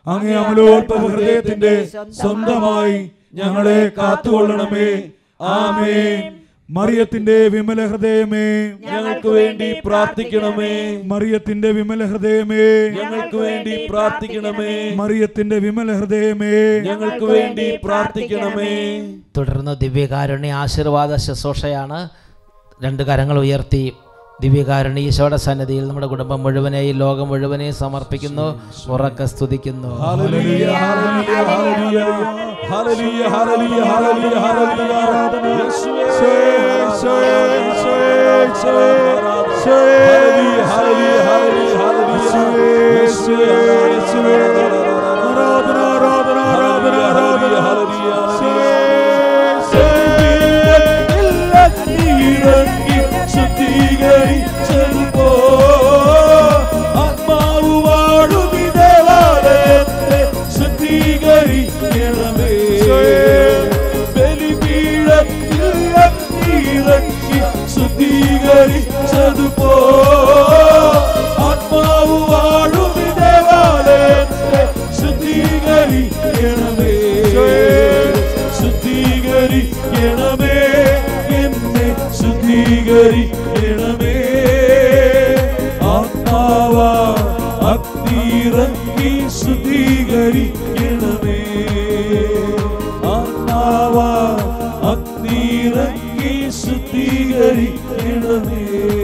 അങ്ങേ അമലോത്ഭവ ഹൃദയത്തിന്റെ സ്വന്തമായി ഞങ്ങളെ കാത്തുകൊള്ളണമേ ആമേൻ മറിയത്തിന്റെ വിമല ഹൃദയമേ ഞങ്ങൾക്ക് വേണ്ടി പ്രാർത്ഥിക്കണമേ മറിയത്തിന്റെ വിമല ഹൃദയമേ ഞങ്ങൾക്ക് വേണ്ടി പ്രാർത്ഥിക്കണമേ മറിയത്തിന്റെ വിമല ഹൃദയമേ ഞങ്ങൾക്ക് വേണ്ടി പ്രാർത്ഥിക്കണമേ തുടർന്ന് ദിവ്യകാരുണ്യ ആശീർവാദ ശുശ്രൂഷയാണ് രണ്ട് കരങ്ങൾ ഉയർത്തി ദിവ്യകാരുണ്യ ഈശോയുടെ സന്നിധിയിൽ നമ്മുടെ കുടുംബം മുഴുവനെയും ലോകം മുഴുവനെയും സമർപ്പിക്കുന്നു ഉറക്കെ സ്തുതിക്കുന്നു ഹല്ലേലൂയ ഹല്ലേലൂയ ഹല്ലേലൂയ ഹല്ലേലൂയ ഹല്ലേലൂയ ഹല്ലേലൂയ യേശുവേ ഹല്ലേലൂയ ഹല്ലേലൂയ ഹല്ലേലൂയ യേശുവേ യേശുവേ ആരാധന ആരാധന ആരാധന ആരാധന ആത്മാവ് വാഴും ഈ ദേവാലയത്തെ ശുദ്ധീകരിക്കണമേ ബലിപീഠത്തിൽ ഇറക്കി ശുദ്ധീകരിച്ചതുപോ ആത്മാവ് വാഴും ഈ ദേവാലയത്തെ ശുദ്ധീകരിക്കണമേ ശുദ്ധീകരിക്കണമേ എന്നെ ശുദ്ധീകരിക്കണമേ ആത്മാവ അഗ്നിറങ്ങി ശുദ്ധീകരിക്കണമേ ആത്മാവ അഗ്നിറങ്ങി ശുദ്ധീകരിക്കണമേ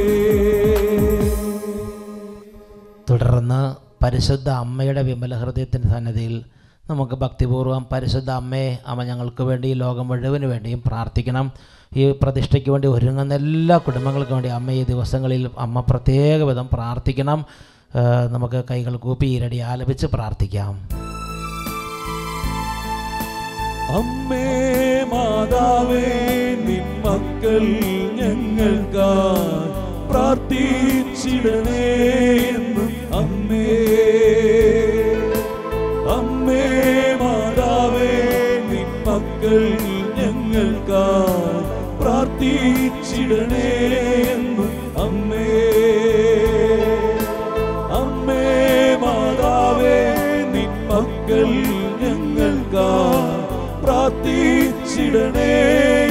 തുടർന്ന് പരിശുദ്ധ അമ്മയുടെ വിമല ഹൃദയത്തിൻ്റെ സന്നിധിയിൽ നമുക്ക് ഭക്തിപൂർവ്വം പരിശുദ്ധ അമ്മയെ അമ്മ ഞങ്ങൾക്ക് വേണ്ടി ഈ ലോകം മുഴുവന് വേണ്ടിയും പ്രാർത്ഥിക്കണം ഈ പ്രതിഷ്ഠയ്ക്ക് വേണ്ടി ഒരുങ്ങുന്ന എല്ലാ കുടുംബങ്ങൾക്കും വേണ്ടി അമ്മ ഈ ദിവസങ്ങളിൽ അമ്മ പ്രത്യേക വിധം പ്രാർത്ഥിക്കണം ആ, നമുക്ക് കൈകൾ കൂപ്പി ഈരടി ആലപിച്ച് പ്രാർത്ഥിക്കാം അമ്മേ മാതാവേ നിൻ മക്കൾ ഞങ്ങൾക്കായി പ്രാർത്ഥിച്ചിടണേ എന്ന് അമ്മേ അമ്മേ മാതാവേ നിൻ മക്കൾ ഞങ്ങൾക്കായി പ്രാർത്ഥിച്ചിടണേ എന്ന് അമ്മേ അമ്മേ മാതാവേ നിൻ മക്കൾ ഞങ്ങൾക്കായി പ്രാർത്ഥിച്ചിടണേ